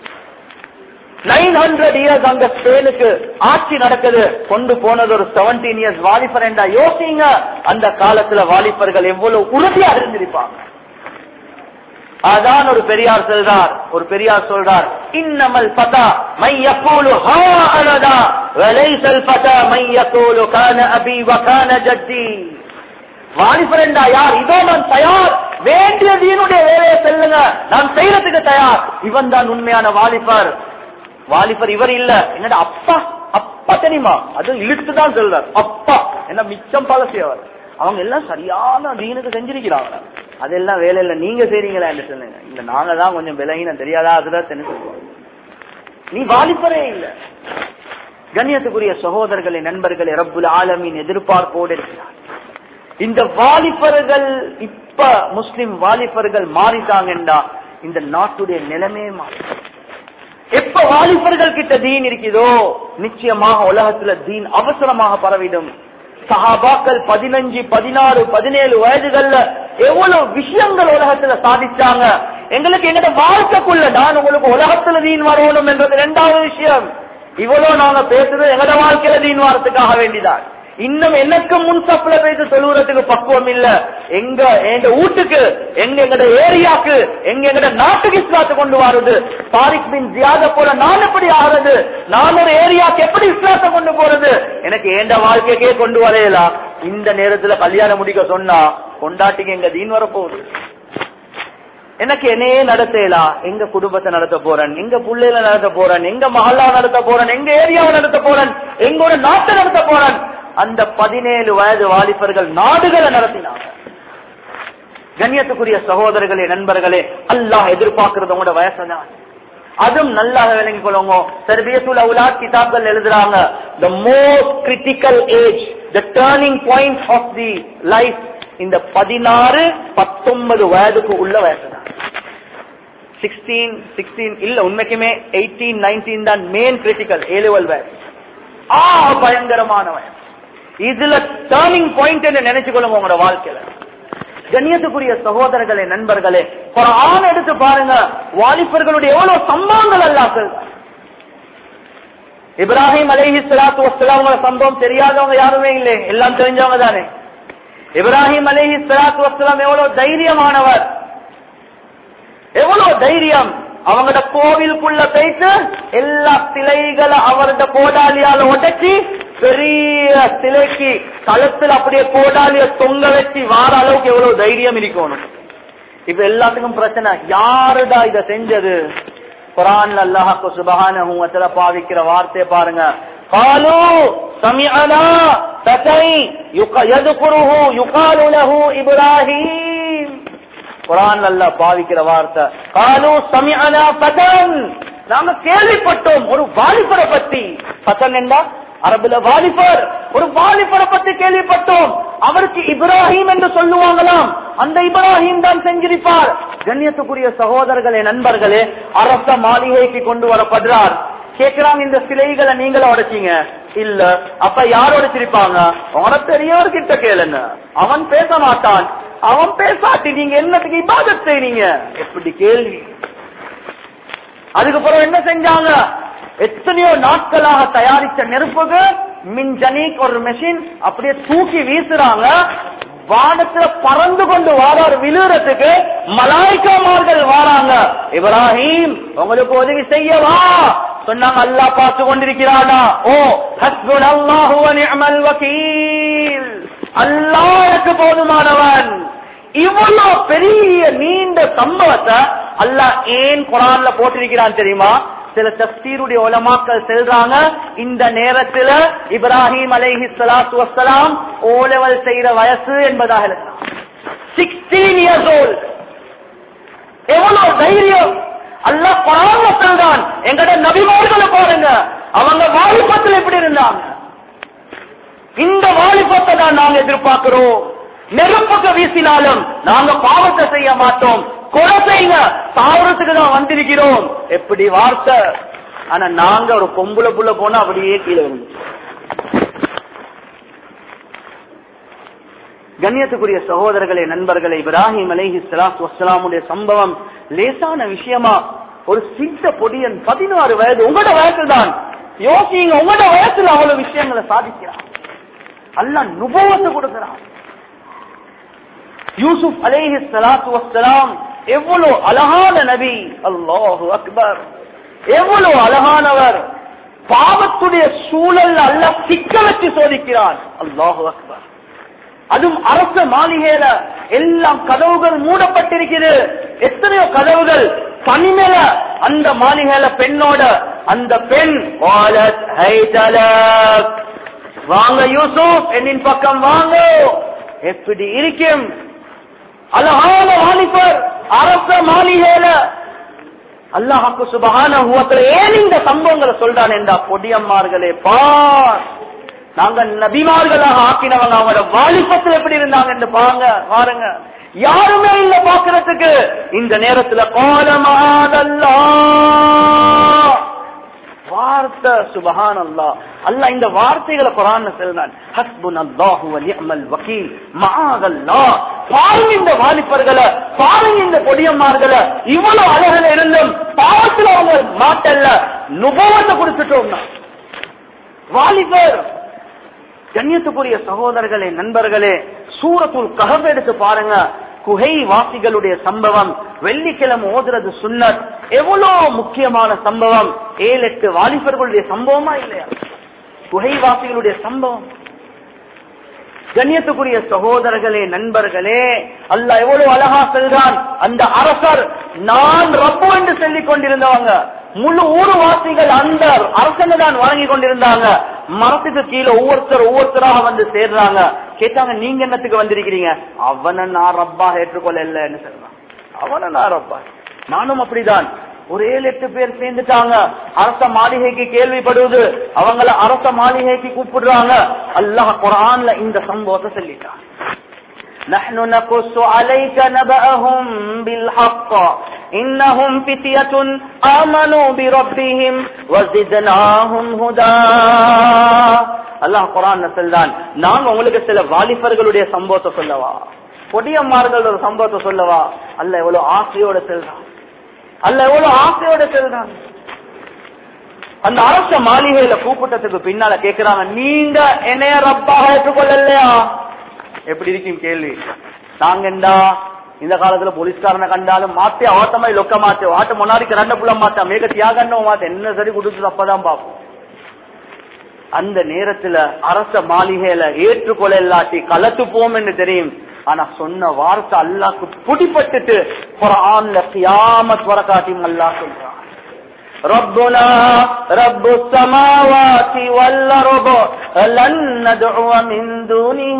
நைன் ஹண்ட்ரட் இயர்ஸ் அங்க ஸ்பெயினுக்கு ஆட்சி நடக்குது கொண்டு போனது ஒரு செவன்டீன் இயர்ஸ் வாலிபர் என்றா யோசிங்க அந்த காலத்துல வாலிபர்கள் எவ்வளவு உறுதியா இருந்திருப்பாங்க அதான் ஒரு பெரியார் சொல்றார் ஒரு பெரியார் சொல்றார் இன்னமல் பதா மை யக்கூலு ஹா அனதா வலைசல் பதா மை யக்கூலு கான அபி வகான ஜத்தி வாலிபரண்டா யார் இதோ நான் தயார் வேண்டிய தீனுடைய வேலையை செல்லுங்க நான் செய்யறதுக்கு தயார் இவன் தான் உண்மையான வாலிபர் வாலிபர் இவர் இல்ல என்னடா அப்பா அப்பா தெரியுமா அது இழுத்துதான் சொல்றார் அப்பா என்ன மிச்சம் பழசி அவர் அவங்க எல்லாம் சரியான தீனுக்கு செஞ்சிருக்கிறாங்க அதெல்லாம் வேலை இல்ல நீங்க செய்றீங்களா என்று சொல்லுங்க இல்ல நாங்க தான் கொஞ்சம் விலகின தெரியாதா அதுதான் தெரிஞ்சு சொல்லுவோம் நீ வாலிபரே இல்ல கண்ணியத்துக்குரிய சகோதரர்களே நண்பர்களே ரப்புல் ஆலமின் எதிர்பார்ப்போடு இருக்கிறார் இந்த வாலிபர்கள் இப்ப முஸ்லிம் வாலிபர்கள் மாறிட்டாங்கன்றா இந்த நாட்டுடைய நிலைமே மாறி எப்ப வாலிபர்கள் கிட்ட தீன் இருக்குதோ நிச்சயமாக உலகத்துல தீன் அவசரமாக பரவிடும் சஹாபாக்கள் பதினஞ்சு பதினாறு பதினேழு வயதுகள்ல எவ்வளவு விஷயங்கள் உலகத்துல சாதிச்சாங்க எங்களுக்கு எங்கட வாழ்க்கைக்குள்ள நான் உங்களுக்கு உலகத்துல தீன் வரணும் என்றது இரண்டாவது விஷயம் இவ்வளவு நாங்க பேசுறது எங்கட வாழ்க்கையில தீன் வாரத்துக்காக வேண்டிதான் இன்னும் எனக்கு முன் சப்ல பேசி சொல்லுறதுக்கு பக்குவம் இல்ல எங்க எங்க வீட்டுக்கு எங்க எங்கட ஏரியாக்கு எங்க எங்கட நாட்டுக்கு இஸ்லாத்தை கொண்டு வர்றது தாரிக் பின் ஜியாத போல நான் எப்படி ஆகிறது நான் ஒரு ஏரியாக்கு எப்படி இஸ்லாத்தை கொண்டு போறது எனக்கு ஏண்ட வாழ்க்கைக்கே கொண்டு வரையலாம் இந்த நேரத்துல கல்யாணம் முடிக்க சொன்னா கொண்டாட்டிக்கு எங்க தீன் வரப்போகுது எனக்கு என்னையே நடத்தலாம் எங்க குடும்பத்தை நடத்த போறேன் எங்க புள்ளையில நடத்த போறேன் எங்க மஹல்லா நடத்த போறேன் எங்க ஏரியாவை நடத்த போறேன் எங்களோட நாட்டை நடத்த போறேன் அந்த பதினேழு வயது வாலிபர்கள் நாடுகளை நடத்தினாங்க கண்ணியத்துக்குரிய சகோதரர்களே நண்பர்களே அல்லாஹ் எதிர்பார்க்கிறது உங்களோட வயசுதான் அதுவும் நல்லா விளங்கி கொள்ளுங்க சர்பியத்துல் அவுலாத் கிதாப்கள் எழுதுறாங்க the most critical age the turning point of the life இந்த பதினாறு பத்தொன்பது வயதுக்கு உள்ள வயசு தான் சிக்ஸ்டீன் சிக்ஸ்டீன் இல்ல உண்மைக்குமே எயிட்டீன் நைன்டீன் தான் மெயின் கிரிட்டிக்கல் ஏழுவல் வயசு ஆ பயங்கரமான வயசு இதுல டேர்னிங் பாயிண்ட் என்று நினைச்சு கொள்ளுங்க உங்களோட வாழ்க்கையில கண்ணியத்துக்குரிய சகோதரர்களே நண்பர்களே ஆண் எடுத்து பாருங்க வாலிபர்களுடைய எவ்வளவு சம்பவங்கள் அல்லாக்கள் இப்ராஹிம் அலைஹி சலாத்து வசலாம் சம்பவம் தெரியாதவங்க யாருமே இல்லை எல்லாம் தெரிஞ்சவங்க தானே இப்ராஹிம் அலைஹி சலாத்து வசலாம் எவ்வளவு தைரியமானவர் எவ்வளவு தைரியம் அவங்களோட கோவிலுக்குள்ள போயிட்டு எல்லா சிலைகளை அவரோட கோடாலியால உடைச்சி பெரிய சிலைக்கு களத்துல அப்படியே கோடாலிய தொங்க வச்சு வார அளவுக்கு எவ்வளவு தைரியம் இருக்கணும் இப்ப எல்லாத்துக்கும் பிரச்சனை யாருடா இத செஞ்சது குரான் அல்லாஹாக்கு சுபகான பாவிக்கிற வார்த்தையை பாருங்க காலு சமிஅனா தகை யதுகுருஹு யுகாலு லஹு இப்ராஹீம் குரான் அல்ல பாவிக்கிற வார்த்தை காலு சமிஅனா பதன் நாங்க கேள்விப்பட்டோம் ஒரு வாலிபரை பத்தி பதன் என்றா அரபுல வாலிபர் ஒரு வாலிபரை பத்தி கேள்விப்பட்டோம் அவருக்கு இப்ராஹிம் என்று சொல்லுவாங்களாம் அந்த இப்ராஹிம் தான் செஞ்சிருப்பார் கண்ணியத்துக்குரிய சகோதரர்களே நண்பர்களே அரச மாளிகைக்கு கொண்டு வரப்படுறார் கேக்குறாங்க இந்த சிலைகளை நீங்கள உடைச்சீங்க இல்ல அப்ப யார் உடைச்சிருப்பாங்க அவன பெரியவர் கிட்ட கேளுங்க அவன் பேச மாட்டான் அவன் பேசாட்டி நீங்க என்னத்துக்கு இபாதத் செய்றீங்க எப்படி கேள்வி அதுக்கப்புறம் என்ன செஞ்சாங்க எத்தனையோ நாட்களாக தயாரிச்ச நெருப்புக்கு மின்ஜனிக் ஒரு மெஷின் அப்படியே தூக்கி வீசுறாங்க வானத்துல பறந்து கொண்டு வாரார் விழுறதுக்கு மலாய்க்காமார்கள் வாராங்க இப்ராஹிம் உங்களுக்கு உதவி செய்யவா சொன்னாங்க அல்லா பார்த்து கொண்டிருக்கிறானா ஓ ஹஸ்புன் அல்லாஹு நிஅமல் வக்கீல் அல்லாஹ் எனக்கு போதுமானவன் இவ்வளவு பெரிய நீண்ட சம்பவத்தை அல்லாஹ் ஏன் குரான்ல போட்டிருக்கிறான் தெரியுமா சில தப்சீருடைய உலமாக்கள் செல்றாங்க இந்த நேரத்துல இப்ராஹிம் அலைஹி சலாத்து வசலாம் ஓ லெவல் செய்யற வயசு என்பதாக எழுதலாம் சிக்ஸ்டீன் இயர்ஸ் ஓல்ட் எவ்வளவு தைரியம் அல்லாஹ் குரான்ல சொல்றான் எங்கட நபிமார்களை பாருங்க அவங்க வாலிபத்தில் எப்படி இருந்தாங்க இந்த வாலிபத்தை தான் நாங்க எதிர்பார்க்கிறோம் நெருப்புக்கு வீசினாலும் நாங்க பாவத்தை செய்ய மாட்டோம் கொலை செய்யுங்க தாவரத்துக்கு தான் வந்திருக்கிறோம் எப்படி வார்த்தை ஆனா நாங்க ஒரு பொம்புல புள்ள போனா அப்படியே கீழே விழுந்து கண்ணியத்துக்குரிய சகோதரர்களே நண்பர்களே இப்ராஹிம் அலைஹி ஸலாத்து வஸ்ஸலாமுடைய சம்பவம் லேசான விஷயமா ஒரு சித்த பொடியன் பதினாறு வயது உங்களோட வயசுல தான் யோசிங்க உங்களோட வயசுல அவ்வளவு விஷயங்களை சாதிக்கிறான் அல்லாஹ் நுபவத்தை கொடுக்கிறான் யூசுப் அலேஹி சலாத்து வசலாம் எவ்வளவு அழகான நபி அல்லாஹு அக்பர் எவ்வளவு அழகானவர் பாவத்துடைய சூழல் அல்ல சிக்க வச்சு சோதிக்கிறான் அல்லாஹு அக்பர் அதுவும் அரச மாளிகையில எல்லாம் கதவுகள் மூடப்பட்டிருக்கிறது எத்தனையோ கதவுகள் தனிமேல அந்த மாளிகையில பெண்ணோட அந்த பெண் "வாலத் ஹைதலக்." வாங்க யூசுப் என்னின் பக்கம் வாங்க எப்படி இருக்கும் அழகான வாலிபர் அரச மாளிகையில அல்லாஹாக்கு சுபகான ஏன் இந்த சம்பவங்களை சொல்றான் என்றா பொடியம்மார்களே பார் நாங்க நபிமார்களாக ஆக்கினவங்க அவங்களோட வாலிபத்தில் எப்படி இருந்தாங்க என்று பாருங்க பாருங்க யாருமே இல்ல பாக்குறதுக்கு இந்த நேரத்துல கோலமாதல்லா வார்த்தை சுபஹான் அல்லா அல்ல இந்த வார்த்தைகளை குரான் செல்றான் ஹஸ்புன் அல்லாஹு வ நிஅமல் வக்கீல் மஆதல்லா பாருங்க இந்த வாலிபர்களை பாருங்க இந்த கொடியம்மார்களை இவ்வளவு அழகுல இருந்தும் பாவத்துல அவங்க மாட்டல்ல நுபவத்தை கொடுத்துட்டோம்னா வாலிபர் கண்ணியத்துக்குரிய சகோதரர்களே நண்பர்களே சூரத்துல் கஹப் எடுத்து பாருங்க குகை வாசிகளுடைய சம்பவம் வெள்ளிக்கிழமை ஓதுறது சுன்னத் எவ்வளவு முக்கியமான சம்பவம் ஏழு எட்டு வாலிபர்களுடைய சம்பவமா இல்லையா குகைவாசிகளுடைய சம்பவம் கண்ணியத்துக்குரிய சகோதரர்களே நண்பர்களே அல்லாஹ் எவ்வளவு அழகா செல்றான் அந்த அரசர் நான் ரப்பு என்று சொல்லிக் கொண்டிருந்தவங்க முழு ஊர்வாசிகள் அந்த அரசனை தான் வழங்கி கொண்டிருந்தாங்க மரத்துக்கு கீழே ஒவ்வொருத்தர் ஒவ்வொருத்தராக வந்து சேர்றாங்க கேட்டாங்க நீங்க என்னத்துக்கு வந்திருக்கிறீங்க அவனை நான் ரப்பா ஏற்றுக்கொள்ள இல்லைன்னு சொல்றான் அவனை நான் ரப்பா நானும் அப்படிதான் ஒரு ஏழு எட்டு பேர் சேர்ந்துட்டாங்க அரச மாளிகைக்கு கேள்விப்படுவது அவங்கள அரச மாளிகைக்கு கூப்பிடுறாங்க அல்லாஹ் குரான்ல இந்த சம்பவத்தை சொல்லிட்டான் نحن نقص عليك نبأهم بالحق إنهم فتية آمنوا بربهم وزدناهم هدى அல்லாஹ் குரான் சொல்றான் நான் உங்களுக்கு சில வாலிபர்களுடைய சம்பவத்தை சொல்லவா கொடியம்மார்கள் ஒரு சம்பவத்தை சொல்லவா அல்ல எவ்வளவு ஆசையோட செல்றான் அல்ல எவ்வளவு ஆசையோட செல்றான் அந்த அரச மாளிகையில கூப்பிட்டதுக்கு பின்னால கேக்குறாங்க நீங்க என்னைய ரப்பாக ஏற்றுக்கொள்ளலையா எப்படி இருக்கும் கேள்வி நாங்க என்னடா இந்த காலத்துல போலீஸ்காரனை கண்டாலும் மாத்தே ஆட்டமா லொக்க மாத்தே ஆட்ட முன்னாடிக்கு ரெண்டு புள்ள மாத்தா மேக தியாகன்னு மாத்த என்ன சரி கொடுத்து அப்பதான் பார்ப்போம் அந்த நேரத்துல அரச மாளிகையில ஏற்றுக்கொள்ள இல்லாட்டி கலத்து போம் என்று தெரியும் ஆனா சொன்ன வார்த்தை அல்லாக்கு புடிப்பட்டுட்டு குரான்ல கியாமத் வர காட்டியும் அல்லா சொல்றான் ربنا رب السماوات والأرض لن ندعو من دونه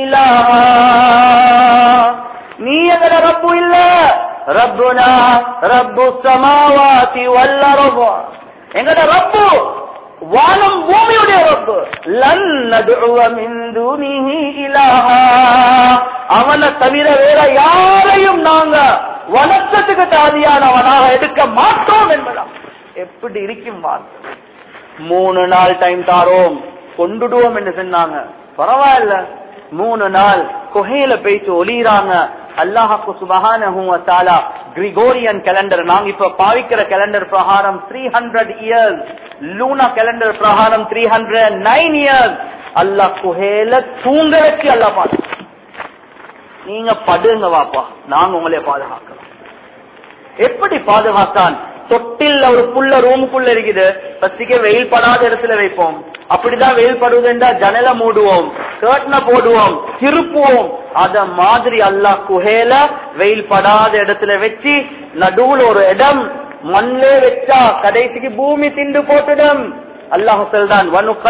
إلها நீ எங்கட ரப்பு இல்ல ரப்புனா ரப்பு சமாவாதி வல்லரபு எங்கட ரப்பு வானம் பூமியுடைய ரப்பு லன் நதுவ மின் தூனிஹி இலாஹா அவனை தவிர வேற யாரையும் நாங்க வணக்கத்துக்கு தாதியானவனாக எடுக்க மாட்டோம் என்பதா எப்படி இருக்கும் வார்த்தை மூணு நாள் டைம் தாரோம் கொண்டுடுவோம் என்று சொன்னாங்க பரவாயில்ல மூணு நாள் குகையில போயிட்டு ஒளிறாங்க அல்லாஹாக்கு சுபகான கிரிகோரியன் கேலண்டர் நாங்க இப்ப பாவிக்கிற கேலண்டர் பிரகாரம் three hundred years lunar calendar பிரகாரம் த்ரீ ஹண்ட்ரட் நைன் இயர்ஸ் அல்லாஹ் குகையில தூங்க வச்சு அல்லா பாத்து நீங்க படுங்க வாப்பா நாங்க உங்களே பாதுகாக்கிறோம் எப்படி பாதுகாத்தான் தொட்டில் ஒரு புள்ள ரூமுக்குள்ள இருக்குது பத்திக்க வெயில் படாத இடத்துல வைப்போம் அப்படிதான் வெயில் படுவதுண்டா ஜனல மூடுவோம் கேட்ன போடுவோம் திருப்புவோம் அத மாதிரி அல்லாஹ் குஹேல வெயில் படாத இடத்துல வச்சு நடுவுல ஒரு இடம் மண்ணே வச்சா கடைசிக்கு பூமி திண்டு போட்டுடும் அல்லாஹ் சொல்றான்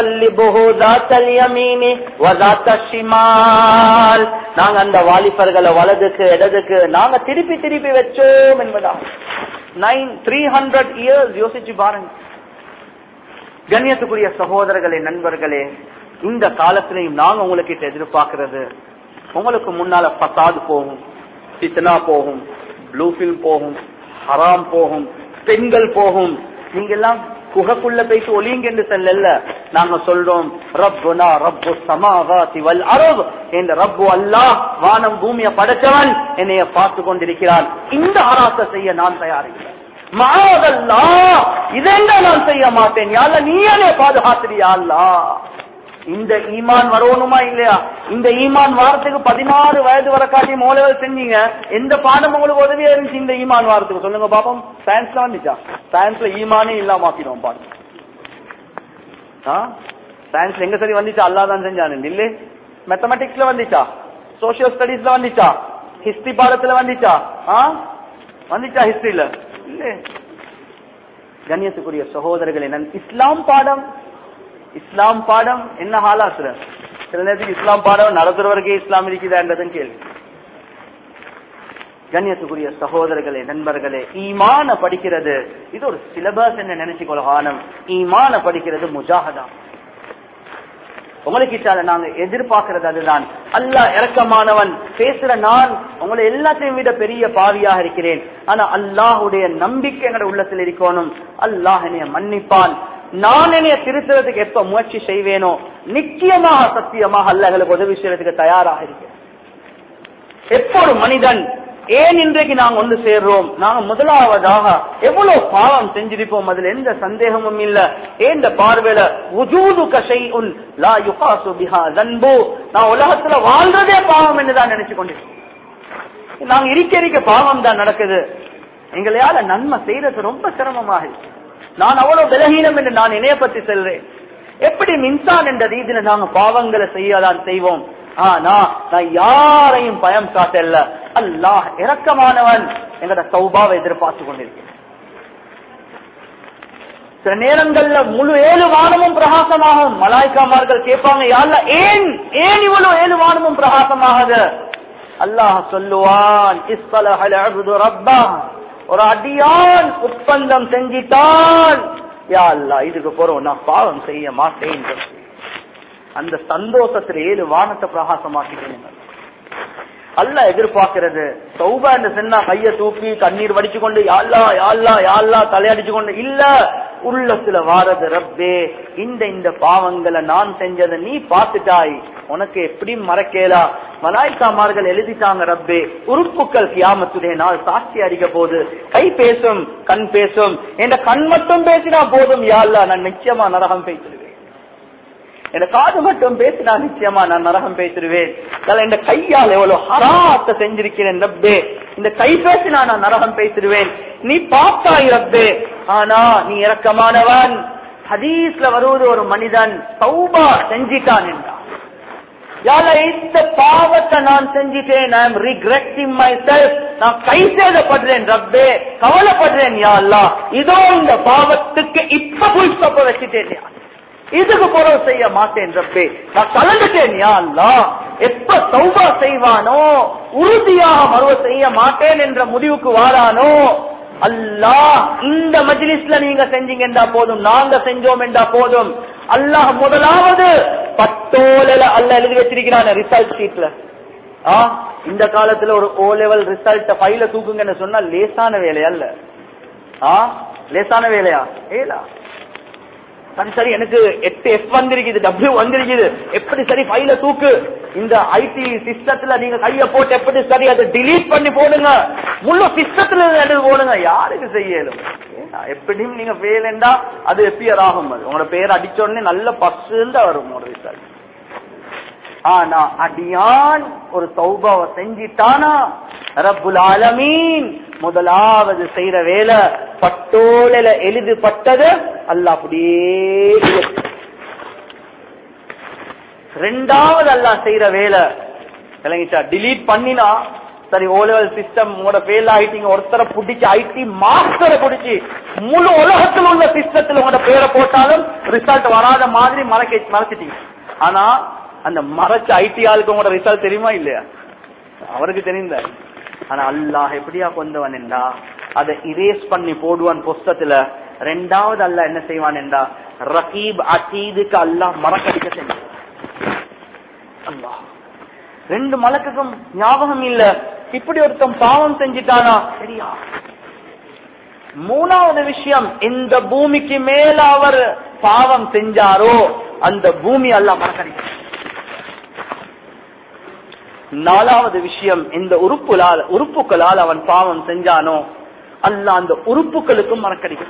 நாங்க அந்த வாலிபர்களை வலதுக்கு இடதுக்கு நாங்க திருப்பி திருப்பி வச்சோம் என்பதா நைன் த்ரீ ஹண்ட்ரட் இயர்ஸ் யோசிச்சு பாருங்க கண்ணியத்துக்குரிய சகோதரர்களே நண்பர்களே இந்த காலத்திலையும் நாங்க உங்களுக்கு எதிர்பார்க்கிறது உங்களுக்கு முன்னால பசாது போகும் சித்தனா போகும் ப்ளூ பில் போகும் ஹராம் போகும் பெண்கள் போகும் நீங்க எல்லாம் குகைக்குள்ள போயிட்டு ஒளியுங்க என்று செல்லல நாங்க சொல்றோம் ரப்புனா ரப்பு சமாவாதி வல் அரப் என்ற ரப்பு அல்லாஹ் வானம் பூமியை படைச்சவன் என்னைய பார்த்து கொண்டிருக்கிறான் இந்த ஆராச செய்ய நான் தயாரிக்கிறேன் மாதல்லா இதென்ன நான் செய்ய மாட்டேன் யாழ்ல நீயே பாதுகாத்திரியா அல்லா இந்த ஈமான் வரணுமா இல்லையா இந்த ஈமான் வாரத்துக்கு பதினாறு வயது வர காட்டி மோலவர் செஞ்சீங்க எந்த பாடம் உங்களுக்கு உதவியா இருந்துச்சு இந்த ஈமான் வாரத்துக்கு சொல்லுங்க பாப்போம் சயின்ஸ்ல வந்துச்சா சயின்ஸ்ல ஈமானே இல்லாம ஆக்கிடுவோம் பாட்டு சயின்ஸ்ல எங்க சரி வந்துச்சா அல்லாதான் செஞ்சானு இல்லே மேத்தமெட்டிக்ஸ்ல வந்துச்சா சோசியல் ஸ்டடீஸ்ல வந்துச்சா ஹிஸ்டரி பாடத்துல வந்துச்சா வந்துச்சா ஹிஸ்டரியில இல்ல கண்ணியத்துக்குரிய சகோதரர்கள் என்ன இஸ்லாம் பாடம் இஸ்லாம் பாடம் என்ன ஹாலாசுர சில நேரத்துக்கு இஸ்லாம் பாடம் நடத்துறவருக்கே இஸ்லாம் இருக்குதான்றதுன்னு கேள்வி கண்ணியத்துக்குரிய சகோதரர்களே நண்பர்களே ஈமான படிக்கிறது இது ஒரு சிலபஸ் என்ன நினைச்சு கொள்கானம் ஈமான படிக்கிறது முஜாகதா உங்களுக்கு இச்சால நாங்க எதிர்பார்க்கிறது அதுதான் அல்லாஹ் இறக்கமானவன் பேசுற நான் உங்களை எல்லாத்தையும் விட பெரிய பாவியாக இருக்கிறேன் ஆனா அல்லாஹுடைய நம்பிக்கை எங்கட உள்ளத்தில் இருக்கணும் அல்லாஹ் என்னைய மன்னிப்பான் நான் என்னைய திருத்துறதுக்கு எப்ப முயற்சி செய்வேனோ நிச்சயமாக சத்தியமாக அல்ல எங்களுக்கு உதவி செய்யறதுக்கு தயாராக இருக்கிறேன் எப்போ ஒரு மனிதன் ஏன் இன்றைக்கு நாங்க ஒன்று சேர்றோம் நாங்க முதலாவதாக எவ்வளவு பாவம் செஞ்சிருப்போம் அதுல எந்த சந்தேகமும் இல்ல ஏந்த பார்வையில உஜூது கஷை உன் லா யுகாசு பிஹா தன்பு நான் உலகத்துல வாழ்றதே பாவம் என்றுதான் நினைச்சு கொண்டிருக்கோம் நாங்க இருக்க இருக்க பாவம் தான் நடக்குது எங்களையால நன்மை செய்யறது ரொம்ப சிரமமாக இருக்கு நான் அவ்வளவு பலகீனம் என்று நான் இணைய பத்தி செல்றேன் எப்படி மின்சான் என்ற ரீதியில நாங்க பாவங்களை செய்யலாம் செய்வோம் ஆனா நான் யாரையும் பயம் காட்டல அல்லாஹ் இரக்கமானவன் எங்கட சௌபாவை எதிர்பார்த்து கொண்டிருக்கிறேன் சில நேரங்கள்ல முழு ஏழு வானமும் பிரகாசமாகும் மலாய்க்காமார்கள் கேட்பாங்க யாழ்ல ஏன் ஏன் இவ்வளவு ஏழு வானமும் பிரகாசமாகுது அல்லாஹ் சொல்லுவான் இஸ்பலஹல் அப்து ரப்பா ஒரு அடியான் ஒப்பந்தம் செஞ்சிட்டான் யா அல்லா இதுக்கு போறோம் நான் பாவம் செய்ய மாட்டேன் அந்த சந்தோஷத்துல ஏழு வானத்தை பிரகாசமாக்கிட்டேன் அல்ல எதிர்பார்க்கிறது சௌபா என்று சொன்னா கைய தூக்கி கண்ணீர் வடிச்சு கொண்டு யாழ்லா யாழ்லா யாழ்லா தலையடிச்சு கொண்டு இல்ல உள்ளத்துல வாரது ரப்பே இந்த இந்த பாவங்களை நான் செஞ்சதை நீ பார்த்துட்டாய் உனக்கு எப்படி மறக்கேலா மலாய்க்காமார்கள் எழுதிட்டாங்க ரப்பே உறுப்புக்கள் கியாமத்துடைய நாள் சாட்சி அடிக்க போது கை பேசும் கண் பேசும் என்ற கண் மட்டும் பேசினா போதும் யாழ்லா நான் நிச்சயமா நரகம் பேசிடுவேன் என் காது மட்டும் பேசினா நிச்சயமா நான் நரகம் பேசிடுவேன் இந்த கையால் எவ்வளவு ஹராத்த செஞ்சிருக்கிறேன் ரப்பே இந்த கை பேசினா நான் நரகம் பேசிடுவேன் நீ பார்த்தாய் ரப்பே ஆனா நீ இறக்கமானவன் ஹதீஸ்ல வருவது ஒரு மனிதன் சௌபா செஞ்சிட்டான் என்றான் யால இந்த பாவத்தை நான் செஞ்சிட்டேன் I am regretting myself நான் கை சேதப்படுறேன் ரப்பே கவலைப்படுறேன் யா அல்லா இதோ இந்த பாவத்துக்கு இப்ப புல் ஸ்டாப்ப வச்சுட்டேன் இதுக்கு புறவு செய்ய மாட்டேன் ரப்பே நான் கலந்துட்டேன் யா அல்லா எப்ப சௌபா செய்வானோ உறுதியாக மறுவ செய்ய மாட்டேன் என்ற முடிவுக்கு வாரானோ அல்லாஹ் இந்த மஜ்லிஸ்ல நீங்க செஞ்சீங்க என்றா போதும் நாங்க செஞ்சோம் என்றா போதும் அல்லாஹ் முதலாவது பத்தோல அல்ல எழுதி வச்சிருக்கிறான் ரிசல்ட் ஷீட்ல ஆ இந்த காலத்துல ஒரு ஓ லெவல் ரிசல்ட் ஃபைல தூக்குங்கன்னு சொன்னா லேசான வேலையா இல்ல ஆ லேசான வேலையா ஏலா சரி சரி எனக்கு எட்டு எஃப் வந்திருக்குது டபிள்யூ வந்திருக்குது எப்படி சரி ஃபைல தூக்கு இந்த ஐடி சிஸ்டத்துல நீங்க கைய போட்டு எப்படி சரி அதை டிலீட் பண்ணி போடுங்க முழு சிஸ்டத்துல எடுத்து போடுங்க யாருக்கு செய்யலும் எப்படியும் நீங்க ஃபெயிலண்டா அது எப்பியர் ஆகும் அது உங்களோட பேர் அடிச்ச உடனே நல்ல பர்சன்ட் வரும் உங்களோட ரிசல்ட் ஆனா அடியான் ஒரு சௌபாவை செஞ்சிட்டானா ரப்புல் ஆலமீன் முதலாவது செய்யற வேலை பட்டோல எழுதுபட்டது அல்ல அப்படியே ரெண்டாவது அல்லா செய்யற வேலை விளங்கிச்சா டிலீட் பண்ணினா சரி ஓ லெவல் சிஸ்டம் உங்களோட ஃபெயில் ஆயிட்டீங்க ஒருத்தரை பிடிச்சி ஐடி மாஸ்டரை பிடிச்சி முழு உலகத்தில் உள்ள சிஸ்டத்தில் உங்களோட பேரை போட்டாலும் ரிசல்ட் வராத மாதிரி மறைக்க மறைச்சிட்டீங்க ஆனா அந்த மறைச்ச ஐடி ஆளுக்கு உங்களோட ரிசல்ட் தெரியுமா இல்லையா அவருக்கு தெரிந்த ஆனா அல்லாஹ் எப்படியா கொண்டவன் என்றா அதை இரேஸ் பண்ணி போடுவான் புஸ்தத்துல ரெண்டாவது அல்லாஹ் என்ன செய்வான் என்றா ரகீப் அசீதுக்கு அல்லாஹ் மறக்கடிக்க செஞ்சான் அல்லாஹ் ரெண்டு மலக்குக்கும் ஞாபகம் இல்ல இப்படி ஒருத்தன் பாவம் செஞ்சிட்டானா சரியா மூணாவது விஷயம் இந்த பூமிக்கு மேல அவர் பாவம் செஞ்சாரோ அந்த பூமி அல்லாஹ் மறக்கடிக்க நாலாவது விஷயம் இந்த உறுப்புலால் உறுப்புகளால் அவன் பாவம் செஞ்சானோ அல்ல அந்த உறுப்புகளுக்கும் மறக்கடிக்க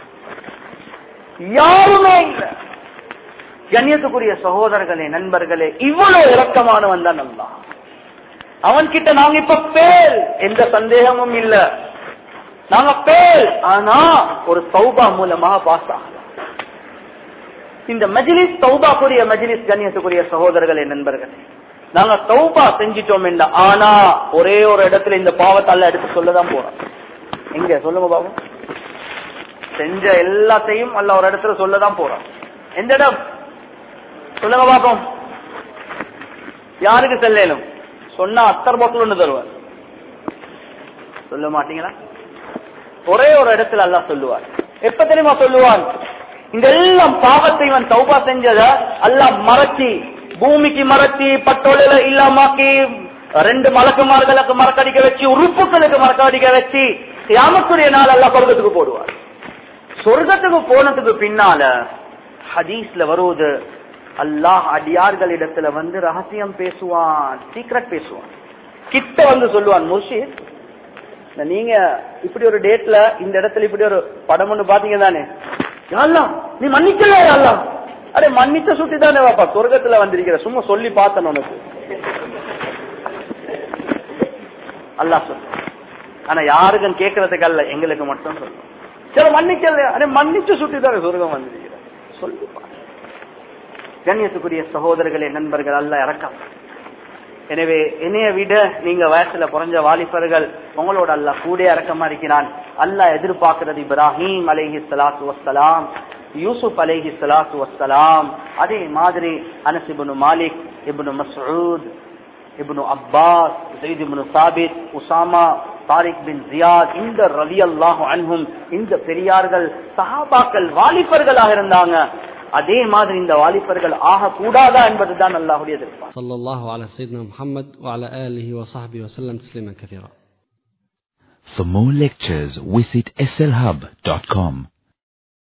யாருமே இல்லை கண்ணியத்துக்குரிய சகோதரர்களே நண்பர்களே இவ்வளவு இறக்கமானவன் தான் அல்லா அவன் கிட்ட நாங்க இப்ப பேர் எந்த சந்தேகமும் இல்ல நாங்க பேர் ஆனா ஒரு சௌபா மூலமாக பாஸ் ஆகலாம் இந்த மஜிலிஸ் சௌபாக்குரிய மஜிலிஸ் கண்ணியத்துக்குரிய சகோதரர்களே நண்பர்களே நாங்க சௌபா செஞ்சிட்டோம் என்ன ஆனா ஒரே ஒரு இடத்துல இந்த பாவத்தால எடுத்து சொல்லதான் போறோம் எங்க சொல்லுங்க பாபு செஞ்ச எல்லாத்தையும் அல்ல ஒரு இடத்துல சொல்லதான் போறோம் எந்த இடம் சொல்லுங்க பாப்போம் யாருக்கு செல்லும் சொன்னா அத்தர் பாட்டில் ஒண்ணு தருவார் சொல்ல மாட்டீங்களா ஒரே ஒரு இடத்துல அல்லா சொல்லுவார் எப்ப தெரியுமா சொல்லுவான் இந்த எல்லாம் பாவத்தை இவன் தௌபா செஞ்சத எல்லாம் மறைச்சி பூமிக்கு மறைச்சி பட்டோலில இல்லாமாக்கி ரெண்டு மலக்குமார்களுக்கு மறக்கடிக்க வச்சு உறுப்புகளுக்கு மறக்கடிக்க வச்சு யாமக்குரிய நாள் எல்லாம் சொர்க்கத்துக்கு போடுவார் சொர்க்கத்துக்கு போனதுக்கு பின்னால ஹதீஸ்ல வருவது அல்லாஹ் அடியார்களிடத்துல வந்து ரகசியம் பேசுவான் சீக்ரெட் பேசுவான் கிட்ட வந்து சொல்லுவான் முர்ஷித் இந்த நீங்க இப்படி ஒரு டேட்ல இந்த இடத்துல இப்படி ஒரு படம் ஒண்ணு பாத்தீங்க தானே யாழ்லாம் நீ மன்னிக்கல யாழ்லாம் அடே மன்னிச்ச சுட்டி தானே வாப்பா சொர்க்கத்துல வந்திருக்கிற சும்மா சொல்லி பார்த்தேன் உனக்கு அல்லாஹ் சொல்லு ஆனா யாருக்கும் கேட்கறதுக்கு அல்ல எங்களுக்கு மட்டும் சொல்லும் சில மன்னிக்கல அடே மன்னிச்சு சுட்டி தானே சொர்க்கம் வந்திருக்கிற சொல்லி பாரு. கண்ணியத்துக்குரிய சகோதரர்களே நண்பர்கள் அல்ல இறக்கம் எனவே என்னைய விட நீங்க வயசுல குறைஞ்ச வாலிபர்கள் உங்களோட அல்ல கூட இறக்கமா இருக்கிறான் அல்லாஹ் எதிர்பார்க்கிறது இப்ராஹிம் அலைஹி ஸலாத்து வஸ்ஸலாம் யூசுப் அலைஹி ஸலாத்து வஸ்ஸலாம் அதே மாதிரி அனஸ் இப்னு மாலிக் இப்னு மஸ்ஊத் இப்னு அப்பாஸ் ஸைத் இப்னு சாபித் உசாமா தாரிக் பின் ஜியாத் இந்த ரலியல்லாஹு அன்ஹும் இந்த பெரியார்கள் சஹாபாக்கள் வாலிபர்களாக இருந்தாங்க அதே மாதிரி இந்த வாலிபர்கள் ஆக கூடாதா என்பதுதான் அல்லாஹ்வுடைய எதிர்பார்ப்பு صلى الله على سيدنا محمد وعلى آله وصحبه وسلم تسليما كثيرا For more lectures, visit slhub.com.